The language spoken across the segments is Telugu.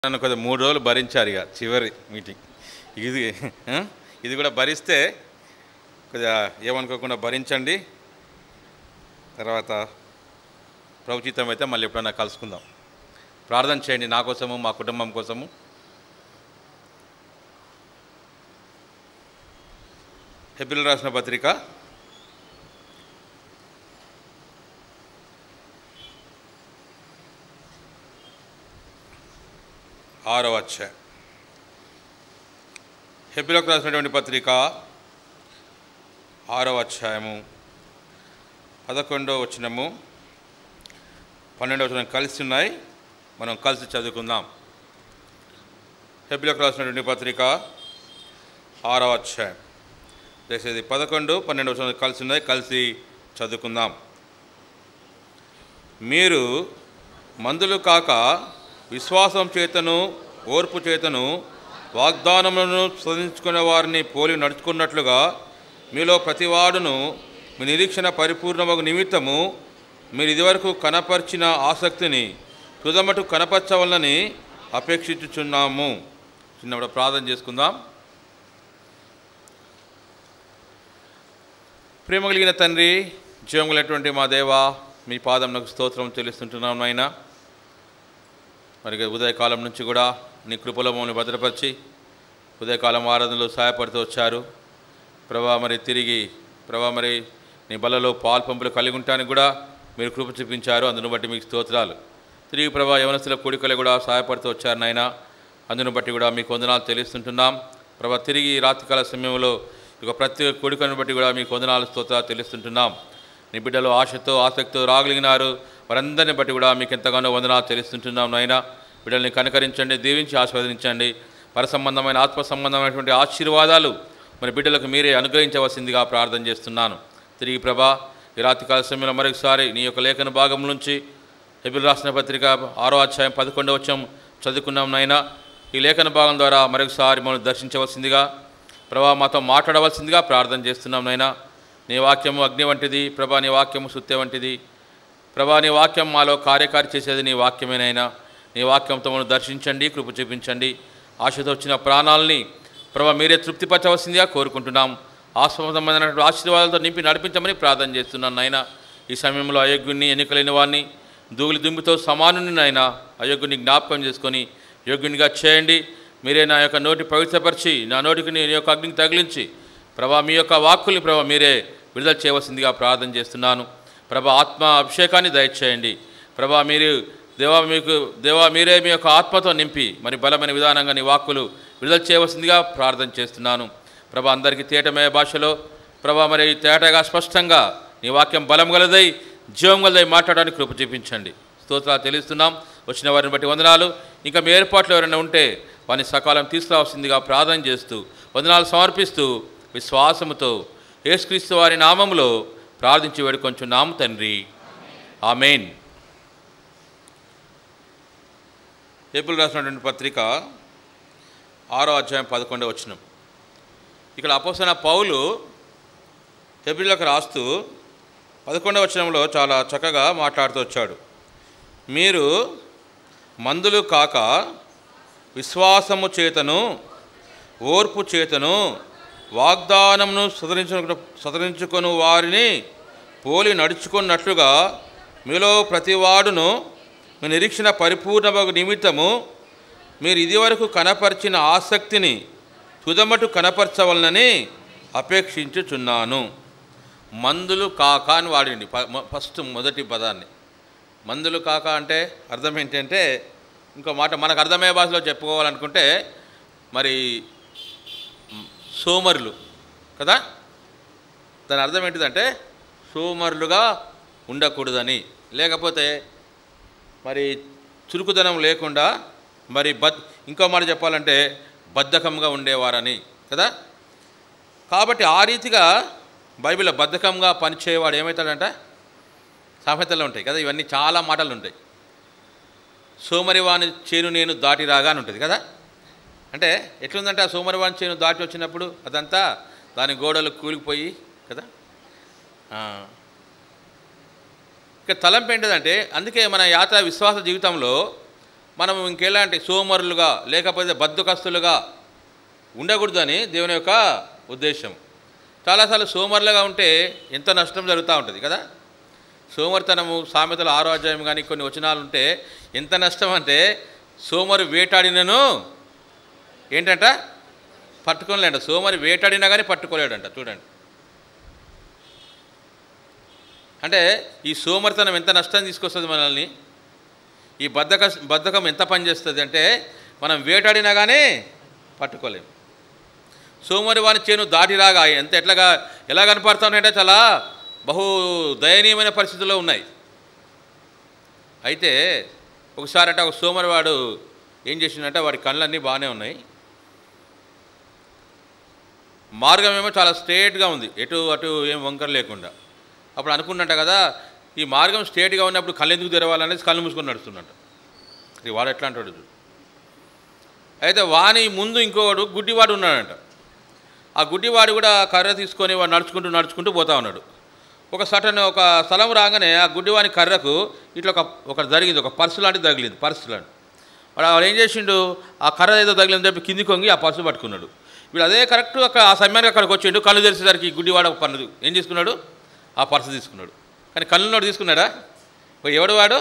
నన్ను కొద్దిగా మూడు రోజులు భరించారు ఇక చివరి మీటింగ్ ఇది ఆ? ఇది కూడా భరిస్తే కొద్దిగా ఏమనుకోకుండా భరించండి తర్వాత ప్రభుచితం అయితే మళ్ళీ ఎప్పుడైనా కలుసుకుందాం ప్రార్థన చేయండి నా కోసము మా కుటుంబం కోసము హెబిల్ రాసిన పత్రిక ఆరవ అధ్యాయం హెబిలకు రాసినటువంటి పత్రిక ఆరవ అధ్యాయము పదకొండవ వచనము పన్నెండవ వచనం కలిసి ఉన్నాయి మనం కలిసి చదువుకుందాం హెబిలకు రాసినటువంటి పత్రిక ఆరవ అధ్యాయం దయచేసి పదకొండు పన్నెండు వచనం కలిసి ఉన్నాయి కలిసి చదువుకుందాం మీరు మందులు కాక విశ్వాసం చేతను ఓర్పు చేతను వాగ్దానములను సాధించుకునే వారిని పోలి నడుచుకున్నట్లుగా మీలో ప్రతివాడును మీ నిరీక్షణ పరిపూర్ణమగు నిమిత్తము మీరు ఇదివరకు కనపరిచిన ఆసక్తిని తుదమటు కనపరచవలనని అపేక్షించుచున్నాము చిన్నప్పుడు ప్రార్థన చేసుకుందాం ప్రేమ కలిగిన తండ్రి జీవములైనటువంటి మా దేవ మీ పాదం నాకు స్తోత్రం చెల్లిస్తుంటున్నాం నాయన మరి ఉదయకాలం నుంచి కూడా నీ కృపలో మమ్మల్ని భద్రపరిచి ఉదయకాలం ఆరాధనలో సహాయపడుతూ వచ్చారు ప్రభా మరి తిరిగి ప్రభా మరి నీ బలలో పాలు పంపులు కలిగి ఉంటానికి కూడా మీరు కృప చూపించారు అందును బట్టి మీకు స్తోత్రాలు తిరిగి ప్రభా యవనస్తుల కోడికలు కూడా సహాయపడుతూ వచ్చారు నాయన అందును బట్టి కూడా మీకు వందనాలు తెలుస్తుంటున్నాం ప్రభా తిరిగి ఈ రాత్రికాల సమయంలో ఇక ప్రతి కోడికను బట్టి కూడా మీకు వందనాలు స్తోత్రాలు తెలుస్తుంటున్నాం నీ బిడ్డలు ఆశతో ఆసక్తితో రాగలిగినారు వారందరిని బట్టి కూడా మీకు ఎంతగానో వందనాలు తెలుస్తుంటున్నాం నాయన బిడ్డల్ని కనకరించండి దీవించి ఆస్వాదించండి పర సంబంధమైన ఆత్మ సంబంధమైనటువంటి ఆశీర్వాదాలు మరి బిడ్డలకు మీరే అనుగ్రహించవలసిందిగా ప్రార్థన చేస్తున్నాను తిరిగి ప్రభా ఈ రాత్రికాల సమయంలో మరొకసారి నీ యొక్క లేఖన భాగం నుంచి హెబిల్ రాసిన పత్రిక ఆరో అధ్యాయం పదకొండవ వచ్చం చదువుకున్నాం నాయన ఈ లేఖన భాగం ద్వారా మరొకసారి మనం దర్శించవలసిందిగా ప్రభా మాతో మాట్లాడవలసిందిగా ప్రార్థన చేస్తున్నాం నాయన నీ వాక్యము అగ్ని వంటిది ప్రభా నీ వాక్యము సుత్తే వంటిది ప్రభా నీ వాక్యం మాలో కార్యకారి చేసేది నీ వాక్యమేనైనా నీ వాక్యంతో మనం దర్శించండి కృప చూపించండి ఆశతో వచ్చిన ప్రాణాలని ప్రభా మీరే తృప్తిపరచవలసిందిగా కోరుకుంటున్నాం ఆస్పదమైనటువంటి ఆశీర్వాదాలతో నింపి నడిపించమని ప్రార్థన చేస్తున్నాను నాయన ఈ సమయంలో అయోగ్యుని ఎన్నికలేని వాడిని దూగులి దుమ్మితో సమానుని నాయన అయోగ్యుని జ్ఞాపకం చేసుకొని యోగ్యునిగా చేయండి మీరే నా యొక్క నోటి పవిత్రపరిచి నా నోటికి నీ యొక్క అగ్నికి తగిలించి ప్రభా మీ యొక్క వాక్కుల్ని ప్రభా మీరే విడుదల చేయవలసిందిగా ప్రార్థన చేస్తున్నాను ప్రభా ఆత్మ అభిషేకాన్ని దయచేయండి ప్రభా మీరు దేవా మీకు దేవా మీరే మీ యొక్క ఆత్మతో నింపి మరి బలమైన విధానంగా నీ వాక్కులు విడుదల చేయవలసిందిగా ప్రార్థన చేస్తున్నాను ప్రభా అందరికీ తేటమయ భాషలో ప్రభా మరి తేటగా స్పష్టంగా నీ వాక్యం బలం గలదై జీవం గలదై మాట్లాడడానికి కృప చూపించండి స్తోత్రాలు తెలుస్తున్నాం వచ్చిన వారిని బట్టి వందనాలు ఇంకా మీ ఏర్పాట్లు ఎవరైనా ఉంటే వారిని సకాలం తీసుకురావాల్సిందిగా ప్రార్థన చేస్తూ వందనాలు సమర్పిస్తూ విశ్వాసముతో యేసుక్రీస్తు వారి నామములో ప్రార్థించి వేడుకొంచున్నాము తండ్రి ఆమెన్ ఏప్రిల్ రాసినటువంటి పత్రిక ఆరో అధ్యాయం పదకొండవ వచనం ఇక్కడ అపోసన పౌలు ఏప్రిల్లోకి రాస్తూ పదకొండవ వచనంలో చాలా చక్కగా మాట్లాడుతూ వచ్చాడు మీరు మందులు కాక విశ్వాసము చేతను ఓర్పు చేతను వాగ్దానమును సదరించు సదరించుకొని వారిని పోలి నడుచుకున్నట్లుగా మీలో ప్రతివాడును మీ నిరీక్షణ పరిపూర్ణమగు నిమిత్తము మీరు ఇదివరకు కనపరిచిన ఆసక్తిని తుదమటు కనపరచవలనని అపేక్షించుచున్నాను మందులు కాక అని వాడింది ప- మొ- ఫస్ట్ మొదటి పదాన్ని మందులు కాక అంటే అర్థం ఏంటంటే ఇంకో మాట మనకు అర్థమయ్యే భాషలో చెప్పుకోవాలనుకుంటే మరి మ్, సోమరులు కదా దాని అర్థం ఏంటిదంటే సోమరులుగా ఉండకూడదని లేకపోతే మరి చురుకుదనం లేకుండా మరి బద్ ఇంకో మాట చెప్పాలంటే బద్ధకంగా ఉండేవారని కదా కాబట్టి ఆ రీతిగా బైబిల్లో బద్ధకంగా పనిచేయవాడు ఏమవుతాడంట సామెతలు ఉంటాయి కదా ఇవన్నీ చాలా మాటలు ఉంటాయి సోమరివాని చేను నేను దాటి రాగా అని ఉంటుంది కదా అంటే ఎట్లుందంటే ఆ సోమరివాని చేను దాటి వచ్చినప్పుడు అదంతా దాని గోడలు కూలిపోయి కదా ఆ. ఇక తలంపు ఏంటిదంటే అందుకే మన యాత్ర విశ్వాస జీవితంలో మనం ఇంకెలాంటి సోమరులుగా లేకపోతే బద్ధకస్తులుగా ఉండకూడదని దేవుని యొక్క ఉద్దేశం చాలాసార్లు సోమరులుగా ఉంటే ఎంత నష్టం జరుగుతూ ఉంటుంది కదా సోమరితనము సామెతల ఆరో అధ్యాయం కానీ కొన్ని వచనాలు ఉంటే ఎంత నష్టం అంటే సోమరు వేటాడినను ఏంటంట పట్టుకోలేంట సోమరి వేటాడినా కానీ పట్టుకోలేడంట చూడండి అంటే ఈ సోమరితనం ఎంత నష్టం తీసుకొస్తుంది మనల్ని ఈ బద్ధక బద్ధకం ఎంత పనిచేస్తుంది అంటే మనం వేటాడినా కానీ పట్టుకోలేము సోమరి వాని చేను దాటిరాగా ఎంత ఎట్లాగా ఎలా కనపడతానంటే చాలా బహు దయనీయమైన పరిస్థితుల్లో ఉన్నాయి అయితే ఒకసారి అంటే ఒక సోమరి వాడు ఏం చేసిందంటే వాడి కళ్ళన్నీ బాగానే ఉన్నాయి మార్గం ఏమో చాలా స్ట్రేట్గా ఉంది ఎటు అటు ఏం వంకర లేకుండా అప్పుడు అనుకున్నట్ట కదా ఈ మార్గం స్ట్రేట్గా ఉన్నప్పుడు కళ్ళు ఎందుకు తెరవాలనేది కళ్ళు మూసుకొని నడుస్తున్నట్ట ఇది వాడు ఎట్లా అంటాడు చూడు. అయితే వాని ముందు ఇంకోడు గుడ్డివాడు ఉన్నాడంట ఆ గుడ్డివాడు కూడా కర్ర తీసుకొని వాడు నడుచుకుంటూ నడుచుకుంటూ పోతా ఉన్నాడు ఒక సటన్ ఒక స్థలం రాగానే ఆ గుడ్డివాని కర్రకు ఇట్లా ఒక ఒక జరిగింది ఒక పర్సు లాంటిది తగిలింది పర్సు లాంటి వాడు వాడు ఏం చేసిండు ఆ కర్ర ఏదో తగిలిందని చెప్పి కింది కొంగి ఆ పర్సు పట్టుకున్నాడు వీడు అదే కరెక్ట్ అక్కడ ఆ సమయానికి అక్కడికి వచ్చిండు కళ్ళు తెరిచేసరికి ఈ గుడ్డివాడు ఒక పన్ను ఏం తీసుకున్నాడు ఆ పర్సు తీసుకున్నాడు కానీ కళ్ళున్నోడు తీసుకున్నాడా ఓ ఎవడు వాడు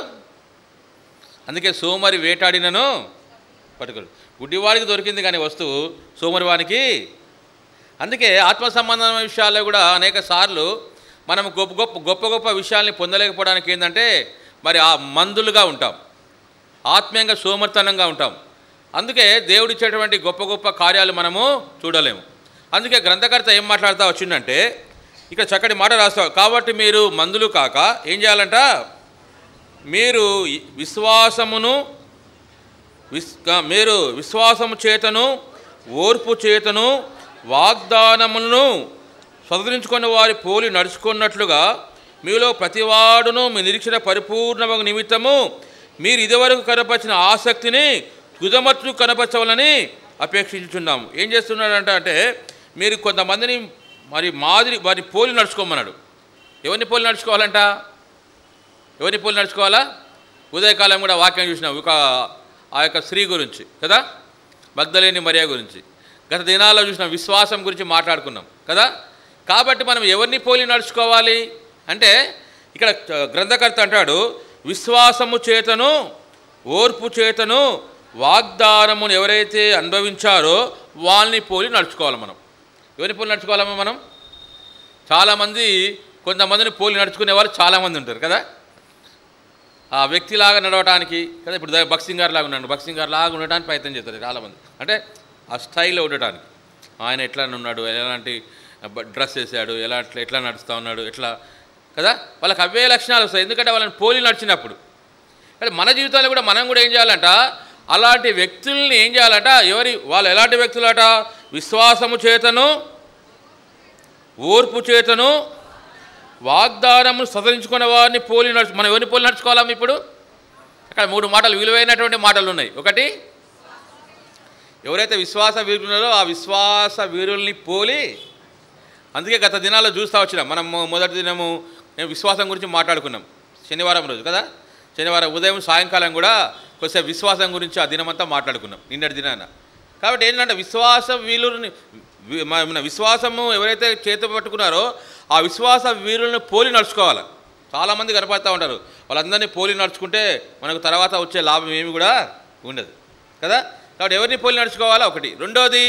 అందుకే సోమరి వేటాడినను పట్టుకోడు గుడ్డివాడికి దొరికింది కానీ వస్తువు సోమరి వానికి అందుకే ఆత్మ సంబంధమైన విషయాల్లో కూడా అనేక సార్లు మనం గొప్ప గొప్ప గొప్ప గొప్ప విషయాల్ని పొందలేకపోవడానికి ఏంటంటే మరి ఆ మందులుగా ఉంటాం ఆత్మీయంగా సోమర్తనంగా ఉంటాం అందుకే దేవుడిచ్చేటువంటి గొప్ప గొప్ప కార్యాలు మనము చూడలేము అందుకే గ్రంథకర్త ఏం మాట్లాడుతూ వచ్చిందంటే ఇక్కడ చక్కటి మాట రాస్తావు కాబట్టి మీరు మందులు కాక ఏం చేయాలంట మీరు ఈ విశ్వాసమును విస్ క- మీరు విశ్వాసము చేతను ఓర్పు చేతను వాగ్దానములను స్వతంత్రించుకున్న వారి పోలి నడుచుకున్నట్లుగా మీలో ప్రతివాడును మీ నిరీక్షణ పరిపూర్ణమగు నిమిత్తము మీరు ఇదివరకు కనపరిచిన ఆసక్తిని తుదమట్లు కనపరచవాలని అపేక్షించున్నాము ఏం చేస్తున్నాడంట అంటే మీరు కొంతమందిని మరి మాదిరి వారి పోలి నడుచుకోమన్నాడు ఎవరిని పోలి నడుచుకోవాలంట ఎవరిని పోలి నడుచుకోవాలా ఉదయకాలం కూడా వాక్యం చూసినాం ఒక ఆ యొక్క స్త్రీ గురించి కదా భక్తలేని మరియా గురించి గత దినాల్లో చూసిన విశ్వాసం గురించి మాట్లాడుకున్నాం కదా కాబట్టి మనం ఎవరిని పోలి నడుచుకోవాలి అంటే ఇక్కడ గ్రంథకర్త అంటాడు విశ్వాసము చేతను ఓర్పు చేతను వాగ్దానమును ఎవరైతే అనుభవించారో వాళ్ళని పోలి నడుచుకోవాలి మనం ఎవరిని పోలి నడుచుకోవాలమ్మా మనం చాలామంది కొంతమందిని పోలి నడుచుకునే వాళ్ళు చాలామంది ఉంటారు కదా ఆ వ్యక్తిలాగా నడవటానికి కదా ఇప్పుడు దా- బక్సింగ్ గారు లాగా ఉన్నాడు బక్సింగ్ గారు లాగా ఉండటానికి ప్రయత్నం చేస్తారు చాలామంది అంటే ఆ స్టైల్లో ఉండటానికి ఆయన ఎట్లా ఉన్నాడు ఎలాంటి బ- డ్రెస్ వేసాడు ఎలా ఎట్లా ఎట్లా నడుస్తూ ఉన్నాడు ఎట్లా కదా వాళ్ళకి అవే లక్షణాలు వస్తాయి ఎందుకంటే వాళ్ళని పోలి నడిచినప్పుడు కానీ మన జీవితాల్లో కూడా మనం కూడా ఏం చేయాలంట అలాంటి వ్యక్తుల్ని ఏం చేయాలంట ఎవరి వాళ్ళు ఎలాంటి వ్యక్తులట విశ్వాసము చేతను ఓర్పు చేతను వాగ్దానము సదరించుకున్న వారిని పోలి నడుచు మనం ఎవరిని పోలి నడుచుకోవాలా ఇప్పుడు అక్కడ మూడు మాటలు విలువైనటువంటి మాటలు ఉన్నాయి ఒకటి ఎవరైతే విశ్వాస వీరులు ఉన్నారో ఆ విశ్వాస వీరుల్ని పోలి అందుకే గత దినాల్లో చూస్తూ వచ్చినాం మనం మొ- మొదటి దినము మేము విశ్వాసం గురించి మాట్లాడుకున్నాం శనివారం రోజు కదా శనివారం ఉదయం సాయంకాలం కూడా కొద్దిసేపు విశ్వాసం గురించి ఆ దినమంతా మాట్లాడుకున్నాం నిన్నటి దినాన కాబట్టి ఏంటంటే విశ్వాస వీరుని వి- మ- మన విశ్వాసము ఎవరైతే చేతి పట్టుకున్నారో ఆ విశ్వాస వీరులను పోలి నడుచుకోవాలి చాలామంది కనపడుతూ ఉంటారు వాళ్ళందరినీ పోలి నడుచుకుంటే మనకు తర్వాత వచ్చే లాభం ఏమి కూడా ఉండదు కదా కాబట్టి ఎవరిని పోలి నడుచుకోవాలా ఒకటి రెండోది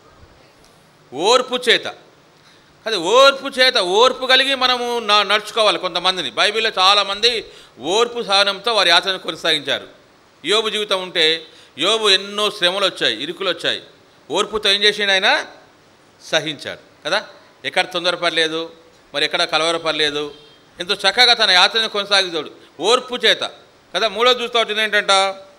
ఓర్పు చేత అది ఓర్పు చేత ఓర్పు కలిగి మనము నా- నడుచుకోవాలి కొంతమందిని బైబిల్లో చాలామంది ఓర్పు సహనంతో వారి యాత్రను కొనసాగించారు యోబు జీవితం ఉంటే యోబు ఎన్నో శ్రమలు వచ్చాయి ఇరుకులు వచ్చాయి ఓర్పుతో ఏం చేసిండు ఆయన సహించాడు కదా ఎక్కడ తొందరపడలేదు మరి ఎక్కడ కలవరపడలేదు ఎంతో చక్కగా తన యాత్రను కొనసాగించాడు ఓర్పు చేత కదా మూడోది చూస్తూ వచ్చింది ఏంటంట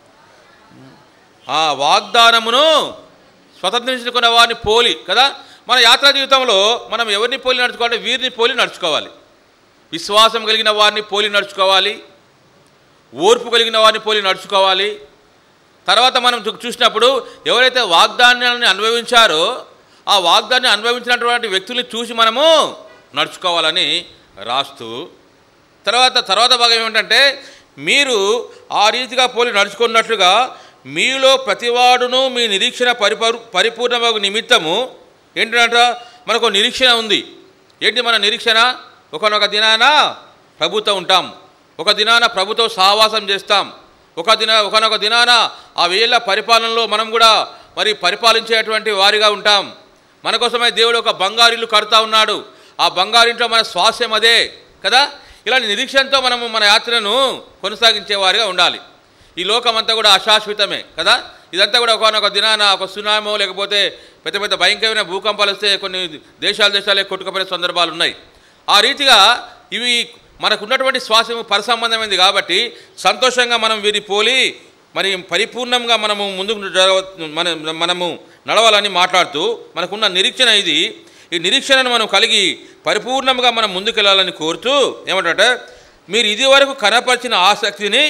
ఆ వాగ్దానమును స్వతంత్రించుకున్న వారిని పోలి కదా మన యాత్రా జీవితంలో మనం ఎవరిని పోలి నడుచుకోవాలి వీరిని పోలి నడుచుకోవాలి విశ్వాసం కలిగిన వారిని పోలి నడుచుకోవాలి ఓర్పు కలిగిన వారిని పోలి నడుచుకోవాలి తర్వాత మనం చూ- చూసినప్పుడు ఎవరైతే వాగ్దానాన్ని అనుభవించారో ఆ వాగ్దాన్ని అనుభవించినటువంటి వ్యక్తుల్ని చూసి మనము నడుచుకోవాలని రాస్తూ తర్వాత తర్వాత భాగం ఏమిటంటే మీరు ఆ రీతిగా పోలి నడుచుకున్నట్లుగా మీలో ప్రతివాడును మీ నిరీక్షణ పరిపూర్ పరిపూర్ణమగు నిమిత్తము ఏంటంట మనకు నిరీక్షణ ఉంది ఏంటి మన నిరీక్షణ ఒకనొక దినాన ప్రభుతో ఉంటాం ఒక దినాన ప్రభుతో సహవాసం చేస్తాం ఒక దిన ఒకనొక దినాన ఆ వేళ్ళ పరిపాలనలో మనం కూడా మరి పరిపాలించేటువంటి వారిగా ఉంటాం మన కోసమే దేవుడు ఒక బంగారిల్లు కడతా ఉన్నాడు ఆ బంగారింట్లో మన స్వాస్యం అదే కదా ఇలాంటి నిరీక్షణతో మనము మన యాత్రను కొనసాగించే వారిగా ఉండాలి ఈ లోకం అంతా కూడా అశాశ్వతమే కదా ఇదంతా కూడా ఒకనొక దినాన ఒక సునామో లేకపోతే పెద్ద పెద్ద భయంకరమైన భూకంపాలు వస్తే కొన్ని దేశాల దేశాలే కొట్టుకుపోయిన సందర్భాలు ఉన్నాయి ఆ రీతిగా ఇవి మనకు ఉన్నటువంటి శ్వాసము పరసంబంధమైనది కాబట్టి సంతోషంగా మనం వీరి పోలి మరి పరిపూర్ణంగా మనము ముందుకు జరగ- మన మనము నడవాలని మాట్లాడుతూ మనకున్న నిరీక్షణ ఇది ఈ నిరీక్షణను మనం కలిగి పరిపూర్ణంగా మనం ముందుకెళ్ళాలని కోరుతూ ఏమంటే మీరు ఇది వరకు కనపరిచిన ఆసక్తిని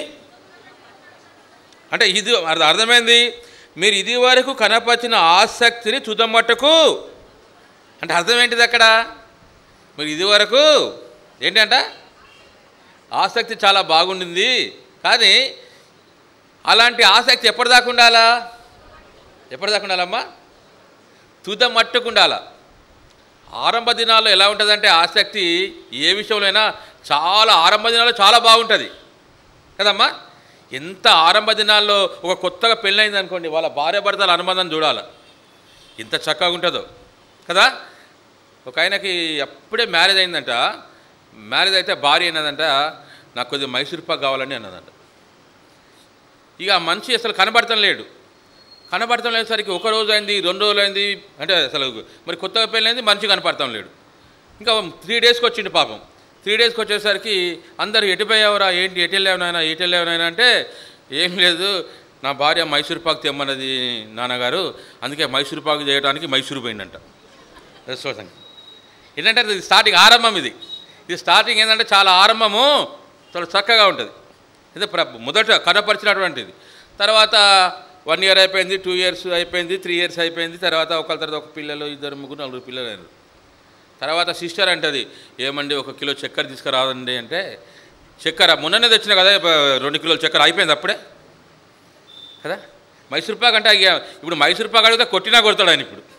అంటే ఇది అర్థ- అర్థమైంది మీరు ఇది వరకు కనపరిచిన ఆసక్తిని తుదమట్టుకు అంటే అర్థం ఏంటిది అక్కడ మీరు ఇది వరకు ఏంటంట ఆసక్తి చాలా బాగుండింది కానీ అలాంటి ఆసక్తి ఎప్పటిదాకా ఉండాలా ఎప్పటిదాకా ఉండాలమ్మా తుద మట్టుకు ఉండాలా ఆరంభ దినాల్లో ఎలా ఉంటుందంటే ఆసక్తి ఏ విషయంలో అయినా చాలా ఆరంభ దినాల్లో చాలా బాగుంటుంది కదమ్మా ఎంత ఆరంభ దినాల్లో ఒక కొత్తగా పెళ్ళైంది అనుకోండి వాళ్ళ భార్య భర్తల అనుబంధం చూడాలి ఎంత చక్కగా ఉంటుందో కదా ఒక ఆయనకి అప్పుడే మ్యారేజ్ అయిందంట మ్యారేజ్ అయితే భార్య అయినదంట నాకు కొద్దిగా మైసూర్ పాక్ కావాలని అన్నదంట ఇక ఆ మనిషి అసలు కనబడతం లేడు కనబడతం లేసరికి ఒక రోజు అయింది రెండు రోజులు అయింది అంటే అసలు మరి కొత్తగా పెళ్ళైంది మనిషి కనపడతాం లేడు ఇంకా త్రీ డేస్కి వచ్చిండు పాపం త్రీ డేస్కి వచ్చేసరికి అందరు ఎటుపోయావురా ఏంటి ఎటు వెళ్ళావునైనా ఎటు వెళ్ళావునైనా అంటే ఏం లేదు నా భార్య మైసూర్ పాక్ తెమ్మన్నది నాన్నగారు అందుకే మైసూర్ పాక్ చేయడానికి మైసూరు పోయిందంట రెస్టారెంట్ ఏంటంటే ఇది స్టార్టింగ్ ఆరంభం ఇది ఇది స్టార్టింగ్ ఏంటంటే చాలా ఆరంభము చాలా చక్కగా ఉంటుంది ఇది ప్ర మొదట కనపరిచినటువంటిది తర్వాత వన్ ఇయర్ అయిపోయింది టూ ఇయర్స్ అయిపోయింది త్రీ ఇయర్స్ అయిపోయింది తర్వాత ఒకళ్ళ తర్వాత ఒక పిల్లలు ఇద్దరు ముగ్గురు నలుగురు పిల్లలు అయినారు తర్వాత సిస్టర్ అంటది ఏమండి ఒక కిలో చక్కెర తీసుకురాదండి అంటే చక్కెర మొన్ననే తెచ్చిన కదా ఇప్ప- రెండు కిలోల చక్కెర అయిపోయింది అప్పుడే కదా మైసూర్ పాక్ అంటే ఇక ఇప్పుడు మైసూర్ పాక్ అడిగితే కొట్టినా కొడతాడు ఆయన ఇప్పుడు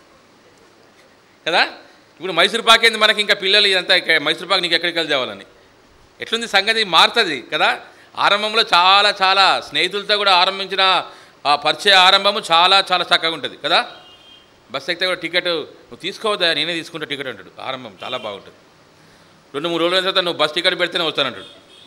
కదా ఇప్పుడు మైసూర్ పాక్ ఏంది మనకి ఇంకా పిల్లలు ఇదంతా ఇక మైసూర్ పాక్ నీకు ఎక్కడికి వెళ్ళి తేవాలని ఎట్లుంది సంగతి మారుతుంది కదా ఆరంభంలో చాలా చాలా స్నేహితులతో కూడా ఆరంభించిన ఆ పరిచయ ఆరంభము చాలా చాలా చక్కగా ఉంటుంది కదా బస్ ఎక్కితే కూడా టికెట్ నువ్వు తీసుకోవద్దా నేనే తీసుకుంటా టికెట్ అంటాడు ఆరంభం చాలా బాగుంటుంది రెండు మూడు రోజుల తర్వాత నువ్వు బస్ టికెట్ పెడితేనే వస్తానంటాడు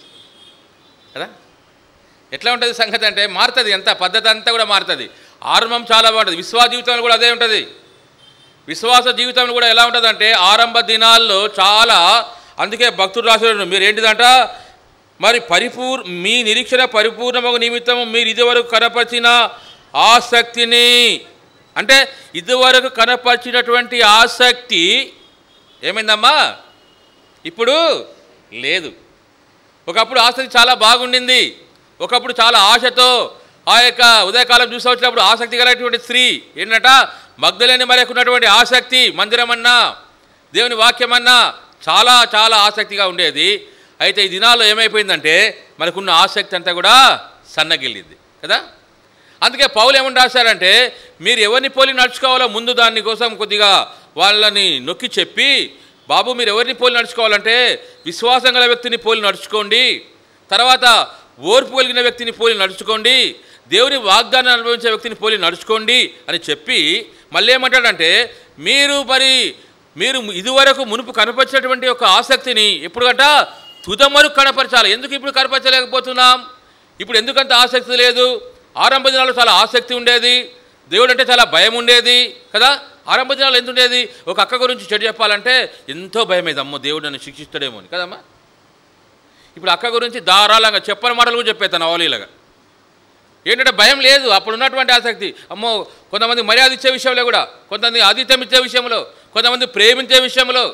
కదా ఎట్లా ఉంటుంది సంగతి అంటే మారుతుంది ఎంత పద్ధతి అంతా కూడా మారుతుంది ఆరంభం చాలా బాగుంటుంది విశ్వాస జీవితంలో కూడా అదే ఉంటుంది విశ్వాస జీవితంలో కూడా ఎలా ఉంటుందంటే ఆరంభ దినాల్లో చాలా అందుకే భక్తుడు రాశారు మీరు ఏంటిదంట మరి పరిపూర్ మీ నిరీక్షణ పరిపూర్ణమగు నిమిత్తం మీరు ఇదివరకు కనపరిచిన ఆసక్తిని అంటే ఇదివరకు కనపరిచినటువంటి ఆసక్తి ఏమైందమ్మా ఇప్పుడు లేదు ఒకప్పుడు ఆసక్తి చాలా బాగుండింది ఒకప్పుడు చాలా ఆశతో ఆ యొక్క ఉదయకాలం చూసి వచ్చినప్పుడు ఆసక్తి కలిగినటువంటి స్త్రీ ఏంటంట మగ్ధులేని మరికి ఉన్నటువంటి ఆసక్తి మందిరం అన్నా దేవుని వాక్యం అన్నా చాలా చాలా ఆసక్తిగా ఉండేది అయితే ఈ దినాల్లో ఏమైపోయిందంటే మనకున్న ఆసక్తి అంతా కూడా సన్నగిల్లింది కదా అందుకే పౌలు ఏమని రాశారంటే మీరు ఎవరిని పోలి నడుచుకోవాలో ముందు దాని కోసం కొద్దిగా వాళ్ళని నొక్కి చెప్పి బాబు మీరు ఎవరిని పోలి నడుచుకోవాలంటే విశ్వాసం గల వ్యక్తిని పోలి నడుచుకోండి తర్వాత ఓర్పు కలిగిన వ్యక్తిని పోలి నడుచుకోండి దేవుని వాగ్దానం అనుభవించే వ్యక్తిని పోలి నడుచుకోండి అని చెప్పి మళ్ళీ ఏమంటాడంటే మీరు మరి మీరు ఇదివరకు మునుపు కనపరిచినటువంటి ఒక ఆసక్తిని ఎప్పుడుగంట తుదమరు కనపరచాలి ఎందుకు ఇప్పుడు కనపరచలేకపోతున్నాం ఇప్పుడు ఎందుకంత ఆసక్తి లేదు ఆరంభ దినాల్లో చాలా ఆసక్తి ఉండేది దేవుడు అంటే చాలా భయం ఉండేది కదా ఆరంభ దినాలు ఎంత ఉండేది ఒక అక్క గురించి చెడు చెప్పాలంటే ఎంతో భయం అయింది అమ్మో దేవుడు నన్ను శిక్షిస్తాడేమో అని కదమ్మా ఇప్పుడు అక్క గురించి ధారాళంగా చెప్పని మాటలు కూడా చెప్పేస్తాను అవలీలగా ఏంటంటే భయం లేదు అప్పుడు ఉన్నటువంటి ఆసక్తి అమ్మో కొంతమంది మర్యాద ఇచ్చే విషయంలో కూడా కొంతమంది ఆతిథ్యం ఇచ్చే విషయంలో కొంతమంది ప్రేమించే విషయంలో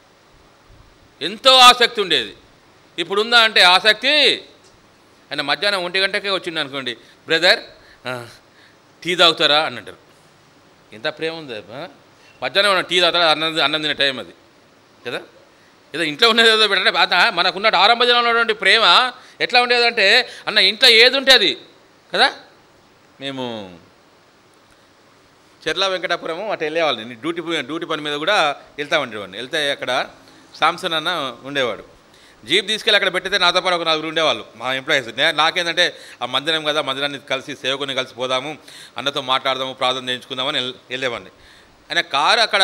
ఎంతో ఆసక్తి ఉండేది ఇప్పుడు ఉందా అంటే ఆసక్తి ఆయన మధ్యాహ్నం ఒంటి గంటకే వచ్చింది అనుకోండి బ్రదర్ ఆ, టీ తాగుతారా అని అంటారు ఎంత ప్రేమ ఉంది ఆ? మధ్యాహ్నం ఏమన్నా టీ తాగుతారా అన్నం అన్నం తినే టైం అది కదా ఏదో ఇంట్లో ఉన్నది ఏదో పెట్టండి మనకున్న ఆరంభ దినంలో ఉన్నటువంటి ప్రేమ ఎట్లా ఉండేదంటే అన్న ఇంట్లో ఏది ఉంటే అది కదా మేము చెర్ల వెంకటాపురము అటు వెళ్ళేవాళ్ళని డ్యూటీ డ్యూటీ పని మీద కూడా వెళ్తా ఉండేవాడిని వెళ్తే అక్కడ సామ్సన్ అన్న ఉండేవాడు జీప్ తీసుకెళ్ళి అక్కడ పెట్టితే నాతో పాటు ఒక నలుగురు ఉండేవాళ్ళు మా ఎంప్లాయీస్ నాకేంటంటే ఆ మందిరం కదా మందిరాన్ని కలిసి సేవకుని కలిసి పోదాము అన్నతో మాట్లాడదాము ప్రార్థన చేయించుకుందామని వెళ్- వెళ్ళేవాడిని ఆయన కారు అక్కడ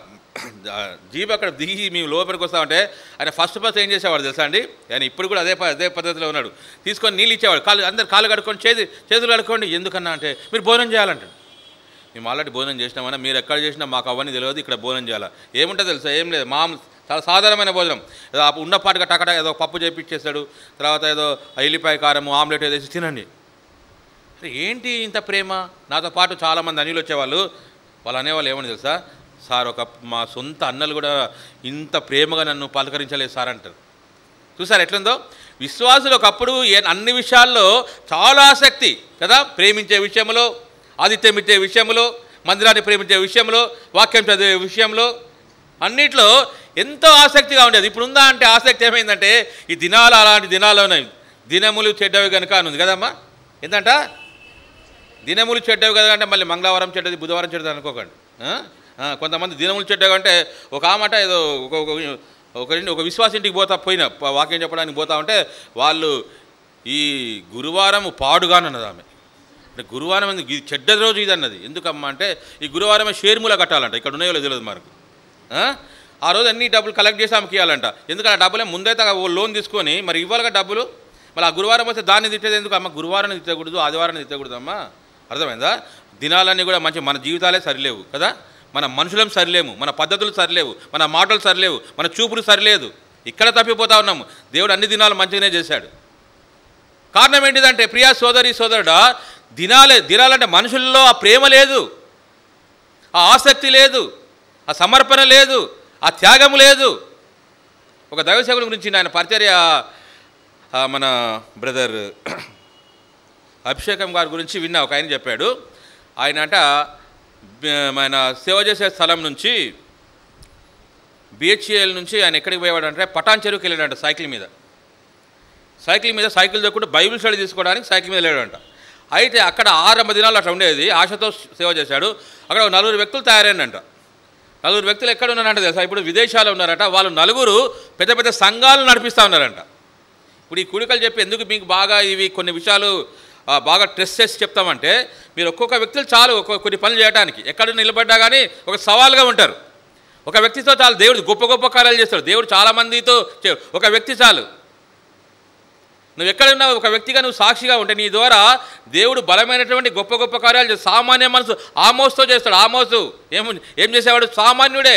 జీప్ అక్కడ దిగి మేము లోపలికి వస్తామంటే ఆయన ఫస్ట్ ఫస్ట్ ఏం చేసేవాడు తెలుసా అండి ఆయన ఇప్పుడు కూడా అదే ప- అదే పద్ధతిలో ఉన్నాడు తీసుకొని నీళ్ళు ఇచ్చేవాడు కాళ్ళు అందరు కాళ్ళు కడుక్కొని చేతి చేతులు కడుక్కోండి ఎందుకన్నా అంటే మీరు భోజనం చేయాలంటాడు మేము ఆల్రెడీ భోజనం చేసినామన్నా మీరు ఎక్కడ చేసినా మాకు అవన్నీ తెలియదు ఇక్కడ భోజనం చేయాలా ఏముంటుంది తెలుసా ఏం లేదు మా చాలా సాధారణమైన భోజనం ఏదో ఆ ఉన్నపాటుగా టకట ఏదో పప్పు చేపించేస్తాడు తర్వాత ఏదో ఎల్లిపాయ కారము ఆమ్లెట్ ఏదో వేసి తినండి అరే ఏంటి ఇంత ప్రేమ నాతో పాటు చాలామంది అనిలు వచ్చేవాళ్ళు వాళ్ళు అనేవాళ్ళు ఏమని తెలుసా సార్ ఒక మా సొంత అన్నలు కూడా ఇంత ప్రేమగా నన్ను పలకరించలేదు సార్ అంటారు చూసారు ఎట్లుందో విశ్వాసులు ఒకప్పుడు ఏ- అన్ని విషయాల్లో చాలా ఆసక్తి కదా ప్రేమించే విషయంలో ఆదిత్యం ఇచ్చే విషయంలో మందిరాన్ని ప్రేమించే విషయంలో వాక్యం చదివే విషయంలో అన్నిట్లో ఎంతో ఆసక్తిగా ఉండేది ఇప్పుడు ఉందా అంటే ఆసక్తి ఏమైందంటే ఈ దినాలు అలాంటి దినాలు ఉన్నాయి దినములు చెడ్డవి కనుక అని ఉంది కదమ్మా ఏంటంట దినములు చెడ్డవి కదా అంటే మళ్ళీ మంగళవారం చెడ్డది బుధవారం చెడ్డది అనుకోకండి ఆ? ఆ, కొంతమంది దినములు చెడ్డవి అంటే ఒక ఆమాట ఏదో ఒక ఒక- ఒక ఒక విశ్వాస ఇంటికి పోతా పోయిన ప- వాక్యం చెప్పడానికి పోతా ఉంటే వాళ్ళు ఈ గురువారం పాడుగానన్నది ఆమె అంటే గురువారం ఎందుకు ఇది చెడ్డ రోజు ఇది అన్నది ఎందుకమ్మా అంటే ఈ గురువారమే షేర్మూల కట్టాలంట ఇక్కడ ఉన్నాయో లేదో తెలియదు మనకు ఆ? ఆ రోజు అన్ని డబ్బులు కలెక్ట్ చేసి ఆమెకి ఇవ్వాలంట ఎందుకంటే ఆ డబ్బులే ముందైతే ఆ ఓ లోన్ తీసుకొని మరి ఇవ్వాలిగా డబ్బులు మళ్ళీ ఆ గురువారం వస్తే దాన్ని తిట్టేది ఎందుకు అమ్మ గురువారం తిట్టకూడదు ఆదివారం తిట్టకూడదు అమ్మా అర్థమైందా దినాలన్నీ కూడా మంచి మన జీవితాలే సరిలేవు కదా మన మనుషులం సరిలేము మన పద్ధతులు సరిలేవు మన మాటలు సరిలేవు మన చూపులు సరిలేదు ఇక్కడ తప్పిపోతా ఉన్నాము దేవుడు అన్ని దినాలు మంచిగానే చేశాడు కారణం ఏంటిదంటే ప్రియా సోదరి సోదరుడా దినాలే దినాలంటే మనుషుల్లో ఆ ప్రేమ లేదు ఆ ఆసక్తి లేదు ఆ సమర్పణ లేదు ఆ త్యాగం లేదు ఒక దైవసేవకుల గురించి ఆయన పరిచర్య ఆ, మన బ్రదర్ అభిషేకం గారి గురించి విన్నా ఒక ఆయన చెప్పాడు ఆయన అంట బ- ఆయన సేవ చేసే స్థలం నుంచి బిహెచ్ఎల్ నుంచి ఆయన ఎక్కడికి పోయేవాడు అంటే పటాన్ చెరువుకి వెళ్ళాడంట సైకిల్ మీద సైకిల్ మీద సైకిల్ దొక్కుంటూ బైబిల్ స్టడీ తీసుకోవడానికి సైకిల్ మీద వెళ్ళాడంట అయితే అక్కడ ఆరంభ దినాలు అట్లా ఉండేది ఆశతో సేవ చేశాడు అక్కడ ఒక నలుగురు వ్యక్తులు తయారైనంట నలుగురు వ్యక్తులు ఎక్కడ ఉన్నారంట తెలుసా ఇప్పుడు విదేశాల్లో ఉన్నారట వాళ్ళు నలుగురు పెద్ద పెద్ద సంఘాలు నడిపిస్తూ ఉన్నారంట ఇప్పుడు ఈ కూడికలు చెప్పి ఎందుకు మీకు బాగా ఇవి కొన్ని విషయాలు ఆ, బాగా ట్రెస్ చేసి చెప్తామంటే మీరు ఒక్కొక్క వ్యక్తులు చాలు ఒక్కొక్క కొన్ని పనులు చేయడానికి ఎక్కడ నిలబడ్డా కానీ ఒక సవాల్గా ఉంటారు ఒక వ్యక్తితో చాలు దేవుడు గొప్ప గొప్ప కార్యాలు చేస్తాడు దేవుడు చాలా మందితో చే- ఒక వ్యక్తి చాలు నువ్వు ఎక్కడున్నా ఒక వ్యక్తిగా నువ్వు సాక్షిగా ఉంటే నీ ద్వారా దేవుడు బలమైనటువంటి గొప్ప గొప్ప కార్యాలు చేస్తాడు సామాన్య మనసు ఆమోస్తో చేస్తాడు ఆమోసు ఏం ఏం చేసేవాడు సామాన్యుడే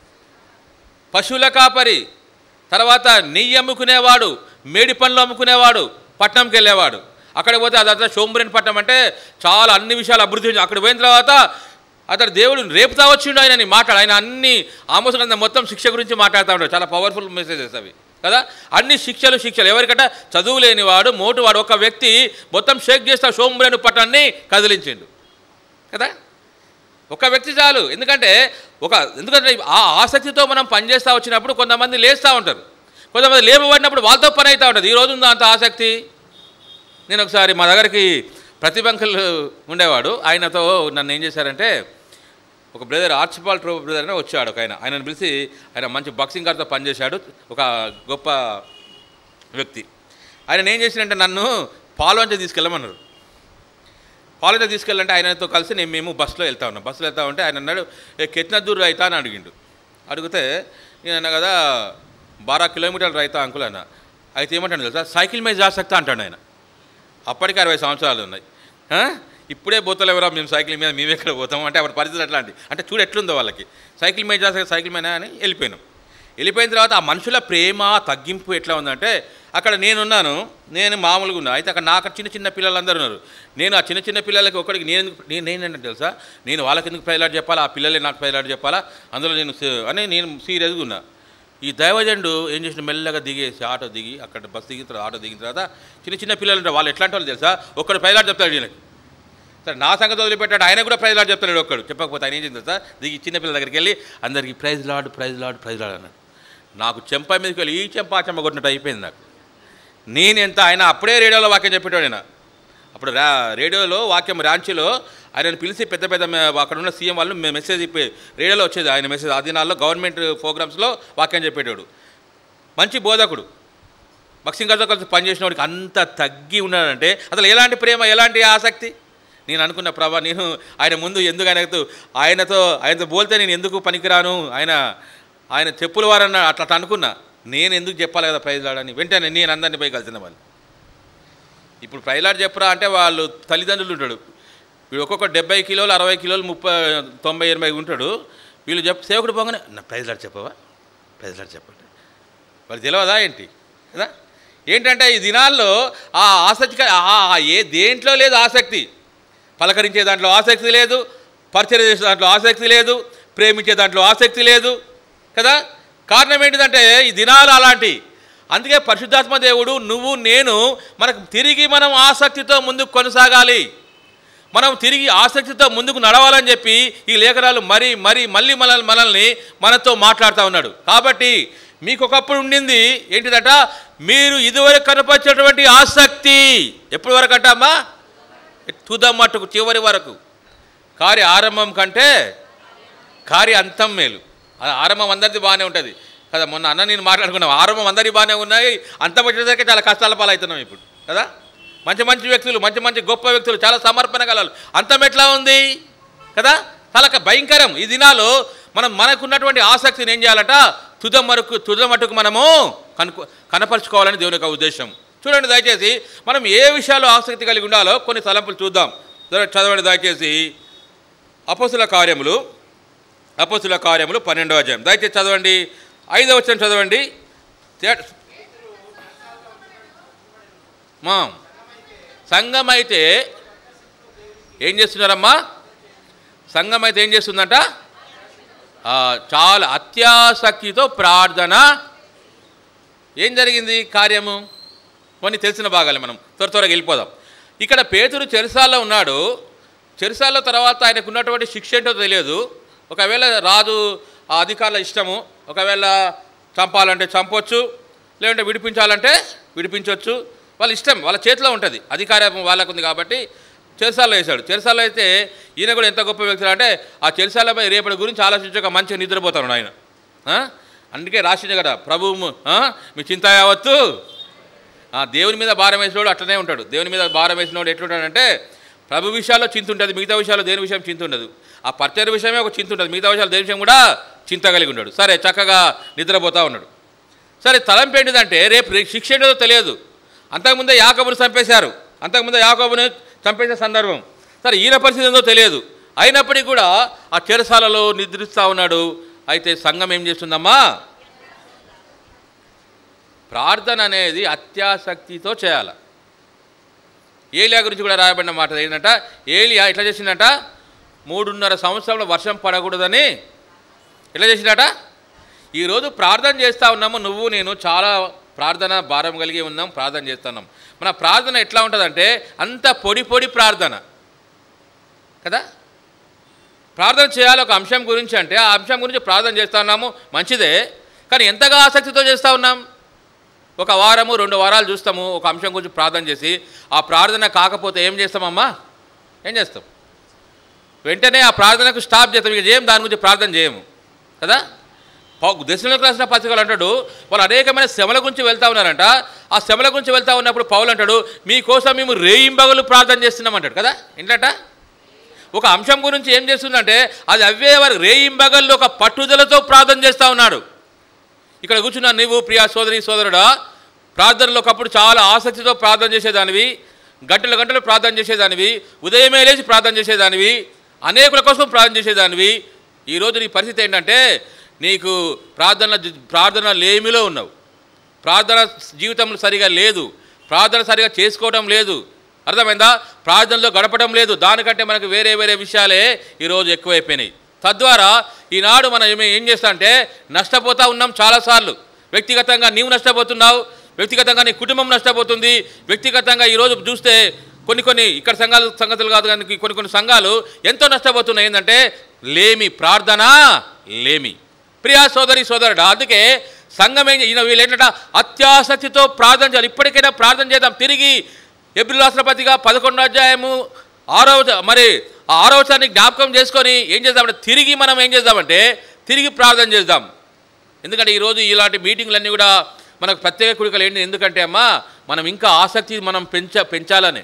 పశువుల కాపరి తర్వాత నెయ్యి అమ్ముకునేవాడు మేడి పండ్లు అమ్ముకునేవాడు పట్నంకి వెళ్ళేవాడు అక్కడ పోతే అదంతా షోంబురేని పట్నం అంటే చాలా అన్ని విషయాలు అభివృద్ధి చెంది- అక్కడ పోయిన తర్వాత అతడు దేవుడు రేపుతా వచ్చిండు ఆయన మాట్లాడు ఆయన అన్ని ఆమోస గ్రంథం మొత్తం శిక్ష గురించి మాట్లాడుతూ ఉంటాడు చాలా పవర్ఫుల్ మెసేజెస్ అవి కదా అన్ని శిక్షలు శిక్షలు ఎవరికంట చదువు లేనివాడు మోటువాడు ఒక వ్యక్తి మొత్తం షేక్ చేస్తా షోంబురేను పట్టణాన్ని కదిలించిండు కదా ఒక వ్యక్తి చాలు ఎందుకంటే ఒక ఎందుకంటే ఆ ఆసక్తితో మనం పనిచేస్తూ వచ్చినప్పుడు కొంతమంది లేస్తూ ఉంటారు కొంతమంది లేపబడినప్పుడు వాళ్ళతో పని అవుతూ ఉంటుంది ఈ రోజు ఉందా అంత ఆసక్తి నేను ఒకసారి మా దగ్గరికి ప్రతిబంకులు ఉండేవాడు ఆయనతో నన్ను ఏం చేశారంటే ఒక బ్రదర్ ఆర్చిపాల్ ట్రో బ్రదర్ అని వచ్చాడు ఒక ఆయన ఆయనను పిలిచి ఆయన మంచి బాక్సింగ్ గారితో పనిచేశాడు ఒక గొప్ప వ్యక్తి ఆయన ఏం చేసినంటే నన్ను పాల్వంచ తీసుకెళ్ళమన్నారు కాలేజ్ తీసుకెళ్ళంటే ఆయనతో కలిసి నేను మేము బస్సులో వెళ్తా ఉన్నాం బస్సులో వెళ్తా ఉంటే ఆయన అన్నాడు ఏ కెట్నదూర్ రైతా అని అడిగిండు అడిగితే నేను అన్నా కదా బారా కిలోమీటర్లు రైతా అంకుల్ అన్న అయితే ఏమంటాడు తెలుసా సైకిల్ మీద జాసక్తా అంటాడు ఆయన అప్పటికి అరవై సంవత్సరాలు ఉన్నాయి ఆ? ఇప్పుడే పోతలు ఎవరా మేము సైకిల్ మీద మేము ఎక్కడ పోతాం అంటే అప్పుడు పరిస్థితి అట్లాంటి అంటే చూడు ఎట్లుందో వాళ్ళకి సైకిల్ మీద జాసక సైకిల్ మీద అని వెళ్ళిపోయినాం వెళ్ళిపోయిన తర్వాత ఆ మనుషుల ప్రేమ తగ్గింపు ఎట్లా ఉందంటే అక్కడ నేనున్నాను నేను మామూలుగా ఉన్నా అయితే అక్కడ నాకు చిన్న చిన్న పిల్లలందరూ ఉన్నారు నేను ఆ చిన్న చిన్న పిల్లలకి ఒకరికి నేను ఎందుకు- నేను నేనంటే తెలుసా నేను వాళ్ళకి ఎందుకు ప్రైలాట్ చెప్పాలా ఆ పిల్లలే నాకు ప్రైలాట్ చెప్పాలా అందులో నేను సే- అని నేను సీరియస్గా ఉన్నా ఈ దైవజండు ఏం చేసిన మెల్లగా దిగేసి ఆటో దిగి అక్కడ బస్ దిగిన తర్వాత ఆటో దిగిన తర్వాత చిన్న చిన్న పిల్లలు ఉంటారు వాళ్ళు ఎట్లాంటి వాళ్ళు తెలుసా ఒక్కడు ప్రైలాట్ చెప్తాడు ఈయనకి సరే నా సంగతి వదిలిపెట్టాడు ఆయన కూడా ప్రైజ్ లాడ్ చెప్తాడు ఒక్కడు చెప్పకపోతే ఆయన ఏం చేసింది సార్ దిగి చిన్న పిల్లల దగ్గరికి వెళ్ళి అందరికీ praise lord praise lord praise lord అన్నాడు నాకు చెంప మీదకి వెళ్ళి ఈ చెంప ఆ చెంప కొట్టినట్టు అయిపోయింది నాకు నేనెంత ఆయన అప్పుడే రేడియోలో వాక్యం చెప్పేటోడు ఆయన అప్పుడు రా రేడియోలో వాక్యం రాంచీలో ఆయనను పిలిచి పెద్ద పెద్ద మే- అక్కడ ఉన్న సీఎం వాళ్ళు మె- మెసేజ్ ఇప్పి రేడియోలో వచ్చేది ఆయన మెసేజ్ ఆ దినాల్లో గవర్నమెంట్ ప్రోగ్రామ్స్లో వాక్యం చెప్పేటోడు మంచి బోధకుడు బక్సింగ్ గారితో కలిసి పనిచేసిన వాడికి అంత తగ్గి ఉన్నాడంటే అసలు ఎలాంటి ప్రేమ ఎలాంటి ఆసక్తి నేను అనుకున్న ప్రభా నేను ఆయన ముందు ఎందుకు ఆయనతో ఆయనతో ఆయనతో బోల్తే నేను ఎందుకు పనికిరాను ఆయన ఆయన చెప్పుల వారన్న అట్లా అట్లా అనుకున్నా నేను ఎందుకు చెప్పాలి కదా ప్రైజ్ లాడని వెంటనే నేను అందరినీ పోయి కలిసిన వాళ్ళు ఇప్పుడు ప్రైలాడ్ చెప్పరా అంటే వాళ్ళు తల్లిదండ్రులు ఉంటాడు వీడు ఒక్కొక్క డెబ్బై కిలోలు అరవై కిలోలు ముప్పై తొంభై ఎనభై ఉంటాడు వీళ్ళు చెప్ సేవకుడు పోగానే నా ప్రైజ్లాడ్ చెప్పవా ప్రైజ్లాడ్ చెప్పండి వాళ్ళు తెలియదా ఏంటి కదా ఏంటంటే ఈ దినాల్లో ఆ ఆసక్తి ఆ ఆ ఏ దేంట్లో లేదు ఆసక్తి పలకరించే దాంట్లో ఆసక్తి లేదు పరిచయం చేసే దాంట్లో ఆసక్తి లేదు ప్రేమించే దాంట్లో ఆసక్తి లేదు కదా కారణం ఏంటిదంటే ఈ దినాలు అలాంటి అందుకే పరిశుద్ధాత్మ దేవుడు నువ్వు నేను మనకు తిరిగి మనం ఆసక్తితో ముందుకు కొనసాగాలి మనం తిరిగి ఆసక్తితో ముందుకు నడవాలని చెప్పి ఈ లేఖనాలు మరీ మరీ మళ్ళీ మనల్ని మనల్ని మనతో మాట్లాడుతూ ఉన్నాడు కాబట్టి మీకు ఒకప్పుడు ఉండింది ఏంటిదట మీరు ఇదివరకు కనపరిచేటువంటి ఆసక్తి ఎప్పటి వరకు అంటామా తుద మట్టుకు చివరి వరకు కార్య ఆరంభం కంటే కార్య అంతం మేలు ఆ ఆరంభం అందరిది బాగానే ఉంటుంది కదా మొన్న అన్న నేను మాట్లాడుకున్నాం ఆరంభం అందరిది బాగానే ఉన్నాయి అంతం వచ్చేసరికి చాలా కష్టాల పాలవుతున్నాం ఇప్పుడు కదా మంచి మంచి వ్యక్తులు మంచి మంచి గొప్ప వ్యక్తులు చాలా సమర్పణ కలలు అంతం ఎట్లా ఉంది కదా చాలా క- భయంకరం ఈ దినాలు మనం మనకున్నటువంటి ఆసక్తిని ఏం చేయాలంట తుద మరకు తుద మటుకు మనము కనుకో కనపరుచుకోవాలని దేవుని యొక్క ఉద్దేశం చూడండి దయచేసి మనం ఏ విషయాల్లో ఆసక్తి కలిగి ఉండాలో కొన్ని తలంపులు చూద్దాం దయ- చదవండి దయచేసి అపసుల కార్యములు అపసుల కార్యములు పన్నెండవ అధ్యాయం దయచేసి చదవండి ఐదవ వచ్చిన చదవండి తే- మా సంఘం అయితే ఏం చేస్తున్నారమ్మా సంఘం అయితే ఏం చేస్తుందంట ఆ, చాలా అత్యాసక్తితో ప్రార్థన ఏం జరిగింది కార్యము కొన్ని తెలిసిన భాగాలే మనం త్వర త్వరగా వెళ్ళిపోదాం ఇక్కడ పేతురు చెరసాల్లో ఉన్నాడు చెరసాల తర్వాత ఆయనకు ఉన్నటువంటి శిక్ష ఏంటో తెలియదు ఒకవేళ రాజు ఆ అధికారుల ఇష్టము ఒకవేళ చంపాలంటే చంపొచ్చు లేదంటే విడిపించాలంటే విడిపించవచ్చు వాళ్ళ ఇష్టం వాళ్ళ చేతిలో ఉంటుంది అధికారం వాళ్ళకు ఉంది కాబట్టి చెరసాల్లో వేశాడు చెరసాల్లో అయితే ఈయన కూడా ఎంత గొప్ప వ్యక్తులు అంటే ఆ చెరసాలపై రేపటి గురించి ఆలోచించక మంచిగా నిద్రపోతాడు ఆయన ఆ? అందుకే రాసింది కదా ప్రభువు ఆ? మీ చింత యావత్తు ఆ, దేవుని మీద భారం వేసినోడు అట్లనే ఉంటాడు దేవుని మీద భారం వేసినోడు ఎట్లుంటాడంటే ప్రభు విషయాల్లో చింత ఉంటుంది మిగతా విషయాల్లో దేని విషయం చింత ఉండదు ఆ పరిచయ విషయమే ఒక చింత ఉంటుంది మిగతా విషయాలు దేని విషయం కూడా చింత కలిగి ఉన్నాడు సరే చక్కగా నిద్రపోతూ ఉన్నాడు సరే తలంపు ఏంటిదంటే రేపు రే- శిక్ష ఏంటో తెలియదు అంతకుముందే యాకబును చంపేశారు అంతకుముందే యాకబుని చంపేసే సందర్భం సరే ఈయన పరిస్థితి ఏందో తెలియదు అయినప్పటికీ కూడా ఆ చెరసాలలో నిద్రిస్తూ ఉన్నాడు అయితే సంఘం ఏం చేస్తుందమ్మా ప్రార్థన అనేది అత్యాసక్తితో చేయాలి ఏలియా గురించి కూడా రాయబడిన మాట ఏంటంట ఏలియా ఎట్లా చేసిందట మూడున్నర సంవత్సరంలో వర్షం పడకూడదని ఎట్లా చేసిందట ఈరోజు ప్రార్థన చేస్తూ ఉన్నాము నువ్వు నేను చాలా ప్రార్థన భారం కలిగి ఉన్నాం ప్రార్థన చేస్తున్నాం మన ప్రార్థన ఎట్లా ఉంటుందంటే అంత పొడి పొడి ప్రార్థన కదా ప్రార్థన చేయాలి ఒక అంశం గురించి అంటే ఆ అంశం గురించి ప్రార్థన చేస్తూ ఉన్నాము మంచిదే కానీ ఎంతగా ఆసక్తితో చేస్తూ ఉన్నాం ఒక వారము రెండు వారాలు చూస్తాము ఒక అంశం గురించి ప్రార్థన చేసి ఆ ప్రార్థన కాకపోతే ఏం చేస్తామమ్మా ఏం చేస్తాం వెంటనే ఆ ప్రార్థనకు స్టాప్ చేస్తాం ఇక చేయం దాని గురించి ప్రార్థన చేయము కదా పౌ- దశలోకి రాసిన పత్రికలు అంటాడు వాళ్ళు అనేకమైన శ్రమల గురించి వెళ్తా ఉన్నారంట ఆ శ్రమల గురించి వెళ్తా ఉన్నప్పుడు పౌలు అంటాడు మీకోసం మేము రేయింబగలు ప్రార్థన చేస్తున్నాం అంటాడు కదా ఏంటంట ఒక అంశం గురించి ఏం చేస్తుందంటే అది అవే వారు రేయింబగల్లో ఒక పట్టుదలతో ప్రార్థన చేస్తూ ఉన్నాడు ఇక్కడ కూర్చున్న నీవు ప్రియా సోదరి సోదరుడా ప్రార్థనలో ఒకప్పుడు చాలా ఆసక్తితో ప్రార్థన చేసేదానివి గంటలు గంటలు ప్రార్థన చేసేదానివి ఉదయమే లేచి ప్రార్థన చేసేదానివి అనేకుల కోసం ప్రార్థన చేసేదానివి ఈరోజు నీ పరిస్థితి ఏంటంటే నీకు ప్రార్థన ప్రార్థన లేమిలో ఉన్నావు ప్రార్థన జీవితంలో సరిగా లేదు ప్రార్థన సరిగా చేసుకోవడం లేదు అర్థమైందా ప్రార్థనలో గడపడం లేదు దానికంటే మనకు వేరే వేరే విషయాలే ఈరోజు ఎక్కువైపోయినాయి తద్వారా ఈనాడు మనం ఏమి ఏం చేస్తా అంటే నష్టపోతూ ఉన్నాం చాలాసార్లు వ్యక్తిగతంగా నీవు నష్టపోతున్నావు వ్యక్తిగతంగా నీ కుటుంబం నష్టపోతుంది వ్యక్తిగతంగా ఈరోజు చూస్తే కొన్ని కొన్ని ఇక్కడ సంఘాలు సంగతులు కాదు కానీ కొన్ని కొన్ని సంఘాలు ఎంతో నష్టపోతున్నాయి ఏంటంటే లేమి ప్రార్థన లేమి ప్రియా సోదరి సోదరుడు అందుకే సంఘం ఏం చే- ఈయన వీళ్ళు ఏంటంటే అత్యాసక్తితో ప్రార్థన చేయాలి ఇప్పటికైనా ప్రార్థన చేద్దాం తిరిగి ఎబ్రిల్ రాష్ట్రపతిగా పదకొండో అధ్యాయము ఆరో మరి ఆ ఆరోచనని జ్ఞాపకం చేసుకొని ఏం చేద్దామంటే తిరిగి మనం ఏం చేద్దామంటే తిరిగి ప్రార్థన చేద్దాం ఎందుకంటే ఈరోజు ఇలాంటి మీటింగ్లన్నీ కూడా మనకు ప్రత్యేక కుడికలు ఏంటి ఎందుకంటే అమ్మా మనం ఇంకా ఆసక్తి మనం పెంచ పెంచాలని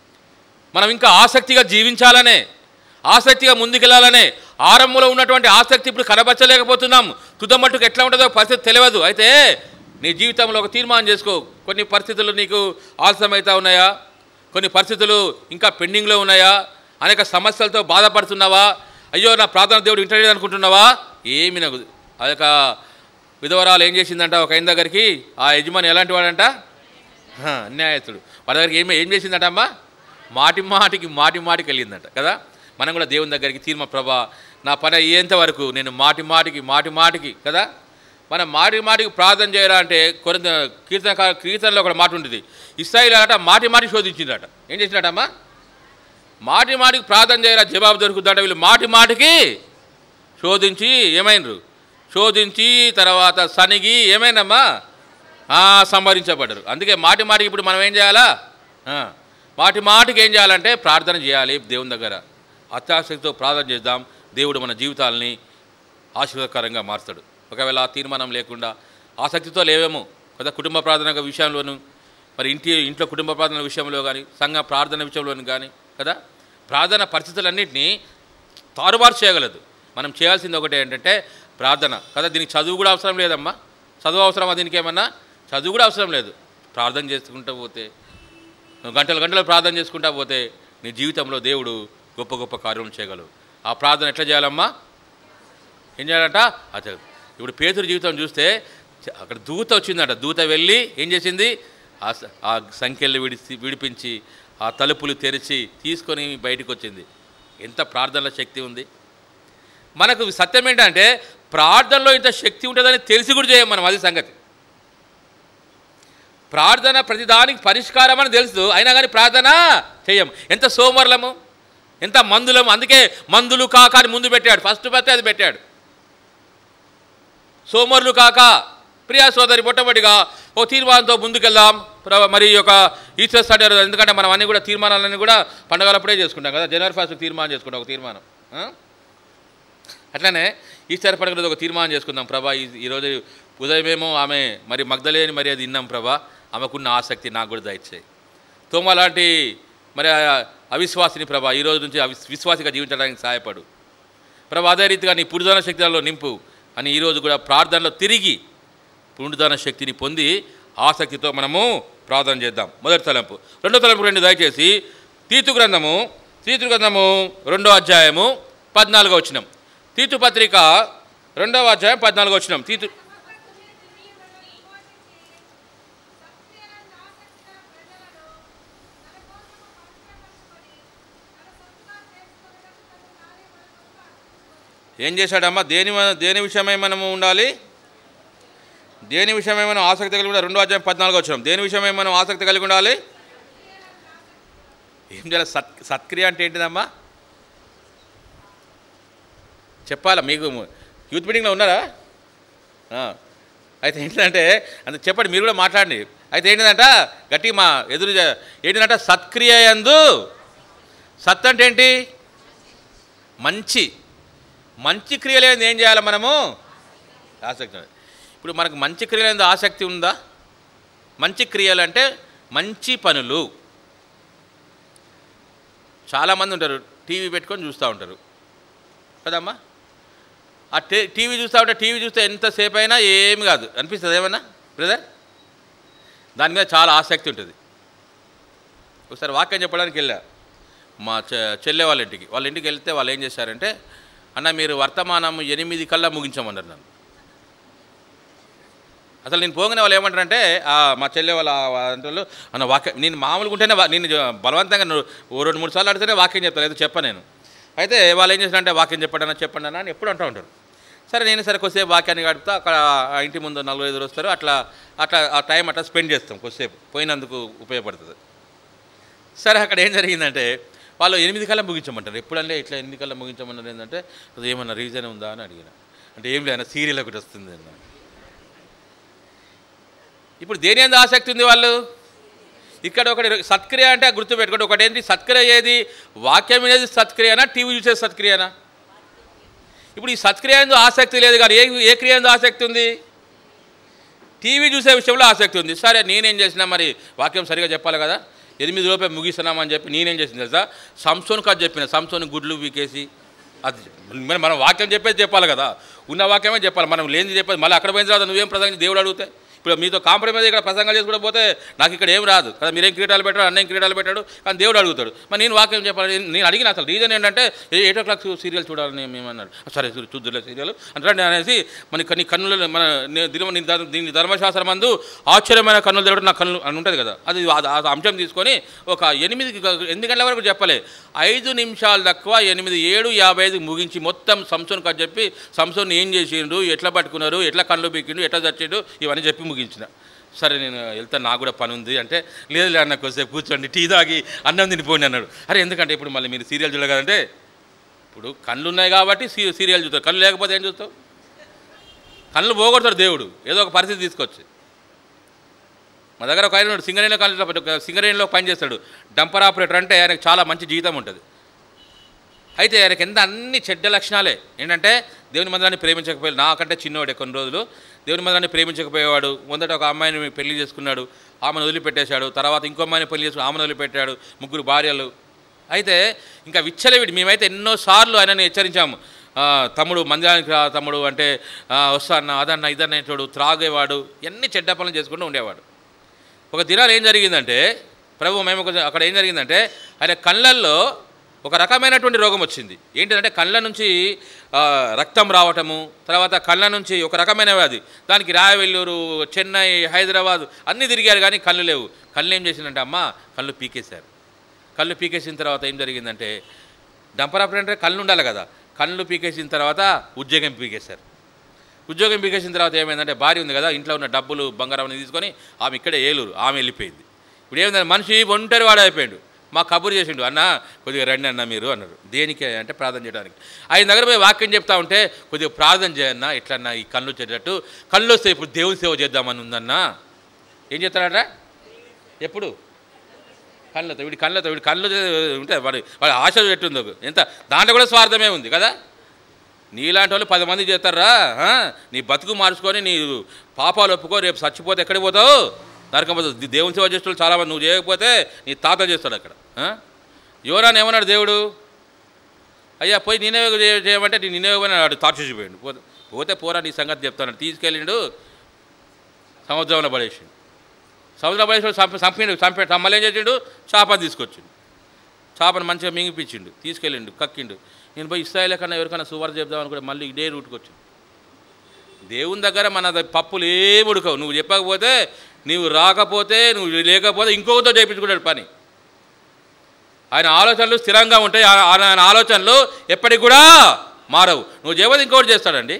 మనం ఇంకా ఆసక్తిగా జీవించాలనే ఆసక్తిగా ముందుకెళ్ళాలనే ఆరంభంలో ఉన్నటువంటి ఆసక్తి ఇప్పుడు కనబరచలేకపోతున్నాం తుదమట్టుకు ఎట్లా ఉంటుందో పరిస్థితి తెలియదు అయితే నీ జీవితంలో ఒక తీర్మానం చేసుకో కొన్ని పరిస్థితులు నీకు ఆలస్యమవుతా ఉన్నాయా కొన్ని పరిస్థితులు ఇంకా పెండింగ్లో ఉన్నాయా అనేక సమస్యలతో బాధపడుతున్నావా అయ్యో నా ప్రార్థన దేవుడు ఇంటర్వ్యూ అనుకుంటున్నావా ఏమి నాకు ఆ యొక్క విధవరాలు ఏం చేసిందంట ఒక ఆయన దగ్గరికి ఆ యజమాని ఎలాంటి వాడంట హా, అన్యాయస్తుడు వాళ్ళ దగ్గరికి ఏం ఏం చేసిందట అమ్మా మాటి మాటికి మాటి మాటికి వెళ్ళిందట కదా మనం కూడా దేవుని దగ్గరికి తీర్మ ప్రభా నా పని అయ్యేంత వరకు నేను మాటి మాటికి మాటి మాటికి కదా మనం మాటి మాటికి ప్రార్థన చేయాలా అంటే కొరింత కీర్తన కీర్తనలో ఒక మాట ఉంటుంది ఇస్రాయిల్ అట మాటి మాటి శోధించిందట ఏం చేసినట్టమ్మా మాటి మాటికి ప్రార్థన చేయాలా జవాబు దొరుకుతుందట వీళ్ళు మాటి మాటికి శోధించి ఏమైనరు శోధించి తర్వాత సనిగి ఏమైందమ్మా ఆ, సంహరించబడ్డరు అందుకే మాటి మాటికి ఇప్పుడు మనం ఏం చేయాలా ఆ, మాటి మాటికి ఏం చేయాలంటే ప్రార్థన చేయాలి దేవుని దగ్గర అత్యాశక్తితో ప్రార్థన చేద్దాం దేవుడు మన జీవితాలని ఆశీర్వాదకరంగా మారుస్తాడు ఒకవేళ ఆ తీర్మానం లేకుండా ఆసక్తితో లేవేమో కదా కుటుంబ ప్రార్థన విషయంలోనూ మరి ఇంటి ఇంట్లో కుటుంబ ప్రార్థన విషయంలో కానీ సంఘ ప్రార్థన విషయంలోనూ కానీ కదా ప్రార్థన పరిస్థితులన్నింటినీ తారుమారు చేయగలదు మనం చేయాల్సింది ఒకటి ఏంటంటే ప్రార్థన కదా దీనికి చదువు కూడా అవసరం లేదమ్మా చదువు అవసరమా దీనికి ఏమన్నా చదువు కూడా అవసరం లేదు ప్రార్థన చేసుకుంటూ పోతే నువ్వు గంటలు గంటలు ప్రార్థన చేసుకుంటా పోతే నీ జీవితంలో దేవుడు గొప్ప గొప్ప కార్యం చేయగలవు ఆ ప్రార్థన ఎట్లా చేయాలమ్మా ఏం చేయాలంట అదే ఇప్పుడు పేతురు జీవితం చూస్తే చ- అక్కడ దూత వచ్చిందట దూత వెళ్ళి ఏం చేసింది ఆ స- ఆ సంఖ్యలు విడిచి విడిపించి ఆ తలుపులు తెరిచి తీసుకొని బయటకు వచ్చింది ఎంత ప్రార్థనలో శక్తి ఉంది మనకు సత్యం ఏంటంటే ప్రార్థనలో ఇంత శక్తి ఉంటుందని తెలిసి కూడా చేయం మనం అది సంగతి ప్రార్థన ప్రతిదానికి పరిష్కారం అని తెలుసు అయినా కానీ ప్రార్థన చేయం ఎంత సోమరులము ఎంత మందులము అందుకే మందులు కాక అని ముందు పెట్టాడు ఫస్ట్ పత్తి అది పెట్టాడు సోమరులు కాక ప్రియా సోదరి మొట్టమొదటిగా ఓ తీర్మానంతో ముందుకెళ్దాం ప్ర- మరి ఈ యొక్క ఈస్టర్ స్టడీ రోజు ఎందుకంటే మనం అన్ని కూడా తీర్మానాలన్నీ కూడా పండగలప్పుడే చేసుకుంటాం కదా జనవరి ఫస్ట్ తీర్మానం చేసుకుంటాం ఒక తీర్మానం ఆ? అట్లనే ఈస్టర్ పండుగ రోజు ఒక తీర్మానం చేసుకుందాం ప్రభా ఈ ఈరోజు ఉదయమేమో ఆమె మరి మగ్ధలేని మరి అది విన్నాం ప్రభా ఆమెకున్న ఆసక్తి నాకు కూడా దయచేయి తోమ లాంటి మరి ఆ అవిశ్వాసిని ప్రభా ఈ రోజు నుంచి అవిస్ విశ్వాసిగా జీవించడానికి సహాయపడు ప్రభా అదే రీతిగా నీ పురుదన శక్తులలో నింపు అని ఈరోజు కూడా ప్రార్థనలో తిరిగి పునరుద్ధరణ శక్తిని పొంది ఆసక్తితో మనము ప్రార్థన చేద్దాం మొదటి తలంపు రెండో తలంపు రెండు దయచేసి తీతు గ్రంథము తీతు గ్రంథము రెండో అధ్యాయము పద్నాలుగో వచ్చినం తీతు పత్రిక రెండవ అధ్యాయం పద్నాలుగో వచ్చినం తీతు ఏం చేశాడమ్మా దేని మ- దేని విషయమై మనము ఉండాలి దేని విషయమై మనం ఆసక్తి కలిగి ఉండాలి రెండో అధ్యాయం పద్నాలుగు వచ్చినాం దేని విషయమై మనం ఆసక్తి కలిగి ఉండాలి ఏం చేయాలి సత్ సత్క్రియ అంటే ఏంటిదమ్మా చెప్పాలా మీకు యూత్ మీటింగ్లో ఉన్నారా ఆ. అయితే ఏంటంటే అంత చెప్పండి మీరు కూడా మాట్లాడండి అయితే ఏంటిదంట గట్టి మా ఎదురు చే- ఏంటిదంట సత్క్రియ యందు సత్ అంటే ఏంటి మంచి మంచి క్రియలేదు ఏం చేయాలి మనము ఆసక్తి ఉంది. ఇప్పుడు మనకు మంచి క్రియలందు ఆసక్తి ఉందా మంచి క్రియలు అంటే మంచి పనులు చాలామంది ఉంటారు టీవీ పెట్టుకొని చూస్తూ ఉంటారు కదమ్మా ఆ టే టీవీ చూస్తూ ఉంటే టీవీ చూస్తే ఎంతసేపు అయినా ఏమి కాదు అనిపిస్తుంది ఏమన్నా బ్రదర్ దాని మీద చాలా ఆసక్తి ఉంటుంది ఒకసారి వాక్యం చెప్పడానికి వెళ్ళా మా చె- చెల్లె వాళ్ళ ఇంటికి వాళ్ళ ఇంటికి వెళ్తే వాళ్ళు ఏం చేశారంటే అన్న మీరు వర్తమానం ఎనిమిది కల్లా ముగించమన్నారు నన్ను అసలు నేను పోగానే వాళ్ళు ఏమంటారంటే ఆ, మా చెల్లె వాళ్ళ వాళ్ళు అన్న వాక్యం నేను మామూలుగా ఉంటేనే వా- నేను జ- బలవంతంగా నువ్వు ఓ రెండు మూడు సార్లు అడిగితేనే వాక్యం చెప్తాను లేదు చెప్ప నేను అయితే వాళ్ళు ఏం చేస్తారంటే వాక్యం చెప్పండి అన్న చెప్పండి అన్న అని ఎప్పుడు అంటూ ఉంటారు సరే నేను సరే కొద్దిసేపు వాక్యాన్ని గడుపుతా అక్కడ ఆ ఇంటి ముందు నలుగురు ఐదుగురు వస్తారు అట్లా అట్లా ఆ టైం అట్లా స్పెండ్ చేస్తాం కొద్దిసేపు పోయినందుకు ఉపయోగపడుతుంది సరే అక్కడ ఏం జరిగిందంటే వాళ్ళు ఎనిమిది కల్లా ముగించమంటారు ఎప్పుడంటే ఇట్లా ఎనిమిది కల్లా ముగించమన్నారు ఏంటంటే అది ఏమన్నా రీజన్ ఉందా అని అడిగిన అంటే ఏం లేదు సీరియల్ ఒకటి వస్తుంది అన్న ఇప్పుడు దేని ఎందు ఆసక్తి ఉంది వాళ్ళు ఇక్కడ ఒకటి సత్క్రియ అంటే గుర్తుపెట్టుకోండి ఒకటి ఏంటి సత్క్రియ ఏది వాక్యం అనేది సత్క్రియనా టీవీ చూసే సత్క్రియనా ఇప్పుడు ఈ సత్క్రియ ఎందు ఆసక్తి లేదు కానీ ఏ ఏ క్రియ ఎందు ఆసక్తి ఉంది టీవీ చూసే విషయంలో ఆసక్తి ఉంది సరే నేనేం చేసినా మరి వాక్యం సరిగా చెప్పాలి కదా ఎనిమిది లోపే ముగిస్తున్నామని చెప్పి నేనేం చేసిన తెలుసా సంసోన్కి అది చెప్పిన సంసోన్ గుడ్లు వీకేసి అది మరి మనం వాక్యం చెప్పేది చెప్పాలి కదా ఉన్న వాక్యమే చెప్పాలి మనం లేనిది చెప్పేది మళ్ళీ అక్కడ పోయిన తర్వాత నువ్వేం ప్రసంగం దేవుడు అడిగితే ఇప్పుడు మీతో కాంప్రమైజ్ ఇక్కడ ప్రసంగాలు చేసుకుంటూ పోతే నాకు ఇక్కడ ఏం రాదు కదా మీరేం క్రీడలు పెట్టాడు అన్నేం క్రీడలు పెట్టాడు కానీ దేవుడు అడుగుతాడు మరి నేను వాక్యం చెప్పాలి నేను- నేను అడిగిన అసలు రీజన్ ఏంటంటే ఎయిట్ ఓ క్లాక్ సీరియల్ చూడాలని మేము అన్నాడు సరే చూ- చూద్దులే సీరియల్ అంటే అనేసి మన కన్ని కన్నుల మన నే- దిన నీ ధర్మ- దీని ధర్మశాస్త్రం మందు ఆశ్చర్యమైన కన్నులు తెరవడం నా కన్ను అని ఉంటుంది కదా అది ఆ- ఆ అంశం తీసుకొని ఒక ఎనిమిది ఎనిమిది గంటల వరకు చెప్పలే ఐదు నిమిషాలు తక్కువ ఎనిమిది ఏడు యాభై ఐదు ముగించి మొత్తం సంసోన్ కథ చెప్పి సంసోన్ ఏం చేసిండు ఎట్లా పట్టుకున్నారు ఎట్లా కళ్ళు పీకిండు ఎట్లా చచ్చిండు ఇవన్నీ చెప్పి ముగించిన సరే నేను వెళ్తాను నాకు కూడా పని ఉంది అంటే లేదు లేదు అన్న కొద్దిసేపు కూర్చోండి టీ తాగి అన్నం తినిపోండి అన్నాడు అరే ఎందుకంటే ఇప్పుడు మళ్ళీ మీరు సీరియల్ చూడగలంటే ఇప్పుడు కళ్ళు ఉన్నాయి కాబట్టి సీ సీరియల్ చూస్తావు కళ్ళు లేకపోతే ఏం చూస్తావు కళ్ళు పోగొడతాడు దేవుడు ఏదో ఒక పరిస్థితి తీసుకొచ్చి మా దగ్గర ఒక ఆయన ఉన్నాడు సింగరేణిలో కాలేజీలో సింగరేణిలో పని చేస్తాడు డంపర్ ఆపరేటర్ అంటే ఆయనకు చాలా మంచి జీతం ఉంటుంది అయితే ఆయనకి ఎంత అన్ని చెడ్డ లక్షణాలే ఏంటంటే దేవుని మందిరాన్ని ప్రేమించకపోయాడు నాకంటే చిన్నవాడే కొన్ని రోజులు దేవుని మందిరాన్ని ప్రేమించకపోయేవాడు మొదట ఒక అమ్మాయిని పెళ్లి చేసుకున్నాడు ఆమెను వదిలిపెట్టేశాడు తర్వాత ఇంకో అమ్మాయిని పెళ్లి చేసుకుని ఆమెను వదిలిపెట్టాడు ముగ్గురు భార్యలు అయితే ఇంకా విచ్చలవిడి మేమైతే ఎన్నోసార్లు ఆయనని హెచ్చరించాము ఆ, తమ్ముడు మందిరానికి రా తమ్ముడు అంటే ఆ, వస్తాన్న అదన్న ఇదన్నేటోడు త్రాగేవాడు ఎన్ని చెడ్డ పనులు చేసుకుంటూ ఉండేవాడు ఒక దినాలు ఏం జరిగిందంటే ప్రభు మేము కొంచెం అక్కడ ఏం జరిగిందంటే ఆయన కళ్ళల్లో ఒక రకమైనటువంటి రోగం వచ్చింది ఏంటంటే కళ్ళ నుంచి ఆ, రక్తం రావటము తర్వాత కళ్ళ నుంచి ఒక రకమైన వ్యాధి దానికి రాయవెల్లూరు చెన్నై హైదరాబాద్ అన్నీ తిరిగారు కానీ కళ్ళు లేవు కళ్ళు ఏం చేసిందంటే అమ్మ కళ్ళు పీకేశారు కళ్ళు పీకేసిన తర్వాత ఏం జరిగిందంటే డంపర్ ఆపరేటర్ కళ్ళు ఉండాలి కదా కళ్ళు పీకేసిన తర్వాత ఉద్యోగం పీకేశారు ఉద్యోగం పీకేసిన తర్వాత ఏమైందంటే భార్య ఉంది కదా ఇంట్లో ఉన్న డబ్బులు బంగారం అన్ని తీసుకొని ఆమె ఇక్కడే ఏలూరు ఆమె వెళ్ళిపోయింది ఇప్పుడు ఏమైందంటే మనిషి ఒంటరి వాడు అయిపోయాడు మా కబురు చేసిండు అన్న కొద్దిగా రండి అన్న మీరు అన్నారు దేనికి అంటే ప్రార్థన చేయడానికి ఆయన దగ్గర పోయి వాక్యం చెప్తా ఉంటే కొద్దిగా ప్రార్థన చేయన్న ఎట్లన్నా ఈ కళ్ళు వచ్చేటట్టు కళ్ళు వస్తే ఇప్పుడు దేవుని సేవ చేద్దామని ఉందన్నా ఏం చేస్తాడట ఎప్పుడు కళ్ళతో వీడి కళ్ళతో వీడి కళ్ళు ఉంటుంది వాడి వాడి ఆశ ఎట్టుందో ఎంత దాంట్లో కూడా స్వార్థమే ఉంది కదా నీలాంటి వాళ్ళు పది మంది చేస్తారా ఆ? నీ బతుకు మార్చుకొని నీ పాపాలు ఒప్పుకో రేపు చచ్చిపోతే ఎక్కడికి పోతావు నరకం పోతావు ది- దేవుని సేవ చేసిన వాళ్ళు చాలామంది నువ్వు చేయకపోతే నీ తాత చేస్తాడు అక్కడ ఆ? యువరాన్ని ఏమన్నాడు దేవుడు అయ్యా పోయి నేనే చేయ- చేయమంటే నీ నేనే వాడు తార్చేసిపోయాడు పోతే పోతే పోరా నీ సంగతి చెప్తాను తీసుకెళ్ళిండు సముద్రంలో పడేసిండు సముద్రంలో పడేసి చంప చంపిండు చంపాడు మళ్ళీ ఏం చేసిండు చేపని తీసుకొచ్చిండు చేపను మంచిగా మింగిపించిండు తీసుకెళ్ళిండు కక్కిండు నేను పోయి ఇస్రాయల్ కన్నా ఎవరికైనా సువార్త చెప్దామని కూడా మళ్ళీ ఇదే రూట్కి వచ్చిండు దేవుని దగ్గర మన ద- పప్పులు ఏమి ఉడకవు నువ్వు చెప్పకపోతే నువ్వు రాకపోతే నువ్వు లేకపోతే ఇంకొకరితో చేయించుకుంటాడు పని ఆయన ఆలోచనలు స్థిరంగా ఉంటాయి ఆ- ఆ- ఆయన ఆలోచనలు ఎప్పటికి కూడా మారవు నువ్వు చేయబోతే ఇంకొకటి చేస్తాడండి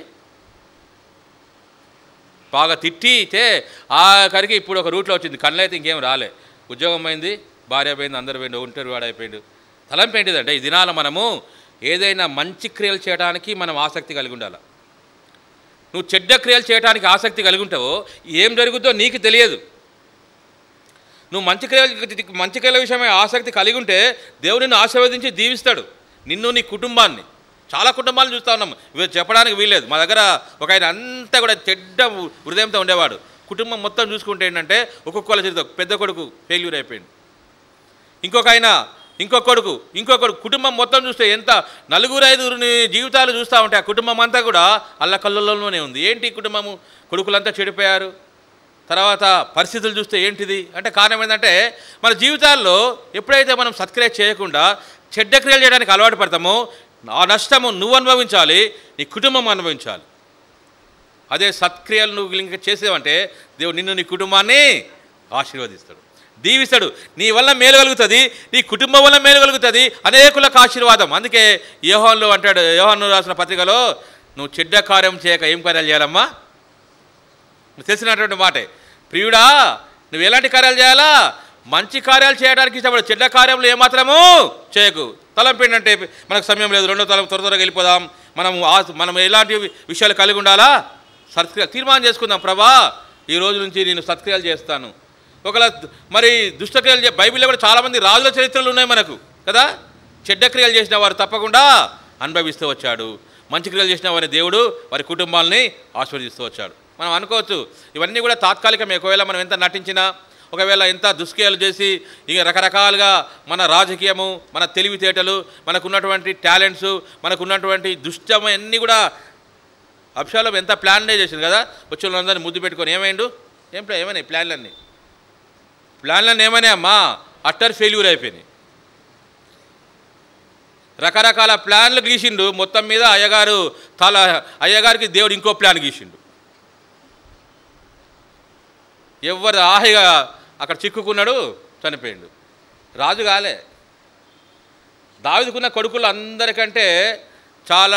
బాగా తిట్టితే ఆఖరికి ఇప్పుడు ఒక రూట్లో వచ్చింది కళ్ళైతే ఇంకేం రాలే ఉద్యోగం అయింది భార్య పోయింది అందరు పోయింది ఒంటరి వాడు అయిపోయిండు తలంపు ఏంటిదంటే ఈ దినాల మనము ఏదైనా మంచి క్రియలు చేయడానికి మనం ఆసక్తి కలిగి ఉండాలి నువ్వు చెడ్డ క్రియలు చేయడానికి ఆసక్తి కలిగి ఉంటావో ఏం జరుగుద్దో నీకు తెలియదు నువ్వు మంచి క్రియలు మంచి క్రియల విషయమై ఆసక్తి కలిగి ఉంటే దేవుడు నిన్ను ఆశీర్వదించి దీవిస్తాడు నిన్ను నీ కుటుంబాన్ని చాలా కుటుంబాలను చూస్తూ ఉన్నాం ఇవి చెప్పడానికి వీల్లేదు మా దగ్గర ఒక ఆయన అంతా కూడా చెడ్డ హృదయంతో ఉండేవాడు కుటుంబం మొత్తం చూసుకుంటే ఏంటంటే ఒక్కొక్కళ్ళ జీవితం పెద్ద కొడుకు ఫెయిల్యూర్ అయిపోయింది ఇంకొక ఆయన ఇంకొక కొడుకు ఇంకొక కొడుకు కుటుంబం మొత్తం చూస్తే ఎంత నలుగురు ఐదుగురిని జీవితాలు చూస్తూ ఉంటే ఆ కుటుంబం అంతా కూడా అల్ల కళ్ళల్లోనే ఉంది ఏంటి ఈ కుటుంబము కొడుకులంతా చెడిపోయారు తర్వాత పరిస్థితులు చూస్తే ఏంటిది అంటే కారణం ఏంటంటే మన జీవితాల్లో ఎప్పుడైతే మనం సత్క్రియ చేయకుండా చెడ్డ క్రియలు చేయడానికి అలవాటు పడతామో ఆ నష్టము నువ్వు అనుభవించాలి నీ కుటుంబం అనుభవించాలి అదే సత్క్రియలు నువ్వు ఇంకా చేసేవంటే దేవుడు నిన్ను నీ కుటుంబాన్ని ఆశీర్వదిస్తాడు దీవిస్తాడు నీ వల్ల మేలు కలుగుతుంది నీ కుటుంబం వల్ల మేలు కలుగుతుంది అనేకులకు ఆశీర్వాదం అందుకే యోహాన్లో అంటాడు యోహాను రాసిన పత్రికలో నువ్వు చెడ్డ కార్యం చేయక ఏం కార్యాలు చేయాలమ్మా నువ్వు తెలిసినటువంటి మాటే ప్రియుడా నువ్వు ఎలాంటి కార్యాలు చేయాలా మంచి కార్యాలు చేయడానికి ఇష్టపడు చెడ్డ కార్యములు ఏమాత్రము చేయకు తలంపేంటంటే మనకు సమయం లేదు రెండో తలం త్వర త్వరగా వెళ్ళిపోదాం మనం ఆ మనం ఎలాంటి విషయాలు కలిగి ఉండాలా సత్క్రియ తీర్మానం చేసుకుందాం ప్రభా ఈ రోజు నుంచి నేను సత్క్రియలు చేస్తాను ఒకవేళ మరి దుష్టక్రియలు చే- బైబిల్లో కూడా చాలామంది రాజుల చరిత్రలు ఉన్నాయి మనకు కదా చెడ్డ క్రియలు చేసిన వారు తప్పకుండా అనుభవిస్తూ వచ్చాడు మంచి క్రియలు చేసిన వారి దేవుడు వారి కుటుంబాలని ఆశీర్వదిస్తూ వచ్చాడు మనం అనుకోవచ్చు ఇవన్నీ కూడా తాత్కాలికమే ఒకవేళ మనం ఎంత నటించినా ఒకవేళ ఎంత దుష్క్రియలు చేసి ఇక రకరకాలుగా మన రాజకీయము మన తెలివితేటలు మనకున్నటువంటి టాలెంట్స్ మనకున్నటువంటి దుష్టము అన్నీ కూడా అప్షాలో ఎంత ప్లాన్లే చేసింది కదా వచ్చిన వాళ్ళందరినీ ముద్దు పెట్టుకొని ఏమైండు ఏం ప్లా ఏమైనాయి ప్లాన్లన్నీ ప్లాన్లన్నీ ఏమైనాయి అమ్మా అట్టర్ ఫెయిల్యూర్ అయిపోయినాయి రకరకాల ప్లాన్లు గీసిండు మొత్తం మీద అయ్యగారు తల అయ్యగారికి దేవుడు ఇంకో ప్లాన్ గీసిండు ఎవరు ఆహిగా అక్కడ చిక్కుకున్నాడు చనిపోయిండు రాజు కాలే దావిదుకున్న కొడుకులు అందరికంటే చాలా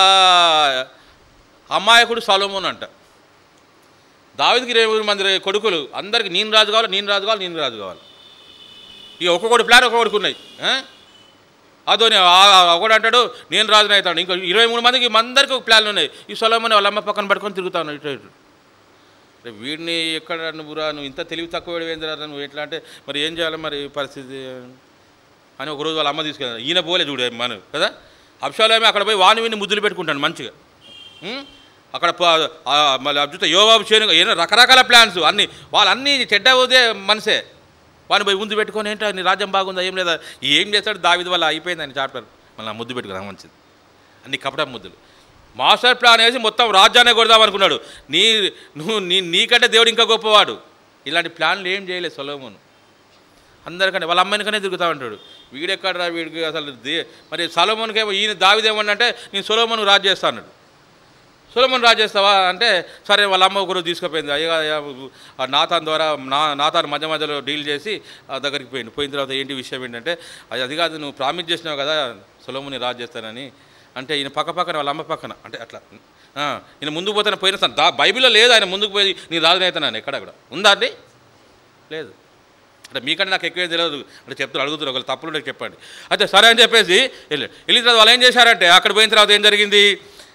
అమాయకుడు సలోమోన్ అంట దావిదికి ఇరవై మంది కొడుకులు అందరికి నేను రాజు కావాలి నేను రాజు కావాలి నేను రాజు కావాలి ఇక ఒక్కొక్కటి ప్లాన్ ఒక్కొక్కడికి ఉన్నాయి ఆ? అదోని ఒకడు అంటాడు నేను రాజుని అవుతాడు ఇంకో ఇరవై మూడు మందికి అందరికీ ఒక ప్లాన్లు ఉన్నాయి ఈ సొలమని వాళ్ళ అమ్మ పక్కన పట్టుకొని తిరుగుతా ఉన్నాడు ఇటు ఇటు రే వీడిని ఎక్కడ నువ్వురా నువ్వు ఇంత తెలివి తక్కువ ఏందిరా నువ్వు ఎట్లా అంటే మరి ఏం చేయాలి మరి ఈ పరిస్థితి అని ఒకరోజు వాళ్ళ అమ్మ తీసుకెళ్ళారు ఈయన పోలే చూడు మన కదా అప్షాలేమో అక్కడ పోయి వాని విని ముద్దులు పెట్టుకుంటాను మంచిగా ఉం? అక్కడ ప- ఆ మళ్ళీ అబ్జుత యోబాబు చేను ఏదో రకరకాల ప్లాన్స్ అన్నీ వాళ్ళన్నీ చెడ్డ ఉదే మనసే వాడిని పోయి ముందు పెట్టుకొని ఏంటో నీ రాజ్యం బాగుందా ఏం లేదా ఏం చేస్తాడు దావిది వల్ల అయిపోయింది అని చాప్టర్ మళ్ళీ ఆ ముద్దు పెట్టుకున్నా మంచిది అన్ని కపట ముద్దులు మాస్టర్ ప్లాన్ వేసి మొత్తం రాజ్యాన్ని కొడదాం అనుకున్నాడు నీ నువ్వు నీ నీకంటే దేవుడు ఇంకా గొప్పవాడు ఇలాంటి ప్లాన్లు ఏం చేయలేదు సొలోమోను అందరికంటే వాళ్ళ అమ్మాయినికనే తిరుగుతూ ఉంటాడు వీడెక్కడరా వీడికి అసలు దే మరి సొలోమోన్కేమో ఈయన దావిదేమన్నంటే నేను సొలోమోను రాజు చేస్తా అన్నాడు సొలోమోన్ రాజు చేస్తావా అంటే సరే వాళ్ళ అమ్మ ఒకరు తీసుకుపోయింది అయ్యా అయ్యా, ఆ నాథాన్ ద్వారా నా నాథాన్ మధ్య మధ్యలో డీల్ చేసి ఆ దగ్గరికి పోయింది పోయిన తర్వాత ఏంటి విషయం ఏంటంటే అది అది కాదు నువ్వు ప్రామిస్ చేసినావు కదా సొలోమోని రాజు చేస్తానని అంటే ఈయన పక్క పక్కన వాళ్ళ అమ్మ పక్కన అంటే అట్లా ఆ, ఈయన ముందుకు పోతాను పోయిన సార్ దా బైబిల్లో లేదు ఆయన ముందుకు పోయి నీ రాజుని అవుతాను ఎక్కడ కూడా ఉందా అండి లేదు అంటే మీకంటే నాకు ఎక్కువ తెలియదు అంటే చెప్తారు అడుగుతారు ఒకళ్ళు తప్పులు ఉంటే చెప్పండి అయితే సరే అని చెప్పేసి వెళ్ళి వెళ్ళిన తర్వాత వాళ్ళు ఏం చేశారంటే అక్కడ పోయిన తర్వాత ఏం జరిగింది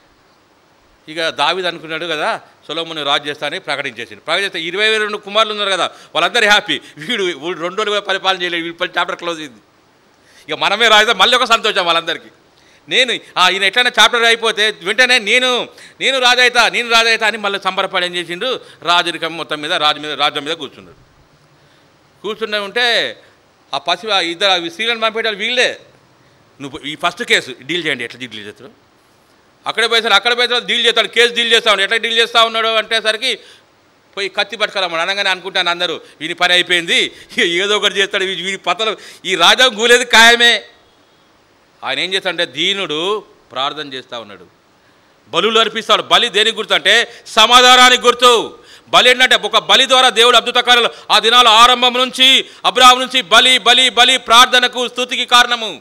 ఇక దావిది అనుకున్నాడు కదా సొలోముని రాజు చేస్తానని ప్రకటించేసింది ప్రకటిస్తే ఇరవై రెండు కుమారులు ఉన్నారు కదా వాళ్ళందరూ హ్యాపీ వీడు వీడు రెండు రోజులు కూడా పరిపాలన చేయలేదు వీడి చాప్టర్ క్లోజ్ అయింది ఇక మనమే రాయితే మళ్ళీ ఒక సంతోషం వాళ్ళందరికీ నేను ఆ, ఈయన ఎట్లయినా చాప్టర్ అయిపోతే వెంటనే నేను నేను రాజైతా నేను రాజైతా అని మళ్ళీ సంబరపడి ఏం చేసిండు రాజరికం మొత్తం మీద రాజు మీద రాజ్యం మీద కూర్చున్నాడు కూర్చునే ఉంటే ఆ పసి ఆ ఇద్దరు ఆ స్త్రీలను పంపేటారు వీళ్ళే నువ్వు ఈ ఫస్ట్ కేసు డీల్ చేయండి ఎట్లా డీల్ చేస్తారు అక్కడే పోయేసరికి అక్కడ పోయిన తర్వాత డీల్ చేస్తాడు కేసు డీల్ చేస్తా ఉన్నాడు ఎట్లా డీల్ చేస్తా ఉన్నాడు అంటేసరికి పోయి కత్తి పట్టుకురమ్మని అనగానే అనుకుంటాను అందరూ వీని పని అయిపోయింది ఇక ఏదో ఒకటి చేస్తాడు వీ- వీడి పతలు ఈ రాజా గూలేదు ఖాయమే ఆయన ఏం చేస్తాడంటే దీనుడు ప్రార్థన చేస్తూ ఉన్నాడు బలులు అర్పిస్తాడు బలి దేనికి గుర్తు అంటే సమాధానానికి గుర్తు బలి ఏంటంటే ఒక బలి ద్వారా దేవుడు అద్భుత కార్యాలు ఆ దినాల ఆరంభం నుంచి అబ్రాహం నుంచి బలి బలి బలి ప్రార్థనకు స్తుతికి కారణము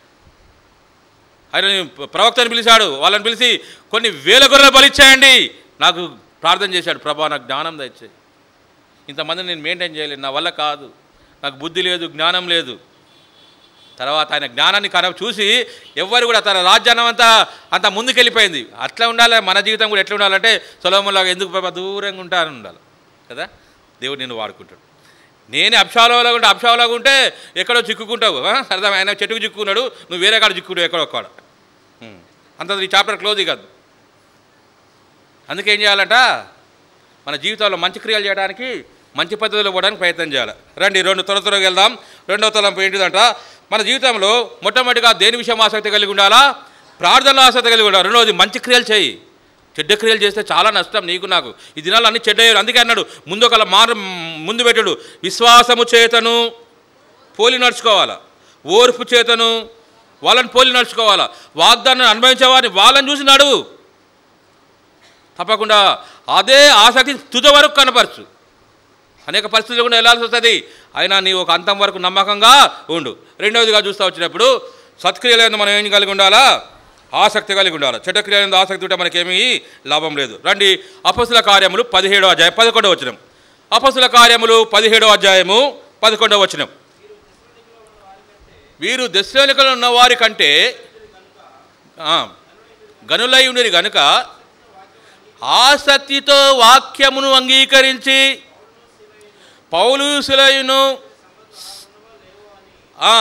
ఆయన ప్రవక్తను పిలిచాడు వాళ్ళని పిలిచి కొన్ని వేల గొర్రెలు బలిచ్చేయండి నాకు ప్రార్థన చేశాడు ప్రభా నాకు జ్ఞానం దయచేయి ఇంతమందిని నేను మెయింటైన్ చేయలేను నా వల్ల కాదు నాకు బుద్ధి లేదు జ్ఞానం లేదు తర్వాత ఆయన జ్ఞానాన్ని కన చూసి ఎవ్వరు కూడా తన రాజ్యాన్నం అంతా అంత ముందుకెళ్ళిపోయింది అట్లా ఉండాలి మన జీవితం కూడా ఎట్లా ఉండాలంటే సొలోములాగా ఎందుకు పాప దూరంగా ఉంటారని ఉండాలి కదా దేవుడు నిన్ను వాడుకుంటాడు నేనే అప్షాలోలాగా ఉంటే అప్షాలోలాగా ఉంటే ఎక్కడో చిక్కుకుంటావు ఆ? అర్థం ఆయన చెట్టుకు చిక్కుకున్నాడు నువ్వు వేరే కాడ చిక్కుడు ఎక్కడో ఒక్కడ అంత ఈ చాప్టర్ క్లోజ్ కాదు అందుకే ఏం చేయాలంట మన జీవితంలో మంచి క్రియలు చేయడానికి మంచి పద్ధతిలో పోవడానికి ప్రయత్నం చేయాలి రండి రెండు త్వర త్వరగా వెళ్దాం రెండవ తలంపు ఏంటిదంట మన జీవితంలో మొట్టమొదటిగా దేని విషయం ఆసక్తి కలిగి ఉండాలా ప్రార్థనలో ఆసక్తి కలిగి ఉండాలి రెండవది మంచి క్రియలు చేయి చెడ్డ క్రియలు చేస్తే చాలా నష్టం నీకు నాకు ఈ దినాలు అన్ని చెడ్డ అందుకే అన్నాడు ముందు ఒక మార్ ముందు పెట్టాడు విశ్వాసము చేతను పోలి నడుచుకోవాలా ఓర్పు చేతను వాళ్ళని పోలి నడుచుకోవాలా వాగ్దానం అనుభవించేవారిని వాళ్ళని చూసి నడువు తప్పకుండా అదే ఆసక్తి తుద వరకు కనపరచు అనేక పరిస్థితులు కూడా వెళ్ళాల్సి వస్తుంది అయినా నీ ఒక అంతం వరకు నమ్మకంగా ఉండు రెండవదిగా చూస్తూ వచ్చినప్పుడు సత్క్రియలందు మనం ఏం కలిగి ఉండాలా ఆసక్తి కలిగి ఉండాలి చెడ్డక్రియలందు ఆసక్తి ఉంటే మనకేమీ లాభం లేదు రండి అపసుల కార్యములు పదిహేడో అధ్యాయం పదకొండవ వచనం అపసుల కార్యములు పదిహేడో అధ్యాయము పదకొండవ వచనం వీరు దశలోనికలు ఉన్న వారి కంటే ఆ, గనులై ఉండేది గనుక ఆసక్తితో వాక్యమును అంగీకరించి పౌలు శిలయును ఆ,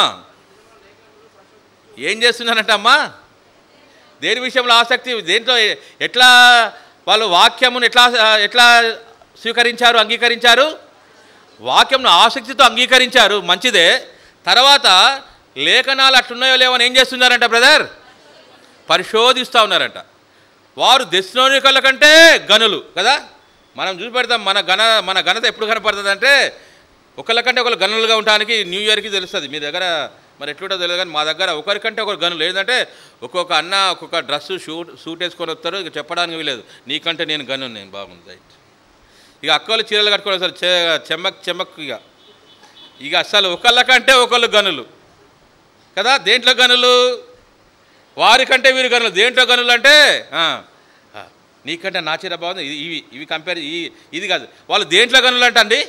ఏం చేస్తున్నారంట అమ్మా దేని విషయంలో ఆసక్తి దేంట్లో ఎట్లా వాళ్ళు వాక్యమును ఎట్లా ఎట్లా స్వీకరించారు అంగీకరించారు వాక్యంను ఆసక్తితో అంగీకరించారు మంచిదే తర్వాత లేఖనాలు అట్లున్నాయో లేవని ఏం చేస్తున్నారంట బ్రదర్ పరిశోధిస్తూ ఉన్నారంట వారు దశలోనికల కంటే గనులు కదా మనం చూసి పెడతాం మన ఘన మన ఘనత ఎప్పుడు కనపడుతుంది అంటే ఒకళ్ళకంటే ఒకరు గనులుగా ఉండడానికి న్యూ ఇయర్కి తెలుస్తుంది మీ దగ్గర మరి ఎట్లుంటో తెలియదు కానీ మా దగ్గర ఒకరికంటే ఒకరు గనులు ఏంటంటే ఒక్కొక్క అన్న ఒక్కొక్క డ్రెస్సు షూట్ సూట్ వేసుకొని వస్తారు ఇక చెప్పడానికి వీలేదు నీకంటే నేను గను నేను బాగుంది రైట్ ఇక అక్కలు చీరలు కట్టుకొని వస్తారు చె చెమ్మక్ చెమ్మక్ ఇక ఇక అసలు ఒకళ్ళకంటే ఒకళ్ళు గనులు కదా దేంట్లో గనులు వారికంటే వీరి గనులు దేంట్లో గనులు అంటే ఆ, ఆ, నీకంటే నా చీర బాగుంది ఇది- ఇవి ఇవి కంపేర్ ఈ ఇది కాదు వాళ్ళు దేంట్లో గనులు అంట అండి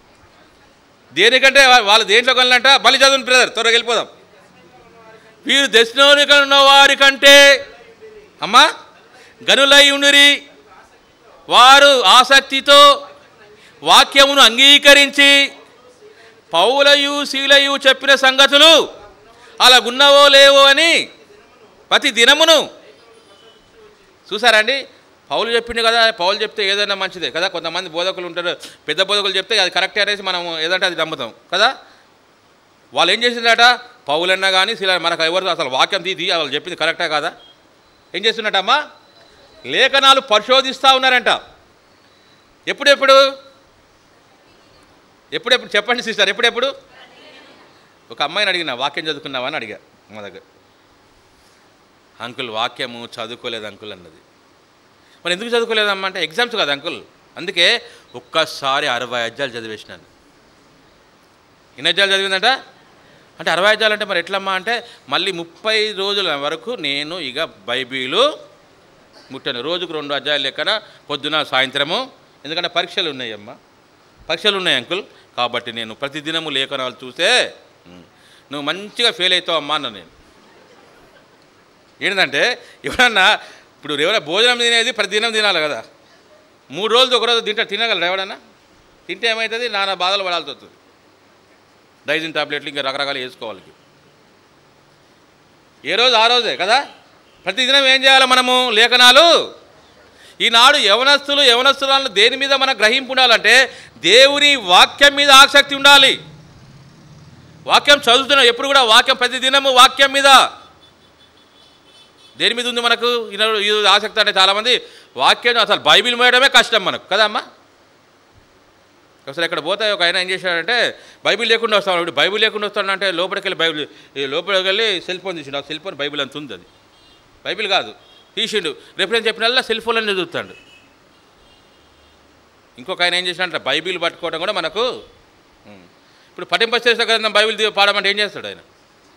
దేనికంటే వా- వాళ్ళు దేంట్లో గనులు అంట మళ్ళీ చదువుని బ్రదర్ త్వరగా వెళ్ళిపోదాం వీరు దశలోనిక ఉన్న వారికంటే అమ్మా గనులై ఉండిరి వారు ఆసక్తితో వాక్యమును అంగీకరించి పౌలయు శీలయు చెప్పిన సంగతులు అలా ఉన్నవో లేవో అని ప్రతి దినమును చూసారండి పౌలు చెప్పిండు కదా పౌలు చెప్తే ఏదైనా మంచిదే కదా కొంతమంది బోధకులు ఉంటారు పెద్ద బోధకులు చెప్తే అది కరెక్ట్ అనేసి మనం ఏదంటే అది నమ్ముతాం కదా వాళ్ళు ఏం చేసిందట పౌలన్నా కానీ శిల మనకు ఎవరు అసలు వాక్యం తీది వాళ్ళు చెప్పింది కరెక్టా కాదా ఏం చేస్తున్నట్టమ్మా లేఖనాలు పరిశోధిస్తూ ఉన్నారంట ఎప్పుడెప్పుడు ఎప్పుడెప్పుడు చెప్పండి సిస్టర్ ఎప్పుడెప్పుడు ఒక అమ్మాయిని అడిగిన వాక్యం చదువుకున్నావా అని అడిగా మా దగ్గర అంకుల్ వాక్యము చదువుకోలేదు అంకుల్ అన్నది మరి ఎందుకు చదువుకోలేదమ్మా అంటే ఎగ్జామ్స్ కదా అంకుల్ అందుకే ఒక్కసారి అరవై అధ్యాయాలు చదివేసినాను ఎన్ని అధ్యాయాలు చదివిందంట అంటే అరవై అధ్యాయాలు అంటే మరి ఎట్లమ్మా అంటే మళ్ళీ ముప్పై రోజుల వరకు నేను ఇక బైబిలు ముట్టాను రోజుకు రెండు అధ్యాయాలు లెక్కన పొద్దున సాయంత్రము ఎందుకంటే పరీక్షలు ఉన్నాయమ్మా పరీక్షలు ఉన్నాయి అంకుల్ కాబట్టి నేను ప్రతిదినము లేఖనాలు చూస్తే "ఉమ్, నువ్వు మంచిగా ఫెయిల్ అవుతావు అమ్మా అన్న నేను ఏంటంటే ఎవడన్నా ఇప్పుడు ఎవరైనా భోజనం తినేది ప్రతిదినం తినాలి కదా మూడు రోజులు ఒక రోజు తింటా తినగలరా ఎవడన్నా తింటే ఏమవుతుంది నానా బాధలు పడాల్సి వస్తుంది డైజిన్ టాబ్లెట్లు ఇంకా రకరకాలు వేసుకోవాలి ఏ రోజు ఆ రోజే కదా ప్రతిదినం ఏం చేయాలి మనము లేఖనాలు ఈనాడు యవనస్తులు యవనస్తులను దేని మీద మన గ్రహింపు ఉండాలంటే దేవుని వాక్యం మీద ఆసక్తి ఉండాలి వాక్యం చదువుతున్నాం ఎప్పుడు కూడా వాక్యం ప్రతి దినము వాక్యం మీద దేని మీద ఉంది మనకు ఈనాడు ఈ రోజు ఆసక్తి అంటే చాలామంది వాక్యం అసలు బైబిల్ మోయడమే కష్టం మనకు కదమ్మా అసలు ఇక్కడ పోతే ఒక ఆయన ఏం చేశాడంటే బైబిల్ లేకుండా వస్తాను ఇప్పుడు బైబిల్ లేకుండా వస్తాడు అంటే లోపలికి వెళ్ళి బైబిల్ ఈ లోపలికి వెళ్ళి సెల్ ఫోన్ తీసిండు ఆ సెల్ ఫోన్ బైబిల్ అంత ఉంది అది బైబిల్ కాదు తీసిండు రేపు చెప్పినల్లా సెల్ ఫోన్లో చదువుతాడు ఇంకొక ఆయన ఏం చేసినట్ట బైబిల్ పట్టుకోవడం కూడా మనకు ఉం. ఇప్పుడు పఠింపచేసిన గ్రంథం బైబిల్ తీ- పాడమంటే ఏం చేస్తాడు ఆయన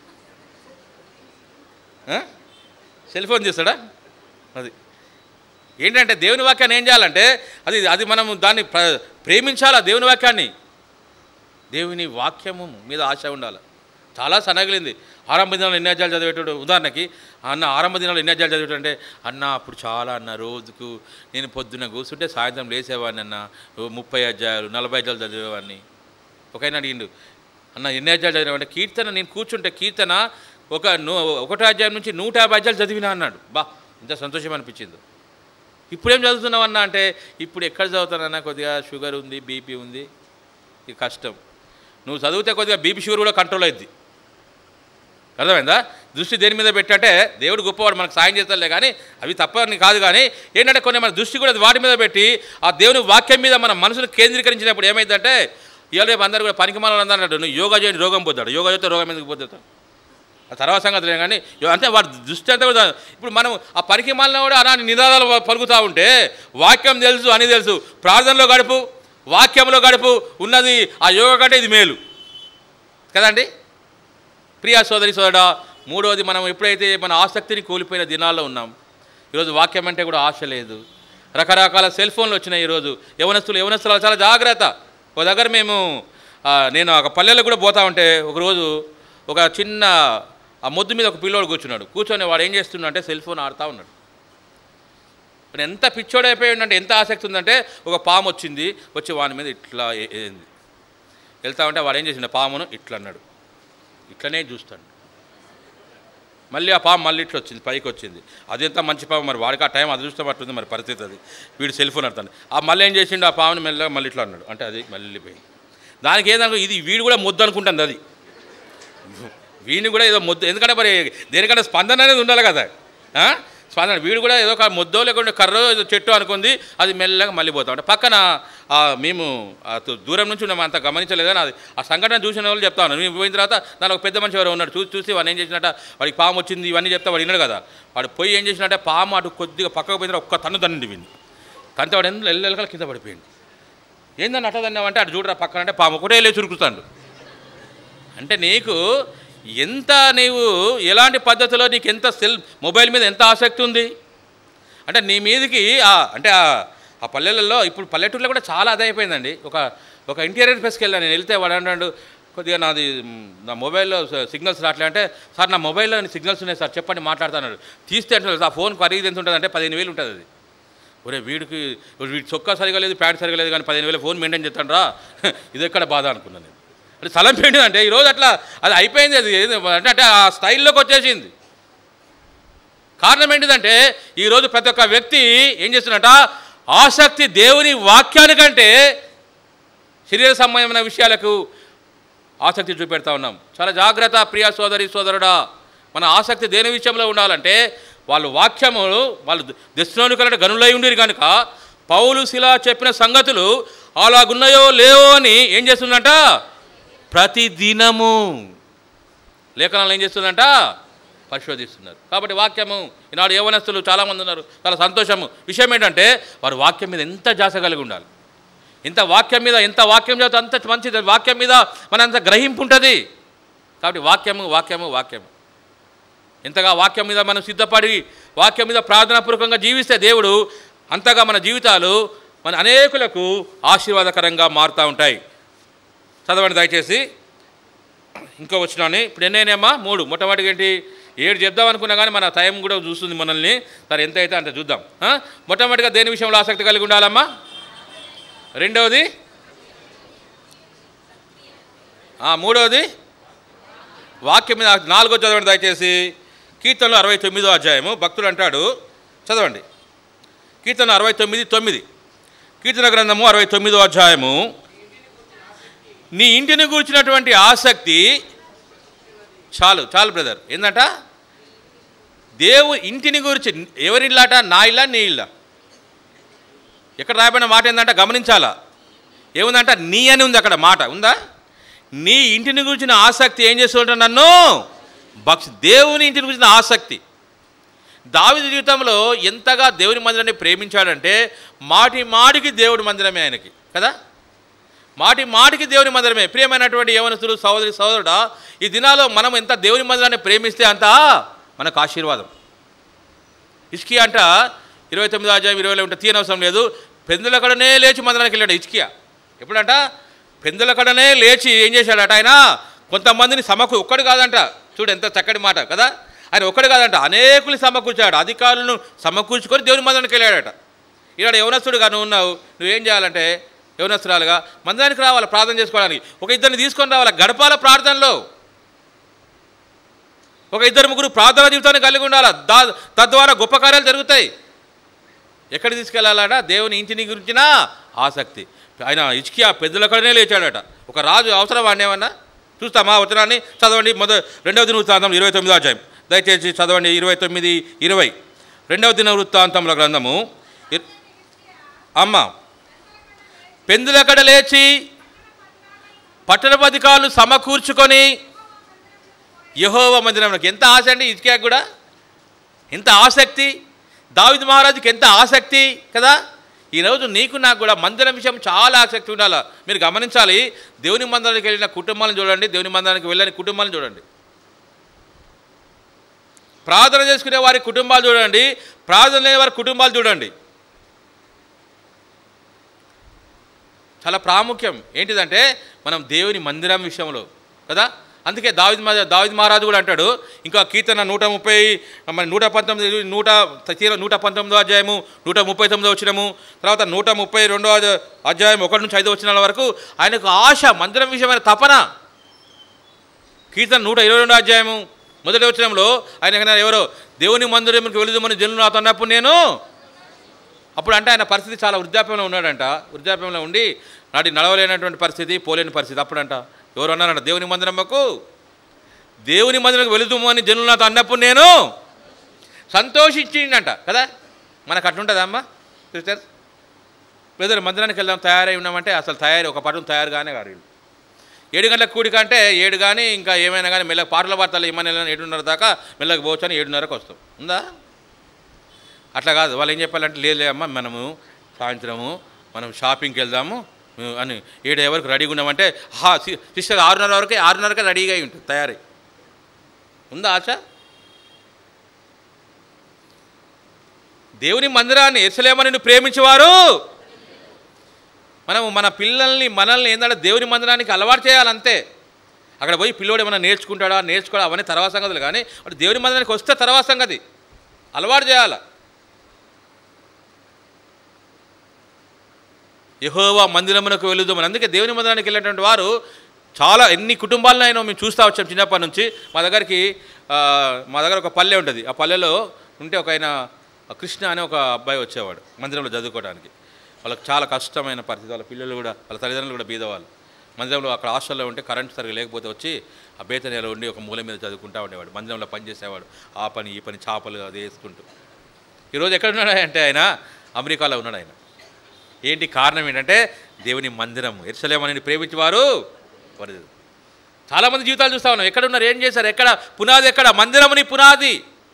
ఆ? సెల్ ఫోన్ చేస్తాడా అది ఏంటంటే దేవుని వాక్యాన్ని ఏం చేయాలంటే అది అది మనం దాన్ని ప్ర- ప్రేమించాలా దేవుని వాక్యాన్ని దేవుని వాక్యము మీద ఆశ ఉండాలి చాలా సనగిలింది ఆరంభ దినాలు ఎన్ని అధ్యాయాలు చదివేటాడు ఉదాహరణకి అన్న ఆరంభ దినాలు ఎన్ని అధ్యాయాలు చదివేటాడు అంటే అన్న అప్పుడు చాలా అన్న రోజుకు నేను పొద్దున్న కూర్చుంటే సాయంత్రం లేసేవాడిని అన్న ఓ ముప్పై అధ్యాయాలు నలభై అధ్యాయాలు చదివేవాడిని ఒక ఆయన అడిగిండు అన్న ఎన్ని అధ్యాయాలు చదివామంటే కీర్తన నేను కూర్చుంటే కీర్తన ఒక నూ ఒకటో అధ్యాయం నుంచి నూట యాభై అధ్యాయాలు చదివినా అన్నాడు బా ఇంత సంతోషం అనిపించింది ఇప్పుడేం చదువుతున్నావు అన్న అంటే ఇప్పుడు ఎక్కడ చదువుతానన్నా కొద్దిగా షుగర్ ఉంది బీపీ ఉంది ఇది కష్టం నువ్వు చదివితే కొద్దిగా బీపీ షుగర్ కూడా కంట్రోల్ అయింది అర్థమైందా దృష్టి దేని మీద పెట్టంటే దేవుడు గొప్పవాడు మనకు సాయం చేస్తాడులే కానీ అవి తప్పని కాదు కానీ ఏంటంటే కొన్ని మన దృష్టి కూడా వాటి మీద పెట్టి ఆ దేవుని వాక్యం మీద మన మనసును కేంద్రీకరించినప్పుడు ఏమైందంటే ఇవాళ రేపు అందరూ కూడా పనికి మనం అందరూ నువ్వు యోగా చేయండి రోగం పోతాడు యోగా చేస్తే రోగం ఎందుకు పోతాడు ఆ తర్వాత సంగతి లేదు కానీ యో- అంటే వాడి దృష్టి అంతా కూడా ఇప్పుడు మనం ఆ పనికి మాలిన కూడా అలాంటి నినాదాలు ప- పలుకుతూ ఉంటే వాక్యం తెలుసు అని తెలుసు ప్రార్థనలో గడుపు వాక్యంలో గడుపు ఉన్నది ఆ యోగ కంటే ఇది మేలు కదండి ప్రియా సోదరి సోదరా మూడవది మనం ఎప్పుడైతే మన ఆసక్తిని కోల్పోయిన దినాల్లో ఉన్నాం ఈరోజు వాక్యం అంటే కూడా ఆశ లేదు రకరకాల సెల్ ఫోన్లు వచ్చినాయి ఈరోజు యవనస్తులు యవనస్తులు చాలా జాగ్రత్త ఒక దగ్గర మేము ఆ, నేను ఒక పల్లెలకు కూడా పోతా ఉంటే ఒకరోజు ఒక చిన్న ఆ మొద్దు మీద ఒక పిల్లోడు కూర్చున్నాడు కూర్చొని వాడు ఏం చేస్తున్నాడు అంటే సెల్ ఫోన్ ఆడుతూ ఉన్నాడు ఇప్పుడు ఎంత పిచ్చోడైపోయి ఉందంటే ఎంత ఆసక్తి ఉందంటే ఒక పాము వచ్చింది వచ్చి వాని మీద ఇట్లా ఏ- ఏంది వెళ్తా ఉంటే వాడు ఏం చేసిండు పామును ఇట్లా అన్నాడు ఇట్లనే చూస్తాడు మళ్ళీ ఆ పాము మళ్ళీ ఇట్లా వచ్చింది పైకి వచ్చింది అది ఎంత మంచి పాము మరి వాడికి ఆ టైం అదృష్టం పట్టుంది మరి పరిస్థితి అది వీడు సెల్ ఫోన్ అడతాను ఆ మళ్ళీ ఏం చేసిండు ఆ పాముని మెల్లగా మళ్ళీ ఇట్లా అన్నాడు అంటే అది మళ్ళీ పోయింది దానికి ఏదనుకో ఇది వీడు కూడా ముద్దు అనుకుంటుంది అది వీడిని కూడా ఏదో ముద్దు ఎందుకంటే మరి దేనికంటే స్పందన అనేది ఉండాలి కదా ఆ? స్పందన వీడు కూడా ఏదో ఒక ముద్దో లేకుంటే కర్రో ఏదో చెట్టు అనుకుంది అది మెల్లగా మళ్ళీ పోతా ఉంటాం పక్కన ఆ మేము ఆ తు- దూరం నుంచి మేము అంత గమనించలేదని అది ఆ సంఘటన చూసిన వాళ్ళు చెప్తా ఉన్నాను మేము పోయిన తర్వాత దాని ఒక పెద్ద మనిషి ఎవరో ఉన్నాడు చూసి చూసి వాడు ఏం చేసినట్ట వాడికి పాము వచ్చింది ఇవన్నీ చెప్తా వాడు విన్నాడు కదా వాడు పోయి ఏం చేసినట్టే పాము అటు కొద్దిగా పక్కకు పోయిన ఒక్క తన్ను తన్నింది వీడిని తంతే వాడు ఎందుకు ఎల్లెలకల కింద పడిపోయింది ఏందని అట్ట తన్నావంటే అటు చూడరా పక్కన అంటే పాము ఒకటే లేచి ఉరుకుతాడు అంటే నీకు ఎంత నీవు ఎలాంటి పద్ధతిలో నీకు ఎంత సెల్ మొబైల్ మీద ఎంత ఆసక్తి ఉంది అంటే నీ మీదకి ఆ- అంటే ఆ- ఆ పల్లెలలో ఇప్పుడు పల్లెటూరులో కూడా చాలా అదే అయిపోయిందండి ఒక ఒక ఇంటీరియర్ ప్లేస్కి వెళ్ళాను నేను వెళ్తే వాడు అంటాడు కొద్దిగా నాది మ్, నా మొబైల్లో స- సిగ్నల్స్ రావట్లే అంటే సార్ నా మొబైల్లో సిగ్నల్స్ ఉన్నాయి సార్ చెప్పండి మాట్లాడుతున్నాడు తీస్తే అంటే ఆ ఫోన్ ఖరీదు ఎంత ఉంటుంది అంటే పదిహేను వేలు ఉంటుంది అది ఒరే వీడికి వీడి చొక్కా సరిగా లేదు ప్యాంట్ సరిగా లేదు కానీ పదిహేను వేల ఫోన్ మెయింటైన్ చేస్తాను రా ఇది ఎక్కడ బాధ అనుకున్నాను నేను అంటే స్థలం పెయింట్ అంటే ఈరోజు అట్లా అది అయిపోయింది అది ఏది అంటే అంటే ఆ స్టైల్లోకి వచ్చేసింది కారణం ఏంటిదంటే ఈరోజు ప్రతి ఒక్క వ్యక్తి ఏం చేస్తున్నట ఆసక్తి దేవుని వాక్యానికంటే శరీర సంబంధమైన విషయాలకు ఆసక్తి చూపెడతా ఉన్నాం చాలా జాగ్రత్త ప్రియ సోదరి సోదరుడా మన ఆసక్తి దేని విషయంలో ఉండాలంటే వాళ్ళు వాక్యము వాళ్ళు దశలోనికలట గనులై ఉండిరు కనుక పౌలు శిలా చెప్పిన సంగతులు అలాగున్నాయో లేవో అని ఏం చేస్తుందంట ప్రతి దినము లేఖనాలు ఏం చేస్తుందంట పరిశోధిస్తున్నారు కాబట్టి వాక్యము ఈనాడు యవనస్తులు చాలామంది ఉన్నారు చాలా సంతోషము విషయం ఏంటంటే వారు వాక్యం మీద ఎంత జాస కలిగి ఉండాలి ఎంత వాక్యం మీద ఎంత వాక్యం చేత అంత మంచిది వాక్యం మీద మన అంత గ్రహింపు ఉంటుంది కాబట్టి వాక్యము వాక్యము వాక్యము ఎంతగా వాక్యం మీద మనం సిద్ధపడి వాక్యం మీద ప్రార్థనాపూర్వకంగా జీవిస్తే దేవుడు అంతగా మన జీవితాలు మన అనేకులకు ఆశీర్వాదకరంగా మారుతూ ఉంటాయి చదవండి దయచేసి ఇంకో వచ్చినాని ఇప్పుడు ఎన్నైనాయమ్మా మూడు మొట్టమొదటిగా ఏంటి ఏడు చెప్దాం అనుకున్నా కానీ మన టైం కూడా చూస్తుంది మనల్ని సరే ఎంత అయితే అంత చూద్దాం ఆ? మొట్టమొదటిగా దేని విషయంలో ఆసక్తి కలిగి ఉండాలమ్మా రెండవది ఆ, మూడవది వాక్యం మీద నాలుగో చదవండి దయచేసి కీర్తనలు అరవై తొమ్మిదో అధ్యాయము భక్తుడు అంటాడు చదవండి కీర్తన అరవై తొమ్మిది తొమ్మిది కీర్తన గ్రంథము అరవై తొమ్మిదో అధ్యాయము నీ ఇంటిని కూర్చున్నటువంటి ఆసక్తి చాలు చాలు బ్రదర్ ఏంటంట దేవు ఇంటిని గురించి ఎవరి ఇల్లాట నా ఇల్లా నీ ఇల్లా ఎక్కడ రాయబడిన మాట ఏంటంటే గమనించాలా ఏముందంట నీ అని ఉంది అక్కడ మాట ఉందా నీ ఇంటిని గురించిన ఆసక్తి ఏం చేస్తుంటా నన్ను భక్ష దేవుని ఇంటిని గురించిన ఆసక్తి దావిది జీవితంలో ఎంతగా దేవుని మందిరాన్ని ప్రేమించాడంటే మాటి మాటికి దేవుడి మందిరమే ఆయనకి కదా మాటి మాటికి దేవుని మందిరమే ప్రియమైనటువంటి యవనస్తులు సహోదరి సహోదరుడా ఈ దినాల్లో మనం ఎంత దేవుని మందిరాన్ని ప్రేమిస్తే అంత మనకు ఆశీర్వాదం ఇస్కియా అంట ఇరవై తొమ్మిది అధ్యాయం ఇరవైలో ఉంటే తీయనవసరం లేదు పెందుల కడనే లేచి మందిరానికి వెళ్ళాడు ఇస్కియా ఎప్పుడంట పెందుల కడనే లేచి ఏం చేశాడట ఆయన కొంతమందిని సమకూ ఒక్కడు కాదంట చూడు ఎంత చక్కటి మాట కదా ఆయన ఒక్కడు కాదంట అనేకులు సమకూర్చాడు అధికారులను సమకూర్చుకొని దేవుని మందిరానికి వెళ్ళాడట ఈనాడు యవనస్తుడుగా నువ్వు ఉన్నావు నువ్వేం చేయాలంటే యవనస్తురాలుగా మందిరానికి రావాలి ప్రార్థన చేసుకోవడానికి ఒక ఇద్దరిని తీసుకొని రావాలి గడపాల ప్రార్థనలో ఒక ఇద్దరు ముగ్గురు ప్రార్థన జీవితాన్ని కలిగి ఉండాలి దా తద్వారా గొప్ప కార్యాలు జరుగుతాయి ఎక్కడ తీసుకెళ్ళాలట దేవుని ఇంటిని గురించిన ఆసక్తి ఆయన ఇచ్కి ఆ పెద్దల కడనే లేచాడట ఒక రాజు అవసరం వాడినేమన్నా చూస్తామా వచనాన్ని చదవండి మొద రెండవ దిన వృత్తాంతం ఇరవై తొమ్మిదో అధ్యాయం దయచేసి చదవండి ఇరవై తొమ్మిది ఇరవై రెండవ దిన వృత్తాంతంలో గ్రంథము ఇర్- అమ్మ పెందులకడ లేచి పట్టణపధికారులు సమకూర్చుకొని యహోవ మందిరంలోకి ఎంత ఆశ అండి ఇటుకే కూడా ఎంత ఆసక్తి దావిద్ మహారాజుకి ఎంత ఆసక్తి కదా ఈరోజు నీకు నాకు కూడా మందిరం విషయం చాలా ఆసక్తి ఉండాలి మీరు గమనించాలి దేవుని మందిరానికి వెళ్ళిన కుటుంబాలను చూడండి దేవుని మందిరానికి వెళ్ళని కుటుంబాలను చూడండి ప్రార్థన చేసుకునే వారి కుటుంబాలు చూడండి ప్రార్థన లేని వారి కుటుంబాలు చూడండి చాలా ప్రాముఖ్యం ఏంటిదంటే మనం దేవుని మందిరం విషయంలో కదా అందుకే దావిద్ మా దావిద్ మహారాజు కూడా అంటాడు ఇంకా కీర్తన నూట ముప్పై మరి నూట పంతొమ్మిది నూట తీర నూట పంతొమ్మిదో అధ్యాయము నూట ముప్పై తొమ్మిదో వచ్చినము తర్వాత నూట ముప్పై రెండో అధ్యా- అధ్యాయం ఒకటి నుంచి ఐదో వచ్చిన వరకు ఆయనకు ఆశ మందిరం విషయమైన తపన కీర్తన నూట ఇరవై రెండో అధ్యాయము మొదటి వచనంలో ఆయన ఏమన్నారు, ఎవరో దేవుని మందిరంకి వెళుదామని జనులు నాతో అన్నప్పుడు నేను అప్పుడు అంటే ఆయన పరిస్థితి చాలా వృద్ధాప్యంలో ఉన్నాడంట వృద్ధాప్యంలో ఉండి నాటి నడవలేనటువంటి పరిస్థితి పోలేని పరిస్థితి అప్పుడంట ఎవరు అన్నారంట దేవుని మందిరమ్మకు దేవుని మందిరంకి వెళుదాము అని జనులు నాతో అన్నప్పుడు నేను సంతోషించిండంట కదా మనకు అట్లుంటుందా అమ్మా సిస్టర్ బ్రదర్ మందిరానికి వెళ్దాం తయారై ఉన్నామంటే అసలు తయారీ ఒక పటం తయారుగానే కాదు వీళ్ళు ఏడు గంటలకు కూడిక అంటే ఏడు కానీ ఇంకా ఏమైనా కానీ మెల్లగా పాటల వార్తలు ఏమైనా ఏడున్నర దాకా మెల్లగా పోవచ్చు అని ఏడున్నరకు వస్తాం ఉందా అట్లా కాదు వాళ్ళు ఏం చెప్పాలంటే లేదు అమ్మ మనము సాయంత్రము మనం షాపింగ్కి వెళ్దాము మేము అని ఏడు ఎవరికి రెడీగా ఉన్నామంటే హా సి- సిస్టర్ ఆరున్నర వరకే ఆరున్నరకే రెడీగా అయి ఉంటుంది తయారై ఉందా ఆశ దేవుని మందిరాన్ని ఎసలేమని నువ్వు ప్రేమించేవారు మనము మన పిల్లల్ని మనల్ని ఏంటంటే దేవుని మందిరానికి అలవాటు చేయాలంతే అక్కడ పోయి పిల్లోడు ఏమైనా నేర్చుకుంటాడా నేర్చుకోవడా అవన్నీ తర్వాత సంగతులు కానీ వాడు దేవుని మందిరానికి వస్తే తర్వాత సంగతి అలవాటు చేయాల యహోవా మందిరమునకు వెళుదామని అందుకే దేవుని మందిరానికి వెళ్ళినటువంటి వారు చాలా ఎన్ని కుటుంబాలను అయినా మేము చూస్తూ వచ్చాం చిన్నప్పటి నుంచి మా దగ్గరికి ఆ, మా దగ్గర ఒక పల్లె ఉంటుంది ఆ పల్లెలో ఉంటే ఒక ఆయన కృష్ణ అనే ఒక అబ్బాయి వచ్చేవాడు మందిరంలో చదువుకోవడానికి వాళ్ళకి చాలా కష్టమైన పరిస్థితి వాళ్ళ పిల్లలు కూడా వాళ్ళ తల్లిదండ్రులు కూడా బీదవాళ్ళు మందిరంలో అక్కడ హాస్టల్లో ఉంటే కరెంట్ సరిగా లేకపోతే వచ్చి ఆ బేతనీలో ఉండి ఒక మూల మీద చదువుకుంటా ఉండేవాడు మందిరంలో పని చేసేవాడు ఆ పని ఈ పని చేపలు అది వేసుకుంటూ ఈరోజు ఎక్కడ ఉన్నాడు అంటే ఆయన అమెరికాలో ఉన్నాడు ఆయన ఏంటి కారణం ఏంటంటే దేవుని మందిరం ఎరుసలేమని ప్రేమించేవారు వారు చాలామంది జీవితాలు చూస్తా ఉన్నాం ఎక్కడ ఉన్నారు ఏం చేశారు ఎక్కడ పునాది ఎక్కడ మందిరముని పునాది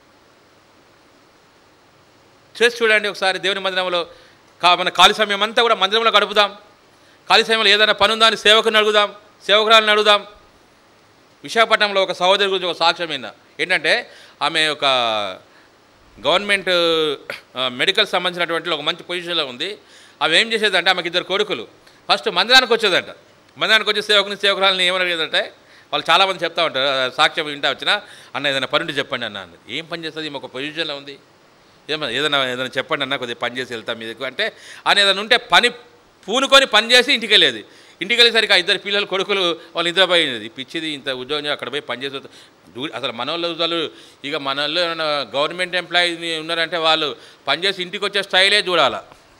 చేసి చూడండి ఒకసారి దేవుని మందిరంలో కా మన ఖాళీ సమయం అంతా కూడా మందిరంలో గడుపుదాం ఖాళీ సమయంలో ఏదైనా పని ఉందా అని సేవకుని అడుగుదాం సేవకురాలను అడుగుదాం విశాఖపట్నంలో ఒక సహోదరి గురించి ఒక సాక్ష్యం విన్నా ఏంటంటే ఆమె ఒక గవర్నమెంట్ ఆ, మెడికల్ సంబంధించినటువంటి ఒక మంచి పొజిషన్లో ఉంది ఆమె ఏం చేసేదంటే ఆమెకి ఇద్దరు కొడుకులు ఫస్ట్ మందిరానికి వచ్చేదంట మందిరానికి వచ్చి సేవకుని సేవకురాలని ఏమని అడిగేదంటే వాళ్ళు చాలామంది చెప్తా ఉంటారు ఆ, సాక్ష్యం వింటా వచ్చినా అన్న ఏదైనా పని ఉంటే చెప్పండి అన్న అన్నది ఏం పని చేస్తుంది ఈమె ఒక పొజిషన్లో ఉంది ఏమన్నా ఏదైనా ఏదైనా చెప్పండి అన్న కొద్దిగా పని చేసి వెళ్తాం మీదకు అంటే ఆయన ఏదైనా ఉంటే పని పూనుకొని పని చేసి ఇంటికి వెళ్ళేది ఇంటికి వెళ్ళేసరికి ఆ ఇద్దరు పిల్లలు కొడుకులు వాళ్ళు నిద్రపోయినది పిచ్చిది ఇంత ఉద్యోగం చేసి అక్కడ పోయి పని చేసి వస్తే- దూ- అసలు మన వాళ్ళు వాళ్ళు ఇక మన వాళ్ళు ఏమైనా గవర్నమెంట్ ఎంప్లాయీ ఉన్నారంటే వాళ్ళు పనిచేసి ఇంటికి వచ్చే స్టైలే చూడాలా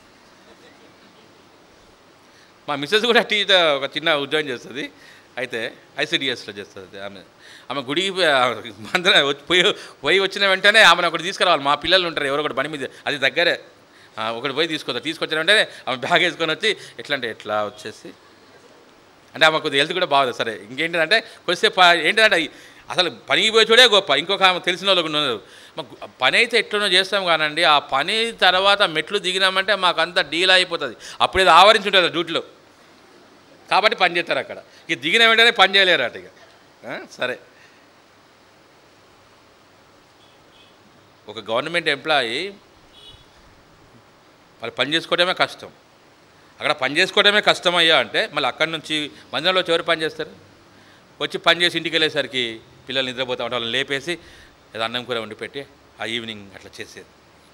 మా మిస్సెస్ కూడా టీచర్ ఒక చిన్న ఉద్యోగం చేస్తుంది అయితే ఐసిడిఎస్లో చేస్తుంది ఆమె ఆమె గుడికి పోయి- ఆ మందిర వచ్చి- పోయి పోయి వచ్చిన వెంటనే ఆమెను ఒకటి తీసుకురావాలి మా పిల్లలు ఉంటారు ఎవరో ఒకటి బండి మీద అది దగ్గరే ఆ, ఒకటి పోయి తీసుకొస్తారు తీసుకొచ్చిన వెంటనే ఆమె బ్యాగ్ వేసుకొని వచ్చి ఎట్లా అంటే ఎట్లా వచ్చేసి అంటే ఆమె కొద్దిగా హెల్త్ కూడా బాగుంది సరే ఇంకేంటంటే కొద్దిసేపు ఆ- ఏంటంటే ఈ- అసలు పనికి పోయి చూడే గొప్ప ఇంకొక ఆమె తెలిసిన వాళ్ళు కూడా ఉన్నారు మాకు పని అయితే ఎట్లనో చేస్తాం కానండి ఆ పని తర్వాత మెట్లు దిగినామంటే మాకు అంతా డీల్ అయిపోతుంది అప్పుడేదో ఆవరించి ఉంటుంది డ్యూటీలో కాబట్టి పని చేస్తారు అక్కడ ఇక దిగిన వెంటనే పని చేయలేరు అట ఇక ఆ, సరే ఒక గవర్నమెంట్ ఎంప్లాయీ వాళ్ళు పని చేసుకోవడమే కష్టం అక్కడ పని చేసుకోవడమే కష్టమయ్యా అంటే మళ్ళీ అక్కడి నుంచి మందిరంలో చివరి పని చేస్తారు వచ్చి పని చేసి ఇంటికి వెళ్ళేసరికి పిల్లలు నిద్రపోతా ఉంటే వాళ్ళని లేపేసి ఏదో అన్నం కూర వండి పెట్టి ఆ ఈవినింగ్ అట్లా చేసేది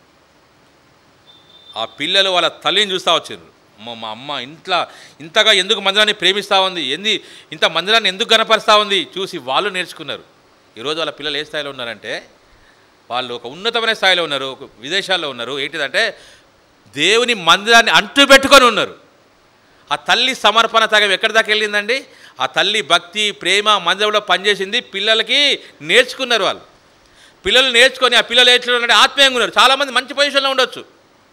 ఆ పిల్లలు వాళ్ళ తల్లిని చూస్తూ వచ్చారు అమ్మ మా అమ్మ ఇంట్లో ఇంతగా ఎందుకు మందిరాన్ని ప్రేమిస్తూ ఉంది ఎందు ఇంత మందిరాన్ని ఎందుకు గనపరుస్తూ ఉంది చూసి వాళ్ళు నేర్చుకున్నారు ఈరోజు వాళ్ళ పిల్లలు ఏ స్థాయిలో ఉన్నారంటే వాళ్ళు ఒక ఉన్నతమైన స్థాయిలో ఉన్నారు ఒక విదేశాల్లో ఉన్నారు ఏంటిదంటే దేవుని మందిరాన్ని అంటు పెట్టుకొని ఉన్నారు ఆ తల్లి సమర్పణ తగం ఎక్కడి దాకా వెళ్ళిందండి ఆ తల్లి భక్తి ప్రేమ మందిరంలో పనిచేసింది పిల్లలకి నేర్చుకున్నారు వాళ్ళు పిల్లలు నేర్చుకొని ఆ పిల్లలు ఎట్లా ఉన్నారంటే ఆత్మీయంగా ఉన్నారు చాలామంది మంచి పొజిషన్లో ఉండొచ్చు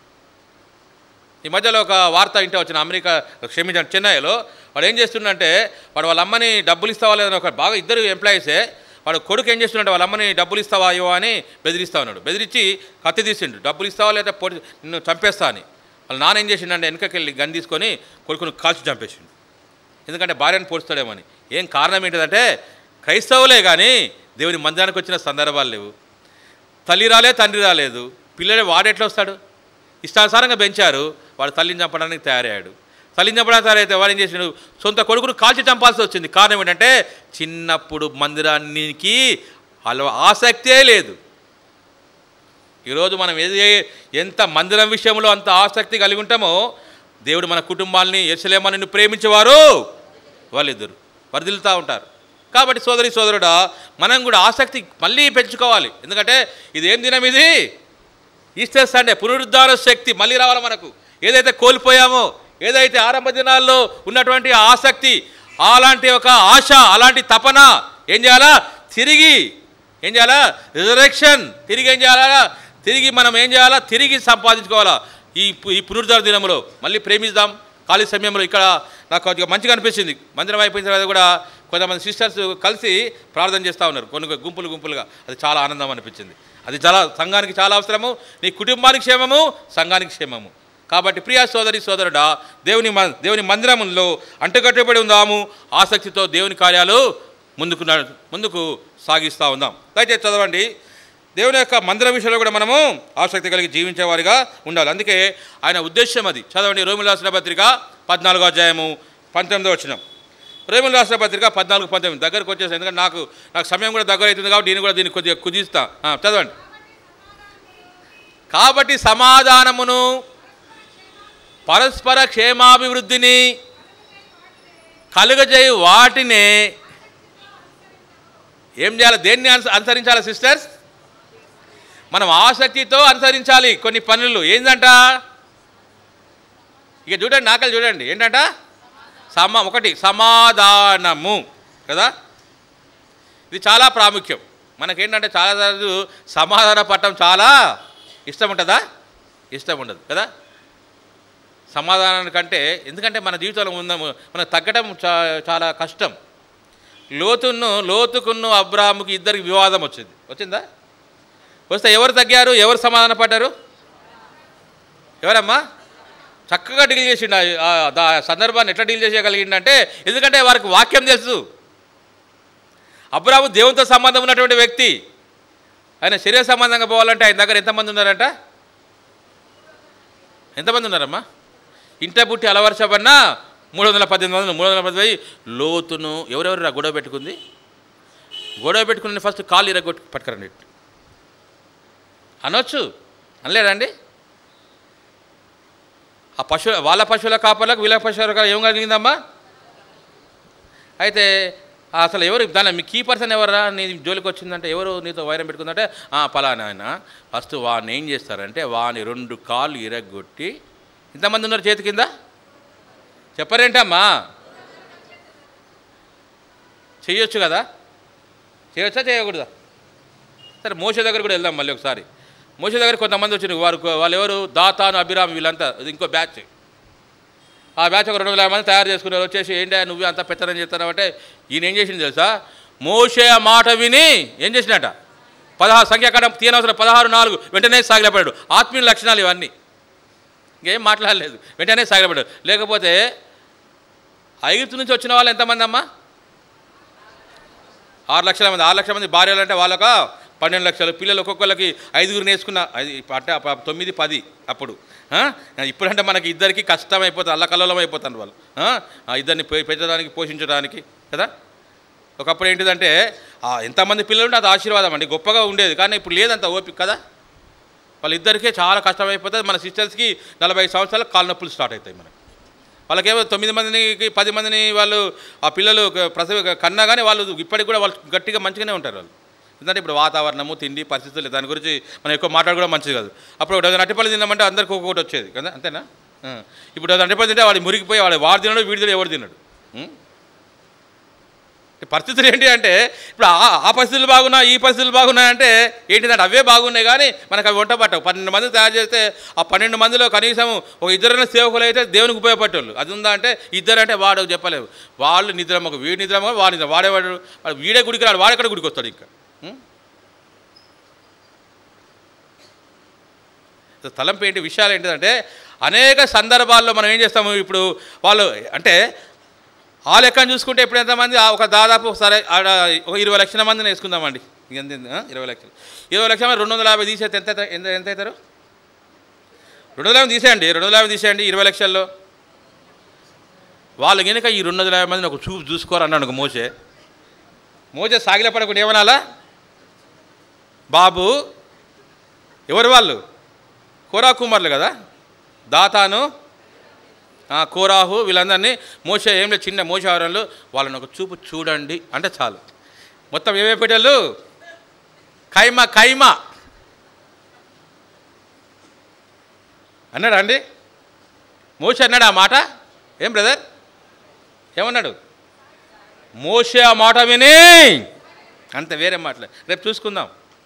ఈ మధ్యలో ఒక వార్త ఇంటే వచ్చిన అమెరికా క్షమించండి చెన్నైలో వాడు ఏం చేస్తుండంటే వాడు వాళ్ళ అమ్మని డబ్బులు ఇస్తావా లేదని ఒక బాగా ఇద్దరు ఎంప్లాయీసే వాడు కొడుకు ఏం చేస్తుండే వాళ్ళ అమ్మని డబ్బులు ఇస్తావా ఇవ్వా అని బెదిరిస్తా ఉన్నాడు బెదిరించి కత్తి తీసిండు డబ్బులు ఇస్తావా లేదా పొడి నిన్ను చంపేస్తా అని వాళ్ళ నాన్న ఏం చేసిండంటే వెనకకి వెళ్ళి గన్ తీసుకొని కొడుకును కాల్చి చంపేసిండు ఎందుకంటే భార్యను పోడుస్తాడేమని ఏం కారణం ఏంటిదంటే క్రైస్తవులే కానీ దేవుని మందిరానికి వచ్చిన సందర్భాలు లేవు తల్లి రాలే తండ్రి రాలేదు పిల్లడే వాడెట్లా వస్తాడు ఇష్టానుసారంగా పెంచారు వాడు తల్లిని చంపడానికి తయారయ్యాడు సలించబడిన సరే అయితే వాడు ఏం చేసిండు సొంత కొడుకును కాల్చి చంపాల్సి వచ్చింది కారణం ఏంటంటే చిన్నప్పుడు మందిరానికి అలవ ఆసక్తే లేదు ఈరోజు మనం ఏది ఎంత మందిరం విషయంలో అంత ఆసక్తి కలిగి ఉంటామో దేవుడు మన కుటుంబాన్ని ఎసలేమని ప్రేమించేవారు వాళ్ళిద్దరు వర్ధిల్లుతూ ఉంటారు కాబట్టి సోదరి సోదరుడా మనం కూడా ఆసక్తి మళ్ళీ పెంచుకోవాలి ఎందుకంటే ఇది ఏం దినం ఇది ఈస్టర్ సండే పునరుద్ధార శక్తి మళ్ళీ రావాలి మనకు ఏదైతే కోల్పోయామో ఏదైతే ఆరంభ దినాల్లో ఉన్నటువంటి ఆసక్తి అలాంటి ఒక ఆశ అలాంటి తపన ఏం చేయాలా తిరిగి ఏం చేయాలా రిజరెక్షన్ తిరిగి ఏం చేయాలా తిరిగి మనం ఏం చేయాలా తిరిగి సంపాదించుకోవాలా ఈ పు- ఈ పునరుద్ధార దినంలో మళ్ళీ ప్రేమిద్దాం ఖాళీ సమయంలో ఇక్కడ నాకు కొద్దిగా మంచిగా అనిపించింది మందిరం అయిపోయిన తర్వాత కూడా కొంతమంది సిస్టర్స్ కలిసి ప్రార్థన చేస్తూ ఉన్నారు కొన్ని గుంపులు గుంపులుగా అది చాలా ఆనందం అనిపించింది అది చాలా సంఘానికి చాలా అవసరము నీ కుటుంబానికి క్షేమము సంఘానికి క్షేమము కాబట్టి ప్రియా సోదరి సోదరుడా దేవుని మ- దేవుని మందిరములో అంటుకట్టుబడి ఉందాము ఆసక్తితో దేవుని కార్యాలు ముందుకు నడు- ముందుకు సాగిస్తూ ఉందాం దయచేసి చదవండి దేవుని యొక్క మందిరం విషయంలో కూడా మనము ఆసక్తి కలిగి జీవించేవారిగా ఉండాలి అందుకే ఆయన ఉద్దేశం అది చదవండి రోమిల రాసిన పత్రిక పద్నాలుగో అధ్యాయము పంతొమ్మిదో వచ్చిన రోమిల రాసిన పత్రిక పద్నాలుగు పంతొమ్మిది దగ్గరకు వచ్చేసి ఎందుకంటే నాకు నాకు సమయం కూడా దగ్గర అవుతుంది కాబట్టి నేను కూడా దీన్ని కొద్దిగా కుదిస్తా ఆ, చదవండి కాబట్టి సమాధానమును పరస్పర క్షేమాభివృద్ధిని కలుగజేయు వాటినే ఏం చేయాలి దేన్ని అనుస- అనుసరించాలి సిస్టర్స్ మనం ఆసక్తితో అనుసరించాలి కొన్ని పనులు ఏంటంట ఇక చూడండి నాకలు చూడండి ఏంటంట సమా ఒకటి సమాధానము కదా ఇది చాలా ప్రాముఖ్యం మనకేంటంటే చాలా సార్లు సమాధాన పట్టడం చాలా ఇష్టం ఉంటుందా ఇష్టం ఉండదు కదా సమాధానం కంటే ఎందుకంటే మన జీవితంలో ఉందాము మనకు తగ్గడం చా చాలా కష్టం లోతును లోతుకును అబ్రాహాముకి ఇద్దరికి వివాదం వచ్చింది వచ్చిందా వస్తే ఎవరు తగ్గారు ఎవరు సమాధాన పడ్డారు ఎవరమ్మా చక్కగా డీల్ చేసిండు ఆ- ఆ దా సందర్భాన్ని ఎట్లా డీల్ చేయగలిగిండంటే ఎందుకంటే వారికి వాక్యం తెలుసు అబ్రాహము దేవునితో సంబంధం ఉన్నటువంటి వ్యక్తి ఆయన శరీర సంబంధంగా పోవాలంటే ఆయన దగ్గర ఎంతమంది ఉన్నారంట ఎంతమంది ఉన్నారమ్మా ఇంట పుట్టి అలవర్చబడినా మూడు వందల పద్దెనిమిది వందలు మూడు వందల పద్దెనిమిది లోతును ఎవరెవరు రా గొడవ పెట్టుకుంది గొడవ పెట్టుకుని ఫస్ట్ కాలు ఇరగొట్టు పట్టుకురండి అనొచ్చు అనలేదండి ఆ పశువుల వాళ్ళ పశువుల కాపర్లకు వీళ్ళ పశువుల కాపర్లకు ఏం కలిగిందమ్మా అయితే అసలు ఎవరు దాని మీ కీ పర్సన్ ఎవరా నీ జోలికి వచ్చిందంటే ఎవరు నీతో వైరం పెట్టుకుందంటే "ఆ, పలానా ఆయన ఫస్ట్ వాడిని ఏం చేస్తారంటే వాని రెండు కాళ్ళు ఇరగొట్టి ఇంతమంది ఉన్నారు చేతి కింద చెప్పరేంటమ్మా చెయ్యొచ్చు కదా చేయొచ్చా చేయకూడదా సరే మోస దగ్గర కూడా వెళ్దాం మళ్ళీ ఒకసారి మోస దగ్గర కొంతమంది వచ్చిన వారు వాళ్ళు ఎవరు దాతాను అభిరామ్ వీళ్ళంతా ఇది ఇంకో బ్యాచ్ ఆ బ్యాచ్ ఒక రెండు వందల యాభై మంది తయారు చేసుకున్నారు వచ్చేసి ఏంటి నువ్వు అంత పెత్తనం చేస్తున్నావు అంటే ఈయన ఏం చేసింది తెలుసా మోసే ఆ మాట విని ఏం చేసినట పదహారు సంఖ్యాకాలం తీయనవసరం పదహారు నాలుగు వెంటనే సాగిలపడాడు ఆత్మీయ లక్షణాలు ఇవన్నీ ఇంకేం మాట్లాడలేదు వెంటనే సాగిలపడ్డాడు లేకపోతే ఐగుప్తు నుంచి వచ్చిన వాళ్ళు ఎంతమంది అమ్మా ఆరు లక్షల మంది ఆరు లక్షల మంది భార్యలు అంటే వాళ్ళక పన్నెండు లక్షలు పిల్లలు ఒక్కొక్కరికి ఐదుగురు నేర్చుకున్న ఐదు అంటే అప్ప- తొమ్మిది పది అప్పుడు ఆ? ఇప్పుడంటే మనకి ఇద్దరికి కష్టం అయిపోతుంది అల్లకల్లోలం అయిపోతారు వాళ్ళు ఆ? ఆ ఇద్దరిని పె- పెంచడానికి పోషించడానికి కదా ఒకప్పుడు ఏంటిదంటే ఆ ఎంతమంది పిల్లలు ఉంటే అది ఆశీర్వాదం అండి గొప్పగా ఉండేది కానీ ఇప్పుడు లేదంత ఓపిక కదా వాళ్ళిద్దరికే చాలా కష్టం అయిపోతుంది మన సిస్టర్స్కి నలభై సంవత్సరాలకు కాళ్ళ నొప్పులు స్టార్ట్ అవుతాయి మనకి వాళ్ళకేమో తొమ్మిది మందికి పది మందిని వాళ్ళు ఆ పిల్లలు ఒక ప్రసవ కన్నా కానీ వాళ్ళు ఇప్పటికి కూడా వాళ్ళు గట్టిగా మంచిగానే ఉంటారు వాళ్ళు ఎందుకంటే ఇప్పుడు వాతావరణము తిండి పరిస్థితులు దాని గురించి మనం ఎక్కువ మాట్లాడుకోవడం మంచిది కాదు అప్పుడు ఒక డజన్ అట్టిపల్లి తిన్నామంటే అందరికి ఒక్కొక్కటి వచ్చేది కదా అంతేనా ఆ. ఇప్పుడు డజన్ అట్టిపల్లి తింటే వాడు మురిగిపోయి వాడు వాడు తినడు వీడి తినడు ఎవడు తినడు ఉం? ఈ పరిస్థితులు ఏంటి అంటే ఇప్పుడు ఆ ఆ పరిస్థితులు బాగున్నా ఈ పరిస్థితులు బాగున్నాయంటే ఏంటిదంటే అవే బాగున్నాయి కానీ మనకు అవి వంట పట్టవు పన్నెండు మంది తయారు చేస్తే ఆ పన్నెండు మందిలో కనీసం ఒక ఇద్దరైనా సేవకులు అయితే దేవునికి ఉపయోగపట్టేవాళ్ళు అది ఉందా అంటే ఇద్దరు అంటే వాడు చెప్పలేవు వాళ్ళు నిద్రమ్మకు వీడి నిద్రమ్మ వాడి నిద్ర వాడేవాడు వాడు వీడే గుడికి రాడు వాడెక్కడ గుడికి వస్తాడు ఇంకా ఉం? తలంపు ఏంటి విషయాలు ఏంటిదంటే అనేక సందర్భాల్లో మనం ఏం చేస్తాము ఇప్పుడు వాళ్ళు అంటే ఆ లెక్కను చూసుకుంటే ఇప్పుడు ఎంతమంది ఆ ఒక దాదాపు సరే ఆడ ఒక ఇరవై లక్షల మందిని వేసుకుందామండి ఎంత ఆ? ఇరవై లక్షలు ఇరవై లక్షల మంది రెండు వందల యాభై తీసేస్తే ఎంత అవుతా- ఎంత ఎంత అవుతారు రెండు వందల యాభై తీసేయండి రెండు వందల యాభై తీసేయండి ఇరవై లక్షల్లో వాళ్ళు కనుక ఈ రెండు వందల యాభై మందిని ఒక చూపు చూసుకోరు అన్నాడు మోసే మోసే సాగిల పడకుండా ఏమనాలా బాబు ఎవరు వాళ్ళు కోరా కుమార్లు కదా దాతాను ఆ, కోరాహు వీళ్ళందరినీ మోసే ఏం లేదు చిన్న మోసవరంలో వాళ్ళని ఒక చూపు చూడండి అంటే చాలు మొత్తం ఏమే పెట్టాలు కైమా కైమా అన్నాడా అండి మోసే అన్నాడు ఆ మాట ఏం బ్రదర్ ఏమన్నాడు మోసే ఆ మాట విని అంత వేరే మాటలే రేపు చూసుకుందాం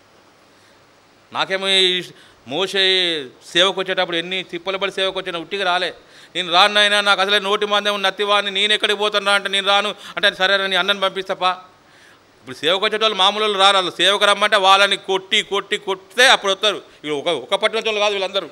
నాకేమో ఈ మోసే సేవకు వచ్చేటప్పుడు ఎన్ని తిప్పలు పడి సేవకు వచ్చిన ఉట్టిగా రాలే నేను రాను అయినా నాకు అసలే నోటి మందేమో నత్తివాడిని నేను ఎక్కడికి పోతున్నా అంటే నేను రాను అంటే సరే నీ అన్నని పంపిస్తాపా ఇప్పుడు సేవకు వచ్చేటోళ్ళు మామూలు వాళ్ళు రారు వాళ్ళు సేవకు రమ్మంటే వాళ్ళని కొట్టి కొట్టి కొట్టితే అప్పుడు వస్తారు ఇవి ఒక ఒక పట్టిన వాళ్ళు కాదు వీళ్ళందరూ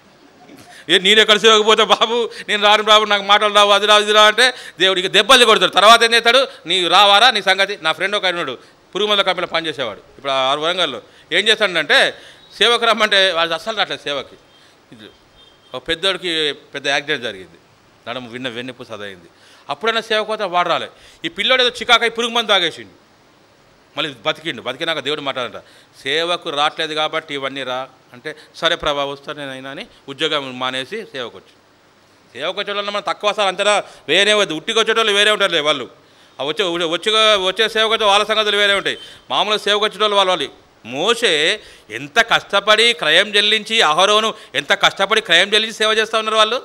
ఏ నేను ఎక్కడ సేవకు పోతే బాబు నేను రాను బాబు నాకు మాటలు రావు అది రావు ఇది రావు అంటే దేవుడికి దెబ్బలు కొడతాడు తర్వాత ఏం చేస్తాడు నీ రావారా నీ సంగతి నా ఫ్రెండ్ ఒక ఆయన ఉన్నాడు పురుగుమందుల కంపెనీలో పనిచేసేవాడు ఇప్పుడు ఆ ఆరు వరంగల్లో ఏం చేస్తాడంటే సేవకు రమ్మంటే వాళ్ళు అస్సలు రావట్లేదు సేవకి ఇది ఒక పెద్దోడికి పెద్ద యాక్సిడెంట్ జరిగింది నడము విన్న వెన్నెప్పు సదైంది అప్పుడైనా సేవకు పోతే వాడు రాలే ఈ పిల్లోడు ఏదో చికాకై పురుగు మందు తాగేసిండు మళ్ళీ బతికిండు బతికినాక దేవుడు మాట్లాడంట సేవకు రావట్లేదు కాబట్టి ఇవన్నీ రా అంటే సరే ప్రభా వస్తాను నేనైనా అని ఉద్యోగం మానేసి సేవకు వచ్చి సేవకు వచ్చేటోళ్ళు మనం తక్కువ సార్ అంతటా వేరే వద్దు ఉట్టికి వచ్చేటోళ్ళు వేరే ఉంటారులే వాళ్ళు ఆ వచ్చే వచ్చి వచ్చే సేవకు వచ్చే వాళ్ళ సంగతులు వేరే ఉంటాయి మామూలుగా సేవకు వచ్చేటోళ్ళు వాళ్ళు వాళ్ళు మోసే ఎంత కష్టపడి క్రయం చెల్లించి అహరోను ఎంత కష్టపడి క్రయం చెల్లించి సేవ చేస్తూ ఉన్నారు వాళ్ళు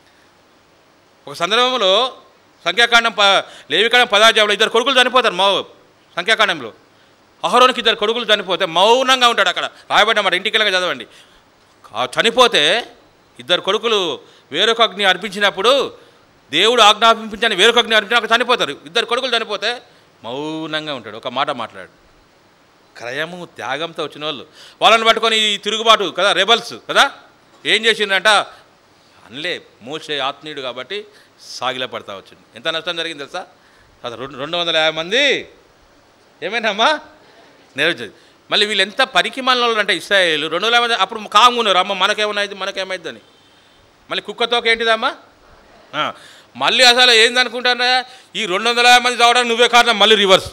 ఒక సందర్భంలో సంఖ్యాకాండం ప లేవికాండం పదార్థంలో ఇద్దరు కొడుకులు చనిపోతారు మా సంఖ్యాకాండంలో అహరోనికి ఇద్దరు కొడుకులు చనిపోతే మౌనంగా ఉంటాడు అక్కడ రాయబడ్డమాట ఇంటికి వెళ్ళక చదవండి ఆ చనిపోతే ఇద్దరు కొడుకులు వేరొక అగ్ని అర్పించినప్పుడు దేవుడు ఆజ్ఞాపించని వేరొక అగ్ని అర్పించిన అక్కడ చనిపోతారు ఇద్దరు కొడుకులు చనిపోతే మౌనంగా ఉంటాడు ఒక మాట మాట్లాడు క్రయము త్యాగంతో వచ్చిన వాళ్ళు వాళ్ళని పట్టుకొని ఈ తిరుగుబాటు కదా రెబల్స్ కదా ఏం చేసిందంట అనలే మోసే ఆత్మీయుడు కాబట్టి సాగిల పడతా వచ్చింది ఎంత నష్టం జరిగింది తెలుసా అది రెండు రెండు వందల యాభై మంది ఏమైనామ్మా నెరవేర్చేది మళ్ళీ వీళ్ళు ఎంత పరికి మనలు అంటే ఇస్రాయేల్ రెండు వందల యాభై మంది అప్పుడు కాము ఉన్నారు అమ్మ మనకేమన్నది మనకేమైందని మళ్ళీ కుక్కతోక ఏంటిదమ్మా ఆ, మళ్ళీ అసలు ఏందనుకుంటారా ఈ రెండు వందల యాభై మంది చావడానికి నువ్వే కారణం మళ్ళీ రివర్స్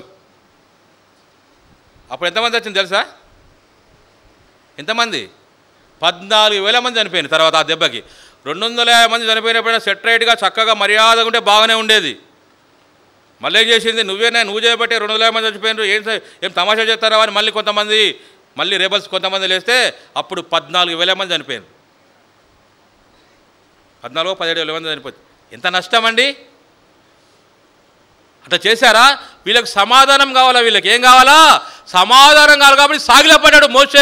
అప్పుడు ఎంతమంది వచ్చింది తెలుసా ఎంతమంది పద్నాలుగు వేల మంది చనిపోయింది తర్వాత ఆ దెబ్బకి రెండు వందల యాభై మంది చనిపోయినప్పుడైనా సెటరేట్గా చక్కగా మర్యాదగా ఉంటే బాగానే ఉండేది మళ్ళీ ఏం చేసింది నువ్వేనా నువ్వు చేయబట్టే రెండు వందల యాభై మంది చచ్చిపోయినారు ఏం స- ఏం తమాషా చేస్తారా అని మళ్ళీ కొంతమంది మళ్ళీ రేబల్స్ కొంతమంది లేస్తే అప్పుడు పద్నాలుగు వేల మంది చనిపోయారు పద్నాలుగు పదిహేడు వేల మంది చనిపోయింది ఎంత నష్టం అండి అట్లా చేశారా వీళ్ళకి సమాధానం కావాలా వీళ్ళకి ఏం కావాలా సమాధానం కావాలి కాబట్టి సాగిలపడ్డాడు మోసే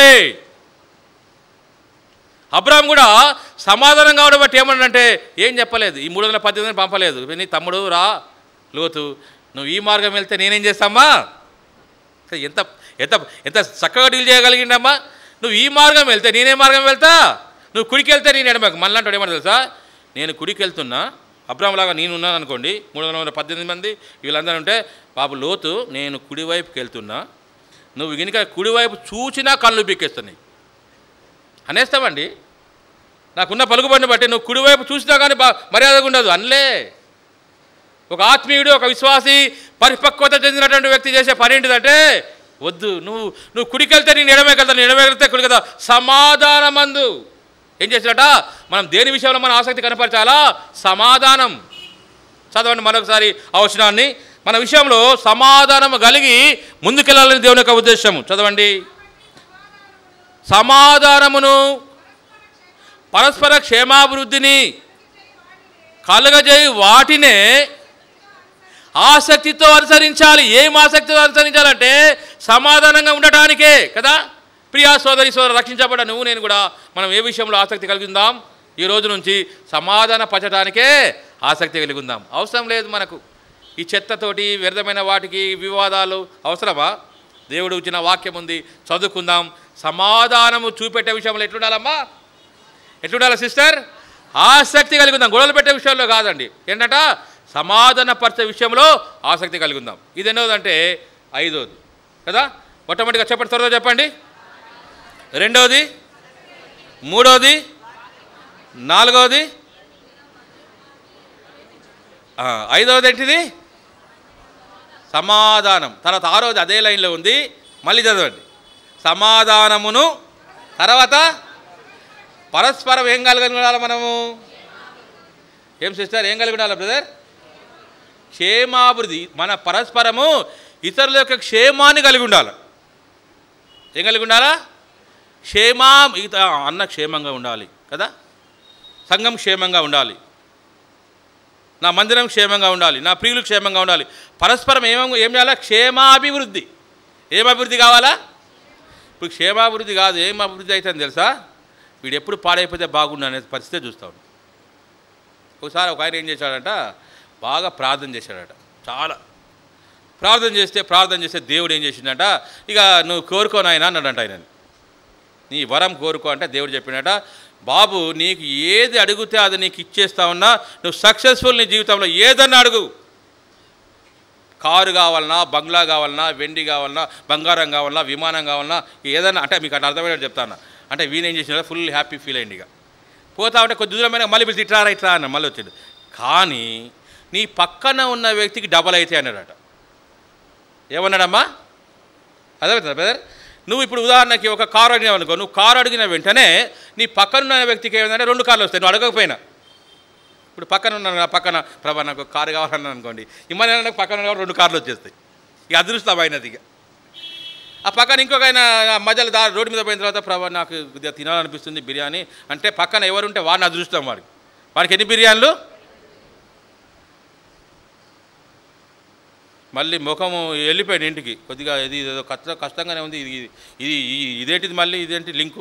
అబ్రాహం కూడా సమాధానం కావడం బట్టి ఏమన్నాడంటే ఏం చెప్పలేదు ఈ మూడు వందల పద్దెనిమిది పంపలేదు నీ తమ్ముడు రా లోతు నువ్వు ఈ మార్గం వెళ్తే నేనేం చేస్తామ్మా ఎంత ఎంత ఎంత చక్కగా డీల్ చేయగలిగిండమ్మా నువ్వు ఈ మార్గం వెళ్తే నేనే మార్గం వెళ్తా నువ్వు కుడికి వెళ్తే నేను ఎడమకు మళ్ళీ అంటాడు ఏమన్నా తెలుసా నేను కుడికి వెళ్తున్నా అబ్రాహంలాగా నేను ఉన్నాను అనుకోండి మూడు వందల పద్దెనిమిది మంది వీళ్ళందరూ ఉంటే బాబు లోతు నేను కుడివైపుకి వెళ్తున్నా నువ్వు కనుక కుడివైపు చూసినా కళ్ళు పీకేస్తున్నాయి అనేస్తామండి నాకున్న పలుకుబడిని బట్టి నువ్వు కుడివైపు చూసినా కానీ బా మర్యాదగా ఉండదు అనలే ఒక ఆత్మీయుడు ఒక విశ్వాసి పరిపక్వత చెందినటువంటి వ్యక్తి చేసే పని ఏంటిదంటే వద్దు నువ్వు నువ్వు కుడికెళ్తే నేను ఎడమకెళ్తా నేను ఎడమకెళ్తే కుడి కదా సమాధానమందు ఏం చేసినట మనం దేని విషయంలో మన ఆసక్తి కనపరచాలా సమాధానం చదవండి మరొకసారి ఆ వచనాన్ని మన విషయంలో సమాధానం కలిగి ముందుకెళ్ళాలని దేవుని యొక్క ఉద్దేశము చదవండి సమాధానమును పరస్పర క్షేమాభివృద్ధిని కలగజేయి వాటినే ఆసక్తితో అనుసరించాలి ఏం ఆసక్తితో అనుసరించాలంటే సమాధానంగా ఉండటానికే కదా ప్రియా సోదరి సోదరు రక్షించబడ్డ నువ్వు నేను కూడా మనం ఏ విషయంలో ఆసక్తి కలిగి ఉందాం ఈ రోజు నుంచి సమాధాన పరచడానికే ఆసక్తి కలిగి ఉందాం అవసరం లేదు మనకు ఈ చెత్తతోటి వ్యర్థమైన వాటికి వివాదాలు అవసరమా దేవుడు ఇచ్చిన వాక్యం ఉంది చదువుకుందాం సమాధానము చూపెట్టే విషయంలో ఎట్లుండాలమ్మా ఎట్లుండాలి సిస్టర్ ఆసక్తి కలిగి ఉందాం గొడవలు పెట్టే విషయంలో కాదండి ఏంటంట సమాధాన పరిచే విషయంలో ఆసక్తి కలిగి ఉందాం ఇది ఎన్నోదంటే ఐదోది కదా మొట్టమొదటిగా చెప్పండి త్వరగా చెప్పండి రెండవది మూడవది నాలుగవది ఆ, ఐదవది ఏంటిది సమాధానం తర్వాత ఆరోది అదే లైన్లో ఉంది మళ్ళీ చదవండి సమాధానమును తర్వాత పరస్పరం ఏం కలిగి ఉండాలి మనము ఏం సిస్టర్ ఏం కలిగి ఉండాలి బ్రదర్ క్షేమాభివృద్ధి మన పరస్పరము ఇతరుల యొక్క క్షేమాన్ని కలిగి ఉండాలి ఏం కలిగి ఉండాలా క్షేమా ఇత అన్న క్షేమంగా ఉండాలి కదా సంఘం క్షేమంగా ఉండాలి నా మందిరం క్షేమంగా ఉండాలి నా ప్రియులు క్షేమంగా ఉండాలి పరస్పరం ఏమ ఏం చేయాలా క్షేమాభివృద్ధి ఏం అభివృద్ధి కావాలా ఇప్పుడు క్షేమాభివృద్ధి కాదు ఏం అభివృద్ధి అవుతుందని తెలుసా వీడు ఎప్పుడు పాడైపోతే బాగుండు అనే పరిస్థితి చూస్తాడు ఒకసారి ఒక ఆయన ఏం చేశాడంట బాగా ప్రార్థన చేశాడట చాలా ప్రార్థన చేస్తే ప్రార్థన చేస్తే దేవుడు ఏం చేసిండట ఇక నువ్వు కోరుకో నాయన అన్నాడంట ఆయన నీ వరం కోరుకో అంటే దేవుడు చెప్పినట బాబు నీకు ఏది అడిగితే అది నీకు ఇచ్చేస్తా ఉన్నా నువ్వు సక్సెస్ఫుల్ నీ జీవితంలో ఏదన్నా అడుగు కారు కావాలన్నా బంగ్లా కావాలన్నా వెండి కావాలన్నా బంగారం కావాలన్నా విమానం కావాలన్నా ఏదన్నా అంటే మీకు అట్లా అర్థమైనట్టు చెప్తాను అంటే వీణ ఏం చేసిన ఫుల్ హ్యాపీ ఫీల్ అయింది ఇక పోతా ఉంటే కొద్ది దూరమైన మళ్ళీ పిలిచి ఇట్లా ఇట్లా అన్న మళ్ళీ వచ్చాడు కానీ నీ పక్కన ఉన్న వ్యక్తికి డబల్ అయితే అన్నాడట ఏమన్నాడమ్మా అర్థమవుతుందా బ్రదర్ నువ్వు ఇప్పుడు ఉదాహరణకి ఒక కారు అడిగినావు అనుకో నువ్వు కారు అడిగిన వెంటనే నీ పక్కన ఉన్న వ్యక్తికి ఏమైందంటే రెండు కార్లు వస్తాయి నువ్వు అడగకపోయినా ఇప్పుడు పక్కన ఉన్న నా పక్కన ప్రభా నాకు ఒక కారు కావాలన్నాను అనుకోండి ఇమ్మని నాకు పక్కన ఉన్న రెండు కార్లు వచ్చేస్తాయి ఇక అదృష్టం అయినది ఇక ఆ పక్కన ఇంకొక ఆయన ఆ మధ్యలో దా రోడ్డు మీద పోయిన తర్వాత ప్రభా నాకు కొద్దిగా తినాలనిపిస్తుంది బిర్యానీ అంటే పక్కన ఎవరుంటే వాడిని అదృష్టం వాడికి వాడికి ఎన్ని బిర్యానీలు మళ్ళీ ముఖము వెళ్ళిపోయాడు ఇంటికి కొద్దిగా ఇది ఏదో కష్ట కష్టంగానే ఉంది ఇది ఇది ఇది- ఇదేంటిది మళ్ళీ ఇదేంటి లింకు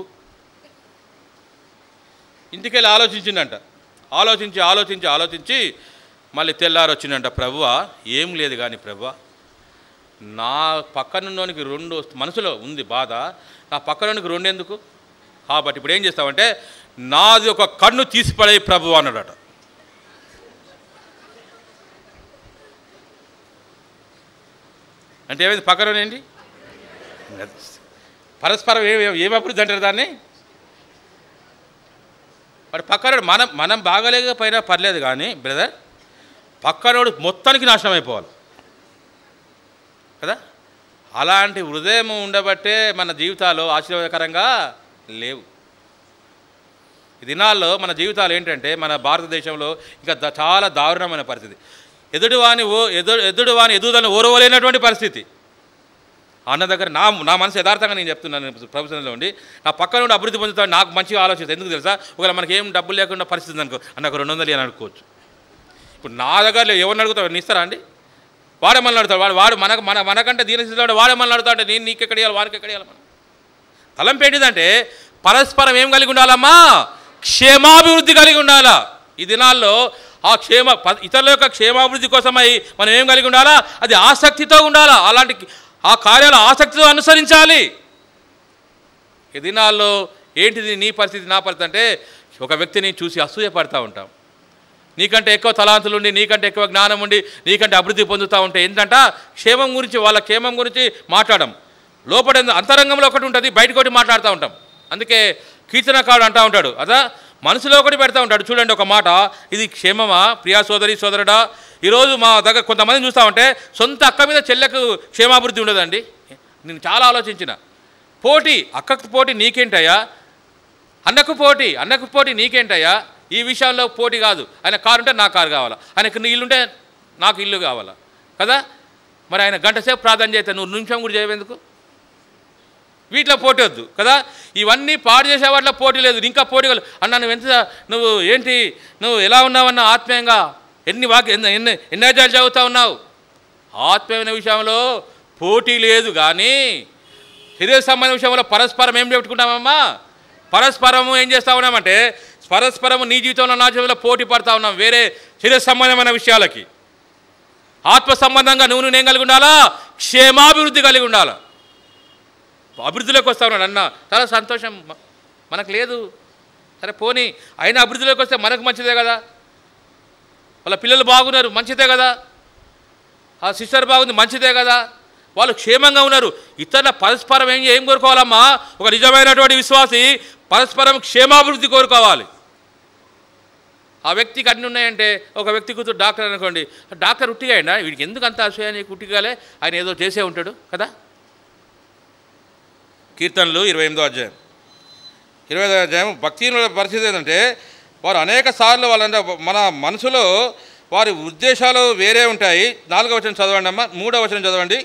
ఇంటికి వెళ్ళి ఆలోచించిండంట ఆలోచించి ఆలోచించి ఆలోచించి మళ్ళీ తెల్లారు వచ్చిందంట ప్రభువా ఏం లేదు కానీ ప్రభువా నా పక్కనున్నోనికి రెండు వస్తు- మనసులో ఉంది బాధ నా పక్కనోనికి రెండు ఎందుకు కాబట్టి ఇప్పుడు ఏం చేస్తామంటే నాది ఒక కన్ను తీసిపడే ప్రభు అన్నాడట అంటే ఏమైంది పక్కన ఏంటి పరస్పరం ఏ ఏం అభివృద్ధి అంటారు దాన్ని వాడు పక్కనోడు మనం మనం బాగలేకపోయినా పర్లేదు కానీ బ్రదర్ పక్కనోడు మొత్తానికి నాశనం అయిపోవాలి కదా అలాంటి హృదయం ఉండబట్టే మన జీవితాలు ఆశీర్వాదకరంగా లేవు ఈ దినాల్లో మన జీవితాలు ఏంటంటే మన భారతదేశంలో ఇంకా ద- చాలా దారుణమైన పరిస్థితి ఎదుటివాని ఓ ఎదుడు ఎదుటివాని ఎదుగుదలను ఓరవలేనటువంటి పరిస్థితి అన్న దగ్గర నా నా మనసు యథార్థంగా నేను చెప్తున్నాను ప్రభుత్వంలో ఉండి నా పక్కన నుండి అభివృద్ధి పొందుతాను నాకు మంచిగా ఆలోచిస్తాను ఎందుకు తెలుసా ఒకవేళ మనకి ఏం డబ్బులు లేకుండా పరిస్థితి అనుకో అన్న ఒక రెండు వందలు అని అనుకోవచ్చు ఇప్పుడు నా దగ్గర లేవు, ఎవరిని అడుగుతావు నీ ఇస్తారా అండి వాడే మనల్ని అడుగుతాడు వాడు వాడు మనకు మన మనకంటే దీనిస్తాడు వాడే మనల్ని అడుగుతాడు నేను నీకు ఎక్కడ ఇవ్వాలి వానికి ఎక్కడ ఇవ్వాలి మనం తలంపు ఏంటిదంటే పరస్పరం ఏం కలిగి ఉండాలమ్మా క్షేమాభివృద్ధి కలిగి ఉండాలా ఈ దినాల్లో ఆ క్షేమ ప- ఇతరుల యొక్క క్షేమాభివృద్ధి కోసమై మనం ఏం కలిగి ఉండాలా అది ఆసక్తితో ఉండాలా అలాంటి ఆ కార్యాలు ఆసక్తితో అనుసరించాలి ఈ దినాల్లో ఏంటిది నీ పరిస్థితి నా పరిస్థితి అంటే ఒక వ్యక్తిని చూసి అసూయపడతా ఉంటాం నీకంటే ఎక్కువ తలాంతులు ఉండి నీకంటే ఎక్కువ జ్ఞానం ఉండి నీకంటే అభివృద్ధి పొందుతూ ఉంటే ఏంటంట క్షేమం గురించి వాళ్ళ క్షేమం గురించి మాట్లాడడం లోపల ఏందో అంతరంగంలో ఒకటి ఉంటుంది బయటకు ఒకటి మాట్లాడుతూ ఉంటాం అందుకే కీర్తనకారుడు అంటూ ఉంటాడు అదా మనసులో ఒకటి పెడతా ఉంటాడు చూడండి ఒక మాట ఇది క్షేమమా ప్రియా సోదరి సోదరుడా ఈరోజు మా దగ్గర కొంతమంది చూస్తూ ఉంటే సొంత అక్క మీద చెల్లెకు క్షేమాభివృద్ధి ఉండదండి నేను చాలా ఆలోచించిన పోటీ అక్కకు పోటీ నీకేంటయ్యా అన్నకు పోటీ అన్నకు పోటీ నీకేంటయ్యా ఈ విషయంలో పోటీ కాదు ఆయన కారు ఉంటే నా కారు కావాలా ఆయనకు నీ ఇల్లుంటే నాకు ఇల్లు కావాలా కదా మరి ఆయన గంట సేపు ప్రార్థన చేస్తే నువ్వు నిమిషం కూడా చేయవేందుకు వీటిలో పోటీ వద్దు కదా ఇవన్నీ పాడు చేసే వాటిలో పోటీ లేదు ఇంకా పోటీ కాదు అన్న నువ్వు ఎంత నువ్వు ఏంటి నువ్వు ఎలా ఉన్నావన్న ఆత్మీయంగా ఎన్ని వాక్య ఎన్ని ఎన్ని ఎన్ని అధ్యాయాలు చదువుతా ఉన్నావు ఆత్మీయమైన విషయంలో పోటీ లేదు కానీ శరీర సంబంధ విషయంలో పరస్పరం ఏం పెట్టుకుంటామమ్మా పరస్పరము ఏం చేస్తా ఉన్నామంటే పరస్పరము నీ జీవితంలో నా జీవితంలో పోటీ పడతా ఉన్నాం వేరే శరీర సంబంధమైన విషయాలకి ఆత్మ సంబంధంగా నువ్వు నేను ఏం కలిగి ఉండాలా క్షేమాభివృద్ధి కలిగి ఉండాలా అభివృద్ధిలోకి వస్తా ఉన్నాడు అన్న చాలా సంతోషం మ- మనకు లేదు సరే పోనీ అయినా అభివృద్ధిలోకి వస్తే మనకు మంచిదే కదా వాళ్ళ పిల్లలు బాగున్నారు మంచిదే కదా ఆ సిస్టర్ బాగుంది మంచిదే కదా వాళ్ళు క్షేమంగా ఉన్నారు ఇతరుల పరస్పరం ఏం ఏం కోరుకోవాలమ్మా ఒక నిజమైనటువంటి విశ్వాసి పరస్పరం క్షేమాభివృద్ధి కోరుకోవాలి ఆ వ్యక్తికి అన్నీ ఉన్నాయంటే ఒక వ్యక్తి కూతురు డాక్టర్ అనుకోండి డాక్టర్ ఉట్టిగా అయినా వీడికి ఎందుకు అంత అసూయ నీకు ఉట్టిగాలే ఆయన ఏదో చేసే ఉంటాడు కదా కీర్తనలు ఇరవై ఎనిమిదో అధ్యాయం ఇరవై ఐదో అధ్యాయం భక్తిహీనుల పరిస్థితి ఏంటంటే వారు అనేక సార్లు వాళ్ళంటే మన మనసులో వారి ఉద్దేశాలు వేరే ఉంటాయి నాలుగో వచనం చదవండి అమ్మా మూడో వచనం చదవండి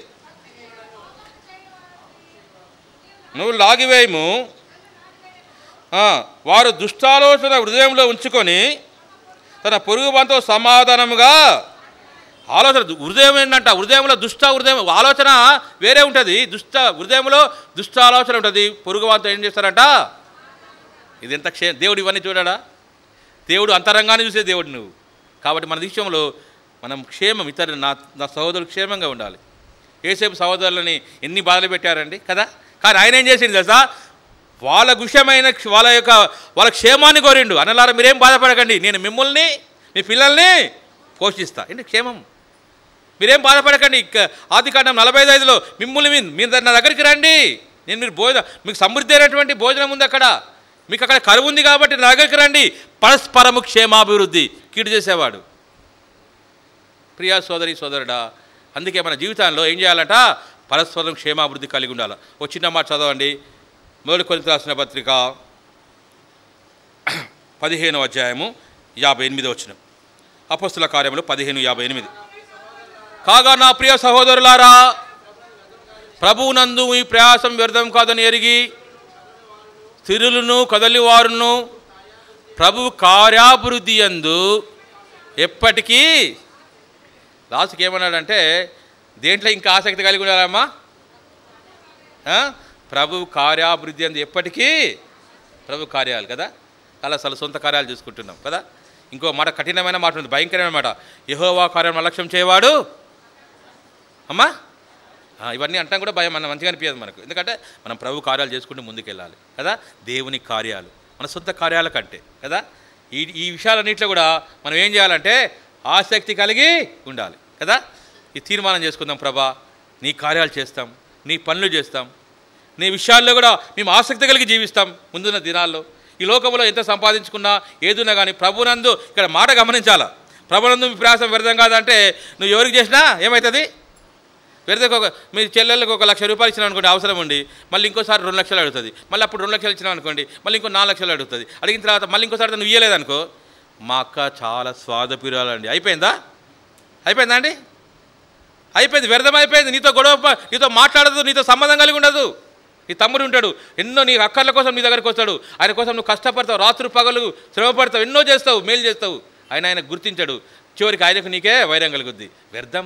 నువ్వు లాగివేయము ఆ, వారు దుష్టాలోచన హృదయంలో ఉంచుకొని తన పొరుగు వంతో సమాధానముగా ఆలోచన హృదయం ఏంటంట హృదయంలో దుష్ట హృదయం ఆలోచన వేరే ఉంటుంది దుష్ట హృదయంలో దుష్ట ఆలోచన ఉంటుంది పొరుగు వాంతో ఏం చేస్తారంట ఇది ఎంత క్షే దేవుడు ఇవన్నీ చూడాడా దేవుడు అంతరంగాన్ని చూసే దేవుడు నువ్వు కాబట్టి మన విషయంలో మనం క్షేమం ఇతరు నా నా సహోదరులు క్షేమంగా ఉండాలి ఏసేపు సహోదరులని ఎన్ని బాధలు పెట్టారండి కదా కానీ ఆయన ఏం చేసింది తెలుసా వాళ్ళ విషయమైన వాళ్ళ యొక్క వాళ్ళ క్షేమాన్ని కోరిండు అన్నలారా మీరేం బాధపడకండి నేను మిమ్మల్ని మీ పిల్లల్ని పోషిస్తా ఏంటి క్షేమం మీరేం బాధపడకండి ఇక ఆదికాండం నలభై ఐదులో మిమ్మల్ని మీ మీరు నా దగ్గరికి రండి నేను మీరు భోజనం మీకు సమృద్ధి అయినటువంటి భోజనం ఉంది అక్కడ మీకు అక్కడ కరువు ఉంది కాబట్టి నా దగ్గరికి రండి పరస్పరము క్షేమాభివృద్ధి కీడు చేసేవాడు ప్రియా సోదరి సోదరుడా అందుకే మన జీవితాల్లో ఏం చేయాలంట పరస్పరం క్షేమాభివృద్ధి కలిగి ఉండాలి ఓ చిన్న మాట చదవండి మొదటి కొరింత రాసిన పత్రిక పదిహేను అధ్యాయము యాభై ఎనిమిది వచ్చిన అపస్తుల కార్యములు పదిహేను యాభై ఎనిమిది కాగా నా ప్రియ సహోదరులారా ప్రభువునందు ఈ ప్రయాసం వ్యర్థం కాదని ఎరిగి స్థిరులను కదలివారును ప్రభు కార్యాభివృద్ధి యందు ఎప్పటికీ లాస్ట్కి ఏమన్నాడంటే దేంట్లో ఇంకా ఆసక్తి కలిగి ఉండాలమ్మా ఆ? ప్రభు కార్యాభివృద్ధి అందు ఎప్పటికీ ప్రభు కార్యాలు కదా అలా అసలు సొంత కార్యాలు చూసుకుంటున్నాం కదా ఇంకో మాట కఠినమైన మాట ఉంది భయంకరమైన మాట యహోవా కార్యం అలక్ష్యం చేయవాడు అమ్మా ఆ, ఇవన్నీ అంటాం కూడా భయం మన మంచిగా అనిపించదు మనకు ఎందుకంటే మనం ప్రభు కార్యాలు చేసుకుంటూ ముందుకెళ్ళాలి కదా దేవుని కార్యాలు మన సొంత కార్యాల కంటే కదా ఈ ఈ విషయాలన్నింటిలో కూడా మనం ఏం చేయాలంటే ఆసక్తి కలిగి ఉండాలి కదా ఈ తీర్మానం చేసుకుందాం ప్రభా నీ కార్యాలు చేస్తాం నీ పనులు చేస్తాం నీ విషయాల్లో కూడా మేము ఆసక్తి కలిగి జీవిస్తాం ముందున్న దినాల్లో ఈ లోకంలో ఎంత సంపాదించుకున్నా ఏదున్నా కానీ ప్రభునందు ఇక్కడ మాట గమనించాలా ప్రభునందు మీ ప్రయాసం వ్యర్థం కాదంటే నువ్వు ఎవరికి చేసినా ఏమవుతుంది వ్యర్థకు ఒక మీ చెల్లెళ్ళకి ఒక లక్ష రూపాయలు ఇచ్చినా అనుకోండి అవసరం ఉండి మళ్ళీ ఇంకోసారి రెండు లక్షలు అడుగుతుంది మళ్ళీ అప్పుడు రెండు లక్షలు ఇచ్చినా అనుకోండి మళ్ళీ ఇంకో నాలుగు లక్షలు అడుగుతుంది అడిగిన తర్వాత మళ్ళీ ఇంకోసారి నువ్వు ఇయ్యలేదనుకో మా అక్క చాలా స్వాదపిరాలండి అయిపోయిందా అయిపోయిందా అండి అయిపోయింది వ్యర్థం అయిపోయింది నీతో గొడవ ప- నీతో మాట్లాడదు నీతో సంబంధం కలిగి ఉండదు నీ తమ్ముడు ఉంటాడు ఎన్నో నీ అక్కర్ల కోసం నీ దగ్గరికి వస్తాడు ఆయన కోసం నువ్వు కష్టపడతావు రాత్రి పగలు శ్రమ పడతావు ఎన్నో చేస్తావు మేలు చేస్తావు ఆయన ఆయన గుర్తించాడు చివరికి ఆయనకు నీకే వైరం కలుగుద్ది వ్యర్థం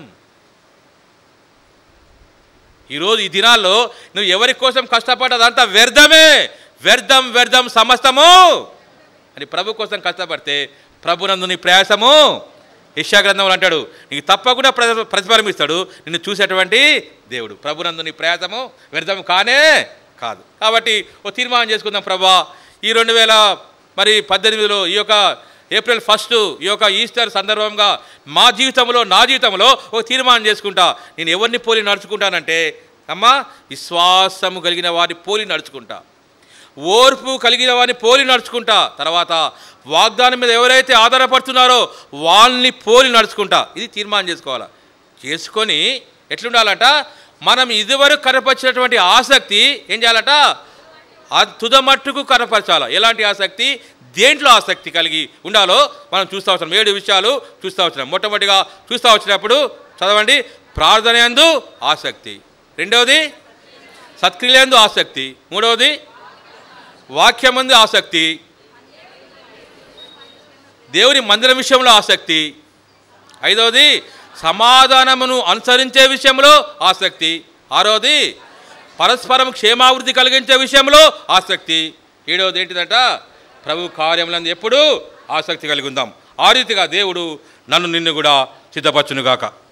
ఈరోజు ఈ దినాల్లో నువ్వు ఎవరి కోసం కష్టపడ్డదంతా వ్యర్థమే వ్యర్థం వ్యర్థం సమస్తము అని ప్రభు కోసం కష్టపడితే ప్రభునందు నీ ప్రయాసము యెషయా గ్రంథంలో అంటాడు నీకు తప్పకుండా ప్ర ప్రతిఫలమిస్తాడు నిన్ను చూసేటువంటి దేవుడు ప్రభునందు నీ ప్రయాసము వ్యర్థం కానే కాదు కాబట్టి ఓ తీర్మానం చేసుకుందాం ప్రభా ఈ రెండు వేల మరి పద్దెనిమిదిలో ఈ యొక్క ఏప్రిల్ ఫస్ట్ ఈ యొక్క ఈస్టర్ సందర్భంగా మా జీవితంలో నా జీవితంలో ఒక తీర్మానం చేసుకుంటా నేను ఎవరిని పోలి నడుచుకుంటానంటే అమ్మా విశ్వాసము కలిగిన వారిని పోలి నడుచుకుంటా ఓర్పు కలిగిన వారిని పోలి నడుచుకుంటా తర్వాత వాగ్దానం మీద ఎవరైతే ఆధారపడుతున్నారో వాళ్ళని పోలి నడుచుకుంటా ఇది తీర్మానం చేసుకోవాలా చేసుకొని ఎట్లుండాలంట మనం ఇదివరకు కనపరిచినటువంటి ఆసక్తి ఏం చేయాలంట ఆ తుదమట్టుకు కనపరచాలి ఎలాంటి ఆసక్తి దేంట్లో ఆసక్తి కలిగి ఉండాలో మనం చూస్తూ వచ్చినాం ఏడు విషయాలు చూస్తూ వచ్చినాం మొట్టమొదటిగా చూస్తూ వచ్చినప్పుడు చదవండి ప్రార్థన యందు ఆసక్తి రెండవది సత్క్రియలందు ఆసక్తి మూడవది వాక్యమందు ఆసక్తి దేవుని మందిరం విషయంలో ఆసక్తి ఐదవది సమాధానమును అనుసరించే విషయంలో ఆసక్తి ఆరవది పరస్పరం క్షేమావృద్ధి కలిగించే విషయంలో ఆసక్తి ఏడవది ఏంటిదంట ప్రభు కార్యములందు ఎప్పుడూ ఆసక్తి కలిగి ఉందాం ఆ రీతిగా దేవుడు నన్ను నిన్ను కూడా సిద్ధపరచునుగాక